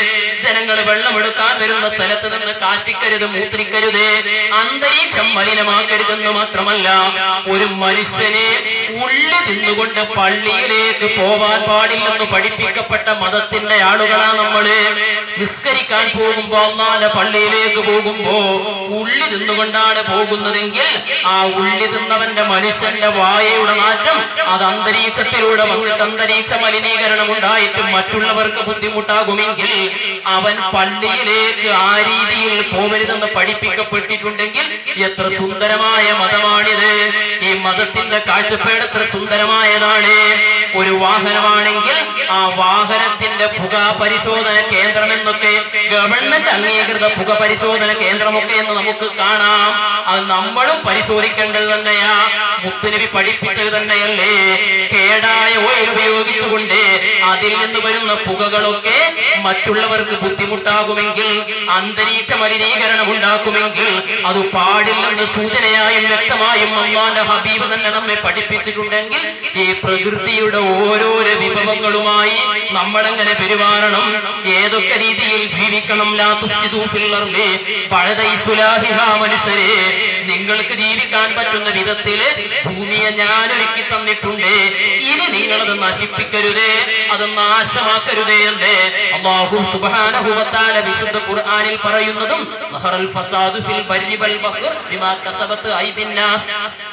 ജനങ്ങൾ വെള്ളമെടുക്കാൻ വരുന്ന സ്ഥലത്ത് നിന്ന് കാഷ്ടിക്കരുത് മൂത്രിക്കരുത് അന്തരീക്ഷം മലിനമാക്കരുതെന്ന് മാത്രമല്ല ഒരു മനുഷ്യനെ ഉള്ളി തിന്നുകൊണ്ട് പള്ളിയിലേക്ക് പോവാൻ പാടില്ലെന്ന് പഠിപ്പിക്കപ്പെട്ട മതത്തിന്റെ ആളുകളാ നമ്മള് നിസ്കരിക്കാൻ പോകുമ്പോ അന്നാന്റെ പള്ളിയിലേക്ക് പോകുമ്പോ ഉള്ളി തിന്നുകൊണ്ടാണ് പോകുന്നതെങ്കിൽ ആ ഉള്ളി തിന്നവന്റെ മനുഷ്യന്റെ വായയുടെ നാറ്റം അത് അന്തരീക്ഷത്തിലൂടെ വന്നിട്ട് അന്തരീക്ഷ മലിനീകരണം ഉണ്ടായിട്ട് മറ്റുള്ളവർക്ക് ബുദ്ധിമുട്ടാകുമെങ്കിൽ അവൻ പള്ളിയിലേക്ക് ആ രീതിയിൽ പോവരുതെന്ന് പഠിപ്പിക്കപ്പെട്ടിട്ടുണ്ടെങ്കിൽ എത്ര സുന്ദരമായ മതമാണിത് ഈ മതത്തിന്റെ കാഴ്ചപ്പാട് എത്ര സുന്ദരമായതാണ് ഒരു വാഹനമാണെങ്കിൽ ആ വാഹനത്തിന്റെ പുക പരിശോധന കേന്ദ്രം എന്നൊക്കെ ഗവൺമെന്റ് അംഗീകൃത പുക പരിശോധന കേന്ദ്രമൊക്കെ എന്ന് നമുക്ക് കാണാം അത് നമ്മളും പരിശോധിക്കേണ്ടത് തന്നെയാ മുത്തുനബി പഠിപ്പിച്ചത് തന്നെയല്ലേ കേടായ ഓയിൽ ഉപയോഗിച്ചുകൊണ്ട് അതിൽ നിന്ന് വരുന്ന പുകകളൊക്കെ മറ്റുള്ളവർക്ക് ബുദ്ധിമുട്ടാകുമെങ്കിൽ അന്തരീക്ഷ മലിനീകരണം ഉണ്ടാക്കുമെങ്കിൽ അത് പാടില്ലെന്ന് സൂചനയായും വ്യക്തമായും അള്ളാന്റെ ഹബീബ് തന്നെ നമ്മെ പഠിപ്പിച്ചിട്ടുണ്ടെങ്കിൽ ഈ പ്രകൃതിയുടെ ഓരോരോ വിഭവങ്ങളുമായി നമ്മളെങ്ങനെ പെരുമാറണം ഏതൊക്കെ രീതിയിൽ ജീവിക്കണം ലാ തുഫ്സിദൂ ഫിൽ അർളി ബഅദ ഇസ്ലാഹിഹാ മനുഷ്യരെ നിങ്ങൾക്ക് ജീവിക്കാൻ പറ്റുന്ന വിധത്തില് ഭൂമിയെ ഞാൻ ഒരുക്കി തന്നിട്ടുണ്ട് ഇനി നിങ്ങളത് നശിപ്പിക്കരുതേ അത് നാശമാക്കരുതേ എന്ന് അല്ലാഹു സുബ്ഹാനഹു വ തആല വിശുദ്ധ ഖുർആനിൽ പറയുന്നതും ലഹറൽ ഫസാദു ഫിൽ ബർരി വൽ ബഹ്ർ ബിമാ കസബത്ത് ഐദിൻ നാസ്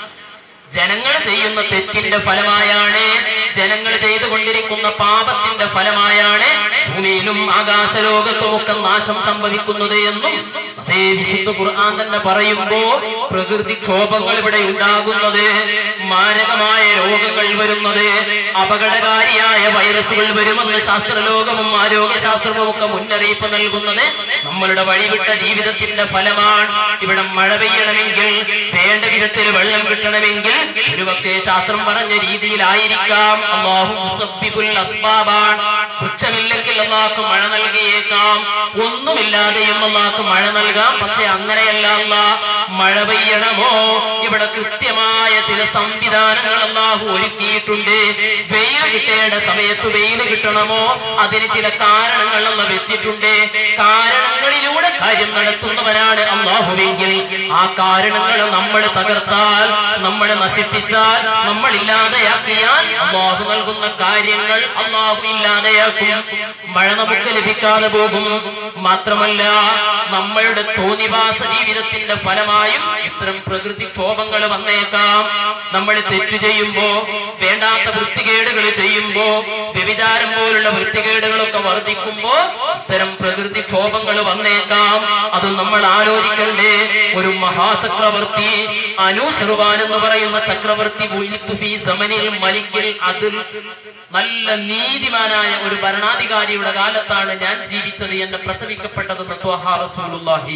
ജനങ്ങൾ ചെയ്യുന്ന തെറ്റിന്റെ ഫലമായാണ് ജനങ്ങൾ ചെയ്തുകൊണ്ടിരിക്കുന്ന പാപത്തിന്റെ ഫലമായാണ് ഭൂമിയിലും ആകാശലോകത്തുമൊക്കെ നാശം സംഭവിക്കുന്നത് എന്നും അതേ വിശുദ്ധ ഖുർആൻ തന്നെ പറയുമ്പോ പ്രകൃതി ക്ഷോഭങ്ങൾ ഇവിടെ ഉണ്ടാകുന്നത് മാരകമായ രോഗങ്ങൾ വരുന്നത് അപകടകാരിയായ വൈറസുകൾ വരുമെന്ന് ശാസ്ത്രലോകവും ആരോഗ്യശാസ്ത്രവും ഒക്കെ മുന്നറിയിപ്പ് നൽകുന്നത് നമ്മളുടെ വഴിവിട്ട ജീവിതത്തിന്റെ ഫലമാണ് ഇവിടെ മഴ പെയ്യണമെങ്കിൽ വേണ്ട വിധത്തിൽ വെള്ളം കിട്ടണമെങ്കിൽ ഒരുപക്ഷെ ശാസ്ത്രം പറഞ്ഞ രീതിയിലായിരിക്കാം അള്ളാഹു മുസബ്ബിബുൽ അസ്ബാബാണ് വൃക്ഷമില്ലെങ്കിൽ അള്ളാഹ്ക്ക് മഴ നൽകിയേക്കാം ഒന്നുമില്ലാതെയും അള്ളാഹ്ക്ക് മഴ നൽകാം പക്ഷെ അങ്ങനെയല്ല അല്ലാ മഴ പെയ്യണമോ ഇവിടെ കൃത്യമായ ചില സംവിധാനങ്ങൾ അള്ളാഹു ഒരുക്കിയിട്ടുണ്ട് വെയിൽ കിട്ടേണ്ട സമയത്ത് വെയിൽ കിട്ടണമോ അതിന് ചില കാരണങ്ങൾ അല്ല വെച്ചിട്ടുണ്ട് കാരണങ്ങളിലൂടെ കാര്യം നടത്തുന്നവനാണ് അള്ളാഹുവെങ്കിൽ ആ കാരണങ്ങൾ നമ്മൾ തകർത്താൽ നമ്മളെ നശിപ്പിച്ചാൽ നമ്മൾ ഇല്ലാതെയാക്കിയാൽ അള്ളാഹു നൽകുന്ന കാര്യങ്ങൾ അള്ളാഹു ഇല്ലാതെയാക്കും മഴ നമുക്ക് ലഭിക്കാതെ പോകും മാത്രമല്ല നമ്മളുടെ തോന്നിവാസ ജീവിതത്തിന്റെ ഫലമായും ഇത്തരം പ്രകൃതി ക്ഷോഭങ്ങൾ വന്നേക്കാം നമ്മൾ തെറ്റു ചെയ്യുമ്പോ വേണ്ടാത്ത വൃത്തികേടുകൾ ചെയ്യുമ്പോ വ്യഭിചാരം പോലുള്ള വൃത്തികേടുകളൊക്കെ വർദ്ധിക്കുമ്പോ ഇത്തരം പ്രകൃതി ക്ഷോഭങ്ങൾ വന്നേക്കാം അത് നമ്മൾ ആലോചിക്കണ്ടേ ഒരു മഹാചക്രവർത്തി അനുസർവാൻ എന്ന് പറയുന്ന ചക്രവർത്തി ബുഇത്തു ഫീ സമനിൽ മലിക്കിൽ അതിൽ നല്ല നീതിമാനായ ഒരു ഭരണാധികാരിയുടെ കാലത്താണ് ഞാൻ ജീവിച്ചത് എന്നെ പ്രസവിക്കപ്പെട്ടതെന്ന് ത്വഹാ റസൂലുള്ളാഹി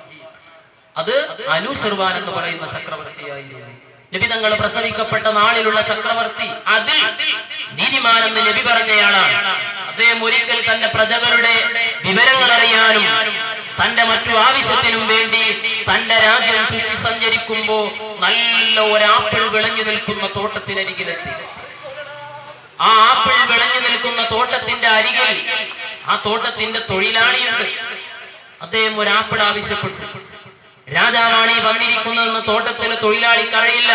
അത് അനുസർവാൻ എന്ന് പറയുന്ന ചക്രവർത്തിയായിരുന്നു നബി തങ്ങൾ പ്രസവിക്കപ്പെട്ട നാളിലുള്ള ചക്രവർത്തി അതിൽ നീതിമാൻ എന്ന് നബി പറഞ്ഞയാളാണ് അദ്ദേഹം ഒരിക്കൽ തന്റെ പ്രജകളുടെ വിവരങ്ങൾ അറിയാനും തന്റെ മറ്റു ആവശ്യത്തിനും വേണ്ടി തന്റെ രാജ്യം ചുറ്റി സഞ്ചരിക്കുമ്പോ നല്ല ഒരാപ്പിൾ വിളഞ്ഞു നിൽക്കുന്ന തോട്ടത്തിനരികിലെത്തി ആ ആപ്പിൾ വിളഞ്ഞു നിൽക്കുന്ന തോട്ടത്തിന്റെ അരികിൽ ആ തോട്ടത്തിന്റെ തൊഴിലാളിയുണ്ട് അദ്ദേഹം ഒരു ആപ്പിൾ ആവശ്യപ്പെട്ടു രാജാവാണ് ഈ വന്നിരിക്കുന്നതെന്ന് തോട്ടത്തിലെ തൊഴിലാളിക്ക് അറിയില്ല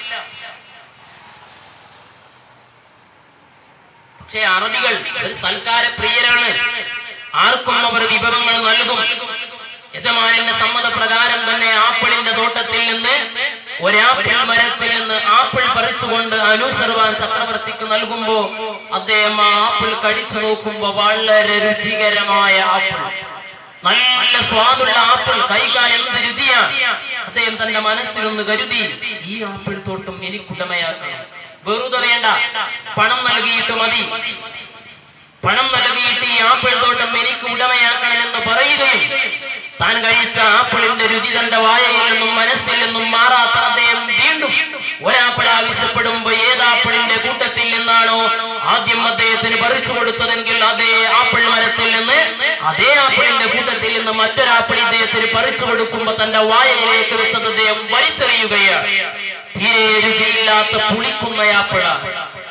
പക്ഷേ അറബികൾ ഒരു സൽക്കാര പ്രിയരാണ് ആർക്കും അവർ വിഭവങ്ങൾ നൽകും യജമാനന്റെ സമ്മതപ്രകാരം തന്നെ ആപ്പിളിന്റെ തോട്ടത്തിൽ നിന്ന് ഒരാപ്പിൾ മരത്തിൽ നിന്ന് ആപ്പിൾ പറിച്ചുകൊണ്ട് അനുസർവാൻ ചക്രവർത്തിക്ക് നൽകുമ്പോ അദ്ദേഹം ആ ആപ്പിൾ കടിച്ചു നോക്കുമ്പോ വളരെ രുചികരമായ ആപ്പിൾ നല്ല സ്വാദുള്ള ആപ്പിൾ കഴിക്കാൻ എന്ത് രുചിയാണ് അദ്ദേഹം തന്റെ മനസ്സിലൊന്ന് കരുതി ഈ ആപ്പിൾ തോട്ടം എനിക്കുടമയാക്കണം വെറുതെ വേണ്ട പണം നൽകിയിട്ട് മതി പണം നൽകിയിട്ട് ഈ ആപ്പിൾ തോട്ടം എനിക്ക് ഉടമയാക്കണമെന്ന് പറയുകയും താൻ കഴിച്ച ആപ്പിളിന്റെ രുചി തന്റെ വായയിൽ നിന്നും മനസ്സിൽ നിന്നും മാറാത്ത അദ്ദേഹം വീണ്ടും ഒരാപ്പിൾ ആവശ്യപ്പെടുമ്പോ ഏത് ആപ്പിളിന്റെ കൂട്ടത്തിൽ നിന്നാണോ ആദ്യം അദ്ദേഹത്തിന് പറിച്ചു കൊടുത്തതെങ്കിൽ അതേ ആപ്പിൾ മരത്തിൽ നിന്ന് അതേ ആപ്പിളിന്റെ കൂട്ടത്തിൽ നിന്ന് മറ്റൊരാപ്പിൾ ഇദ്ദേഹത്തിന് പറിച്ചു കൊടുക്കുമ്പോ തന്റെ വായയിലേക്ക് വെച്ചത് അദ്ദേഹം വലിച്ചെറിയുകയാണ് തീരെ രുചിയില്ലാത്ത പുളിക്കുന്ന ആപ്പിളാണ്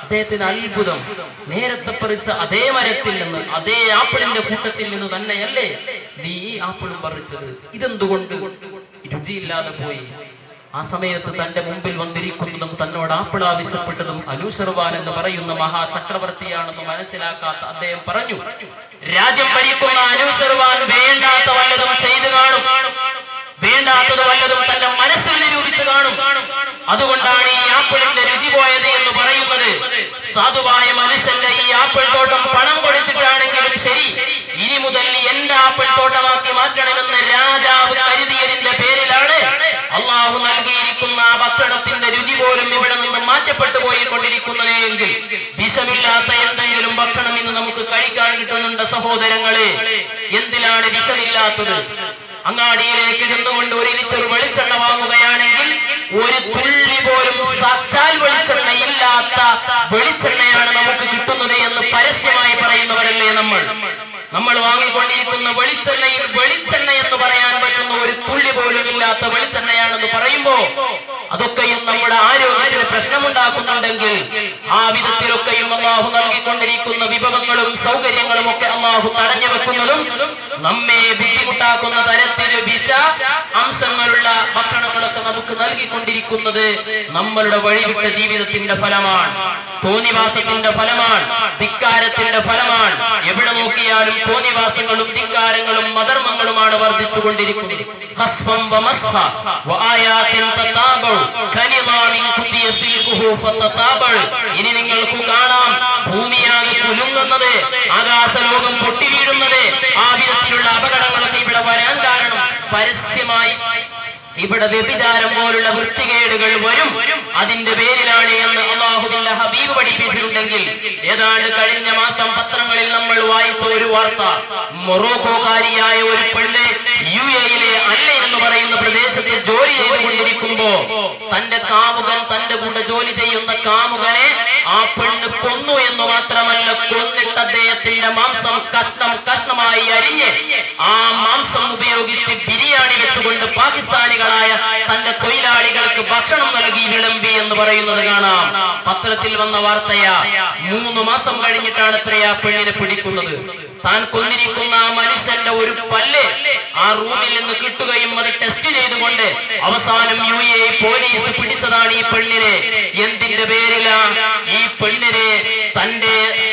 അദ്ദേഹത്തിന് അത്ഭുതം നേരത്തെ പറിച്ച അതേ മരത്തിൽ നിന്ന് അതേ ആപ്പിളിന്റെ കൂട്ടത്തിൽ നിന്ന് തന്നെയല്ലേ നീ ഈ ആപ്പിളും പറിച്ചത് ഇതെന്തുകൊണ്ട് രുചിയില്ലാതെ പോയി ആ സമയത്ത് തന്റെ മുമ്പിൽ വന്നിരിക്കുന്നതും തന്നോട് ആപ്പിൾ ആവശ്യപ്പെട്ടതും അനുസർവാൻ എന്ന് പറയുന്ന മഹാ ചക്രവർത്തിയാണെന്ന് മനസ്സിലാക്കാത്ത അദ്ദേഹം പറഞ്ഞു രാജ്യം ഭരിക്കുന്ന അനുസർവാൻ വേണ്ടാത്ത വല്ലതും ചെയ്തു കാണും വേണ്ടാത്തത് വല്ലതും തന്റെ മനസ്സിൽ നിരൂപിച്ചു കാണും അതുകൊണ്ടാണ് ഈ ആപ്പിളിന്റെ രുചി പോയത് എന്ന് പറയുന്നത് സാധുവായ മനുഷ്യന്റെ ഈ ആപ്പിൾ തോട്ടം പണം കൊടുത്തിട്ടാണെങ്കിലും ശരി ഇനി മുതൽ എന്റെ ആപ്പിൾ തോട്ടമാക്കി മാറ്റണമെന്ന് രാജാവ് കരുതിയതിന്റെ പേരിലാണ് അള്ളാഹു നൽകിയിരിക്കുന്ന ആ ഭക്ഷണത്തിന്റെ രുചി പോലും ഇവിടെ നിന്ന് മാറ്റപ്പെട്ടു പോയിക്കൊണ്ടിരിക്കുന്നത് എങ്കിൽ വിഷമില്ലാത്ത എന്തെങ്കിലും ഭക്ഷണം ഇന്ന് നമുക്ക് കഴിക്കാൻ കിട്ടുന്നുണ്ട് സഹോദരങ്ങളെ എന്തിലാണ് വിഷമില്ലാത്തത് അങ്ങാടിയിലേക്ക് ചെന്നുകൊണ്ട് ഒരു ലിറ്റർ വെളിച്ചെണ്ണ വാങ്ങുകയാണെങ്കിൽ ഒരു തുള്ളി പോലും സാക്ഷാൽ വെളിച്ചെണ്ണ ഇല്ലാത്ത വെളിച്ചെണ്ണയാണ് നമുക്ക് കിട്ടുന്നത് എന്ന് പരസ്യമായി പറയുന്നവരല്ലേ നമ്മൾ നമ്മൾ വാങ്ങിക്കൊണ്ടിരിക്കുന്ന വെളിച്ചെണ്ണയിൽ വെളിച്ചെണ്ണ എന്ന് പറയാൻ പറ്റുന്ന ഒരു തുള്ളി പോലും ഇല്ലാത്ത വെളിച്ചെണ്ണയാണെന്ന് പറയുമ്പോ അതൊക്കെയും നമ്മുടെ ആരോഗ്യത്തിന് പ്രശ്നമുണ്ടാക്കുന്നുണ്ടെങ്കിൽ ആ വിധത്തിലൊക്കെയും അള്ളാഹു നൽകിക്കൊണ്ടിരിക്കുന്ന വിഭവങ്ങളും സൗകര്യങ്ങളും ഒക്കെ അള്ളാഹു തടഞ്ഞു വെക്കുന്നതും നമ്മെ ബുദ്ധിമുട്ടാക്കുന്ന തരത്തിൽ വിഷ അംശങ്ങളുള്ള ഭക്ഷണങ്ങളൊക്കെ നമുക്ക് നൽകിക്കൊണ്ടിരിക്കുന്നത് നമ്മളുടെ വഴിവിട്ട ജീവിതത്തിന്റെ ഫലമാണ് തോന്നിവാസത്തിന്റെ ഫലമാണ് ധിക്കാരത്തിന്റെ ഫലമാണ് എവിടെ നോക്കിയാലും തോന്നിവാസങ്ങളും ധിക്കാരങ്ങളും മധർമ്മങ്ങളുമാണ് വർദ്ധിച്ചുകൊണ്ടിരിക്കുന്നത് ഹസ്ഫം വമസ്ഹ വആയാത്തിൻ തതാബഉ കനിമാമിൻ കുതിയ സിൽകുഹു ഫതതാബഉ ഇനി നിങ്ങൾക്ക് കാണാം ഭൂമിയാകെ കുലുങ്ങുന്നത് ആകാശലോകം പൊട്ടി വീഴുന്നത് ആ വിധത്തിലുള്ള അപകടങ്ങളൊക്കെ ഇവിടെ വരാൻ കാരണം പരസ്യമായി ഇവിടെ വ്യഭിചാരം പോലുള്ള വൃത്തികേടുകൾ വരും അതിന്റെ പേരിലാണ് എന്ന് അള്ളാഹുവിന്റെ ഹബീബ് പഠിപ്പിച്ചിട്ടുണ്ടെങ്കിൽ ഏതാണ്ട് കഴിഞ്ഞ മാസം പത്രങ്ങളിൽ നമ്മൾ വായിച്ച ഒരു വാർത്ത മൊറോക്കോക്കാരിയായ ഒരു പെണ്ണ് യു എയിലെ അല്ല എന്ന് പറയുന്ന പ്രദേശത്ത് ജോലി ചെയ്തുകൊണ്ടിരിക്കുമ്പോ തന്റെ കാമുകൻ തന്റെ കൂടെ ജോലി ചെയ്യുന്ന കാമുകനെ ആ പെണ്ണ് കൊന്നു എന്ന് മാത്രമല്ല കൊന്നിട്ട് അദ്ദേഹത്തിന്റെ മാംസം കഷ്ണം കഷ്ണമായി അരിഞ്ഞ് ആ മാംസം ഉപയോഗിച്ച് ബിരിയാണി വെച്ചുകൊണ്ട് പാകിസ്ഥാനികളായ തന്റെ തൊഴിലാളികൾക്ക് ഭക്ഷണം നൽകി വിളമ്പി എന്ന് പറയുന്നത് കാണാം പത്രത്തിൽ വന്ന വാർത്തയാ മൂന്ന് മാസം കഴിഞ്ഞിട്ടാണ് ഇത്രയാ പെണ്ണിനെ പിടിക്കുന്നത് താൻ കൊന്നിരിക്കുന്ന ആ മനുഷ്യന്റെ ഒരു പല്ല് ആ റൂമിൽ നിന്ന് കിട്ടുകയും അത് ടെസ്റ്റ് ചെയ്തുകൊണ്ട് അവസാനം യു എ പോലീസ് പിടിച്ചതാണ് ഈ പെണ്ണിനെ എന്തിന്റെ പേരിലാ ഈ പെണ്ണിനെ തന്റെ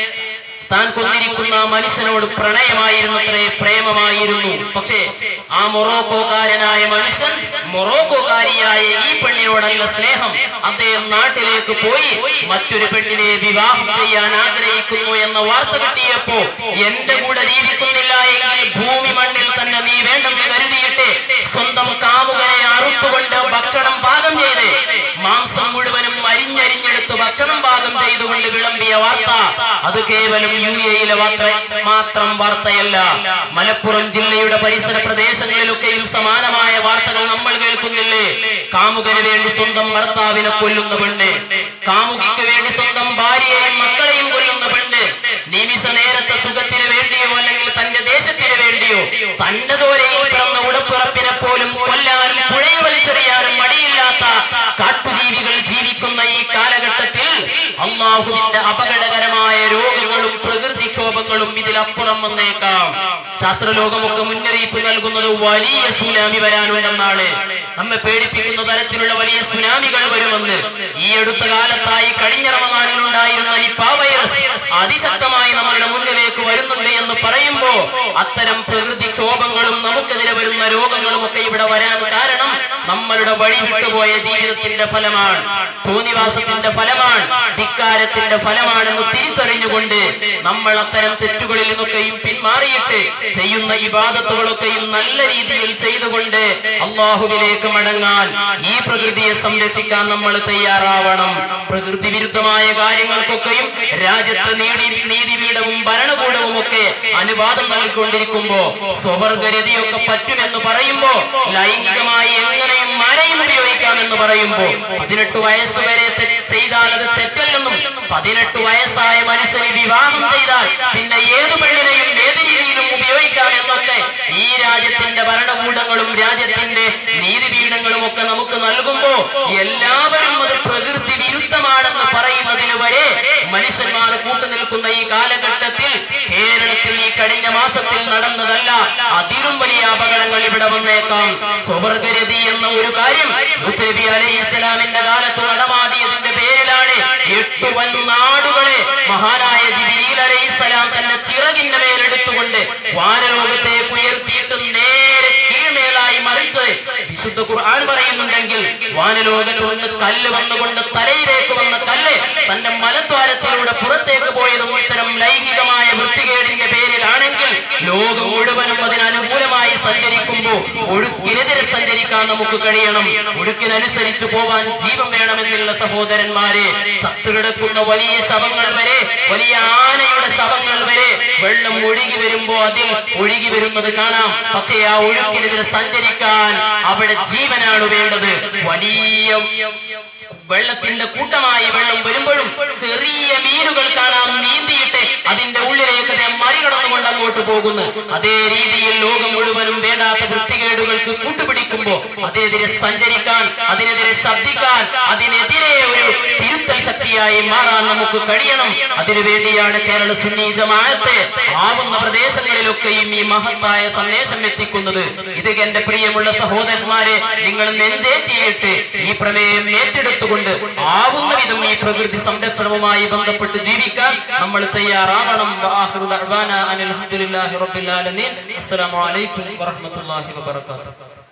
താൻ കൊന്നിരിക്കുന്ന ആ മനുഷ്യനോട് പ്രണയമായിരുന്നു അത്രേ പ്രേമമായിരുന്നു പക്ഷേ ആ മൊറോക്കോക്കാരനായ മനുഷ്യൻ മൊറോക്കോക്കാരിയായ ഈ പെണ്ണിനോടല്ല സ്നേഹം അദ്ദേഹം നാട്ടിലേക്ക് പോയി മറ്റൊരു പെണ്ണിനെ വിവാഹം ചെയ്യാൻ ആഗ്രഹിക്കുന്നു എന്ന വാർത്ത കിട്ടിയപ്പോ എന്റെ കൂടെ ജീവിക്കുന്നില്ല എങ്കിൽ ഭൂമി മണ്ണിൽ തന്നെ നീ വേണ്ടെന്ന് കരുതിയിട്ട് സ്വന്തം കാമുകനെ അറുത്തുകൊണ്ട് ഭക്ഷണം പാകം ചെയ്ത് മാംസം മുഴുവനും അരിഞ്ഞരിഞ്ഞെടുത്ത് ഭക്ഷണം പാകം ചെയ്തുകൊണ്ട് വിളമ്പിയ വാർത്ത അത് കേവലം യു എയിലെ മാത്രം വാർത്തയല്ല മലപ്പുറം ജില്ലയുടെ പരിസര പ്രദേശങ്ങളിലൊക്കെയും സമാനമായ വാർത്തകൾ നമ്മൾ കേൾക്കുന്നില്ലേ കാമുകന് വേണ്ടി സ്വന്തം ഭർത്താവിനെ കൊല്ലുന്ന പെണ്ണ് കാമുകിക്ക് വേണ്ടി സ്വന്തം ഭാര്യയെയും മക്കളെയും കൊല്ലുന്ന പെണ്ണ് നിമിഷ നേരത്തെ സുഖത്തിന് വേണ്ടിയോ അല്ലെങ്കിൽ തന്റെ ദേശത്തിന് വേണ്ടിയോ തന്റെ തോരയിൽ പിറന്ന ഉടപ്പിറപ്പിനെ പോലും കൊല്ലാനും പുഴയെ വലിച്ചെറിയാനും മടിയില്ലാത്ത കാട്ടുജീവികൾ ജീവിക്കുന്ന ഈ കാലഘട്ടത്തിൽ അള്ളാഹുവിന്റെ അപകടകരമായ രോഗങ്ങളും പ്രകൃതിക്ഷോഭങ്ങളും ഇതിലപ്പുറം വന്നേക്കാം ശാസ്ത്രലോകമൊക്കെ മുന്നറിയിപ്പ് നൽകുന്നത് വലിയ സുനാമി വരാനുണ്ടെന്നാണ് നമ്മെ പേടിപ്പിക്കുന്ന തരത്തിലുള്ള വലിയ സുനാമികൾ വരുമെന്ന് ഈ അടുത്ത കാലത്തായി കഴിഞ്ഞ റമദാനിൽ ഉണ്ടായിരുന്ന നിപ്പ വൈറസ് അതിശക്തമായി നമ്മളുടെ മുന്നിലേക്ക് വരുന്നുണ്ട് എന്ന് പറയുമ്പോ അത്തരം പ്രകൃതിക്ഷോഭങ്ങളും നമുക്കെതിരെ വരുന്ന രോഗങ്ങളും ഒക്കെ ഇവിടെ വരാൻ കാരണം നമ്മളുടെ വഴി വിട്ടുപോയ ജീവിതത്തിന്റെ ഫലമാണ് തോന്നിവാസത്തിന്റെ ഫലമാണ് ധിക്കാരത്തിന്റെ ഫലമാണെന്ന് തിരിച്ചറിഞ്ഞുകൊണ്ട് നമ്മൾ അത്തരം തെറ്റുകളിൽ നിന്നൊക്കെയും പിന്മാറിയിട്ട് ചെയ്യുന്ന ഇബാദത്തുകളൊക്കെയും നല്ല രീതിയിൽ ചെയ്തുകൊണ്ട് അള്ളാഹുവിലേക്ക് മടങ്ങാൻ ഈ പ്രകൃതിയെ സംരക്ഷിക്കാൻ നമ്മൾ തയ്യാറാവണം പ്രകൃതി വിരുദ്ധമായ കാര്യങ്ങൾക്കൊക്കെയും രാജ്യത്ത് നീതി നീതിപീഠവും ഭരണകൂടവും ഒക്കെ അനുവാദം നൽകിക്കൊണ്ടിരിക്കുമ്പോ സ്വവർഗരതിയൊക്കെ പറ്റുമെന്ന് പറയുമ്പോ ലൈംഗികമായി എങ്ങനെയും ആരെയും ഉപയോഗിക്കാമെന്ന് പറയുമ്പോ പതിനെട്ട് വയസ്സ് വരെ തെ- ചെയ്താൽ അത് തെറ്റല്ലെന്നും പതിനെട്ട് വയസ്സായ മനുഷ്യനെ വിവാഹം ചെയ്താൽ പിന്നെ ഏതു പെണ്ണിനെയും ഏത് രീതിയിലും ഉപയോഗിക്കാം എന്നൊക്കെ ഈ രാജ്യത്തിന്റെ ഭരണകൂടങ്ങളും രാജ്യത്തിന്റെ നീതിപീഠങ്ങളും ഒക്കെ നമുക്ക് നൽകുമ്പോ എല്ലാവരും അത് പ്രകൃതി വിരുദ്ധമാണെന്ന് പറയുന്നതിന് വരെ മനുഷ്യന്മാർ കൂട്ടുനിൽക്കുന്ന ഈ കാലഘട്ടത്തിൽ കേരളത്തിൽ ഈ കഴിഞ്ഞ മാസത്തിൽ നടന്നതല്ല അതിലും വലിയ അപകടങ്ങൾ ഇവിടെ വന്നേക്കാം സ്വവർഗരതി എന്ന ഒരു കാര്യം ലൂത്ത് നബി അലൈഹി ഇസ്ലാമിന്റെ കാലത്ത് നടമാടിയതിന്റെ പേരിലാണ് എട്ട് വൻ നാടുകളെ മഹാനായ ജിബിരിൽ അലൈഹിസ്സലാം തന്റെ ചിറകിന്റെ മേലെടുത്തുകൊണ്ട് വാനലോകത്തേക്ക് ഉയർത്തിയിട്ട് നേരെ കീഴ്മേലായി മറിച്ച് വിശുദ്ധ ഖുർആൻ പറയുന്നുണ്ടെങ്കിൽ വാനലോകത്ത് നിന്ന് കല്ല് വന്നുകൊണ്ട് തലയിലേക്ക് വന്ന കല്ല് തന്റെ മലദ്വാരത്തിലൂടെ പുറത്തേക്ക് പോയതും ഇത്തരം ലൈംഗികമായ വൃത്തികേടിന്റെ പേരിലാണെങ്കിൽ ലോകം മുഴുവനും അതിനനുകൂലമായി സഞ്ചരിക്കുമ്പോൾ ഒഴുക്കിനെതിരെ സഞ്ചരിക്കാൻ നമുക്ക് കഴിയണം ഒഴുക്കിനനുസരിച്ച് പോവാൻ ജീവൻ വേണമെന്നുള്ള സഹോദരന്മാരെ ചത്തുകിടക്കുന്ന വലിയ ശവങ്ങൾ വരെ വലിയ ആനയുടെ ശവങ്ങൾ വരെ വെള്ളം ഒഴുകി വരുമ്പോ അതിൽ ഒഴുകി വരുന്നത് കാണാം പക്ഷേ ആ ഒഴുക്കിനെതിരെ സഞ്ചരിക്കാൻ അവിടെ ജീവനാണ് വേണ്ടത് വലിയ വെള്ളത്തിന്റെ കൂട്ടമായി വെള്ളം വരുമ്പോഴും ചെറിയ മീനുകൾ കാണാം നീന്തിയിട്ട് അതിന്റെ ഉള്ളിലേക്ക് ദേ മറികടന്നുകൊണ്ട് അങ്ങോട്ട് പോകുന്നു അതേ രീതിയിൽ ലോകം മുഴുവനും വേണ്ടാത്ത വൃത്തികേടുകൾക്ക് കൂട്ടുപിടിക്കുമ്പോ അതിനെതിരെ സഞ്ചരിക്കാൻ അതിനെതിരെ ശബ്ദിക്കാൻ അതിനെതിരെ ഒരു തിരുത്തൽ ശക്തിയായി മാറാൻ നമുക്ക് കഴിയണം അതിനുവേണ്ടിയാണ് കേരള സുന്നി ജമാഅത്ത് ആവുന്ന പ്രദേശങ്ങളിലൊക്കെയും ഈ മഹത്തായ സന്ദേശം എത്തിക്കുന്നത് ഇത് എന്റെ പ്രിയമുള്ള സഹോദരന്മാരെ നിങ്ങൾ നെഞ്ചേറ്റിയിട്ട് ഈ പ്രമേയം ഏറ്റെടുത്തുകൊണ്ട് ആവുന്ന വിധം ഈ പ്രകൃതി സംരക്ഷണവുമായി ബന്ധപ്പെട്ട് ജീവിക്കാൻ നമ്മൾ തയ്യാറാവണം വആഖിറു ദഅ്വാനാ അനിൽ ഹംദുലില്ലാഹി റബ്ബിൽ ആലമീൻ അസ്സലാമു അലൈക്കും വറഹ്മത്തുള്ളാഹി വബറകാതുഹു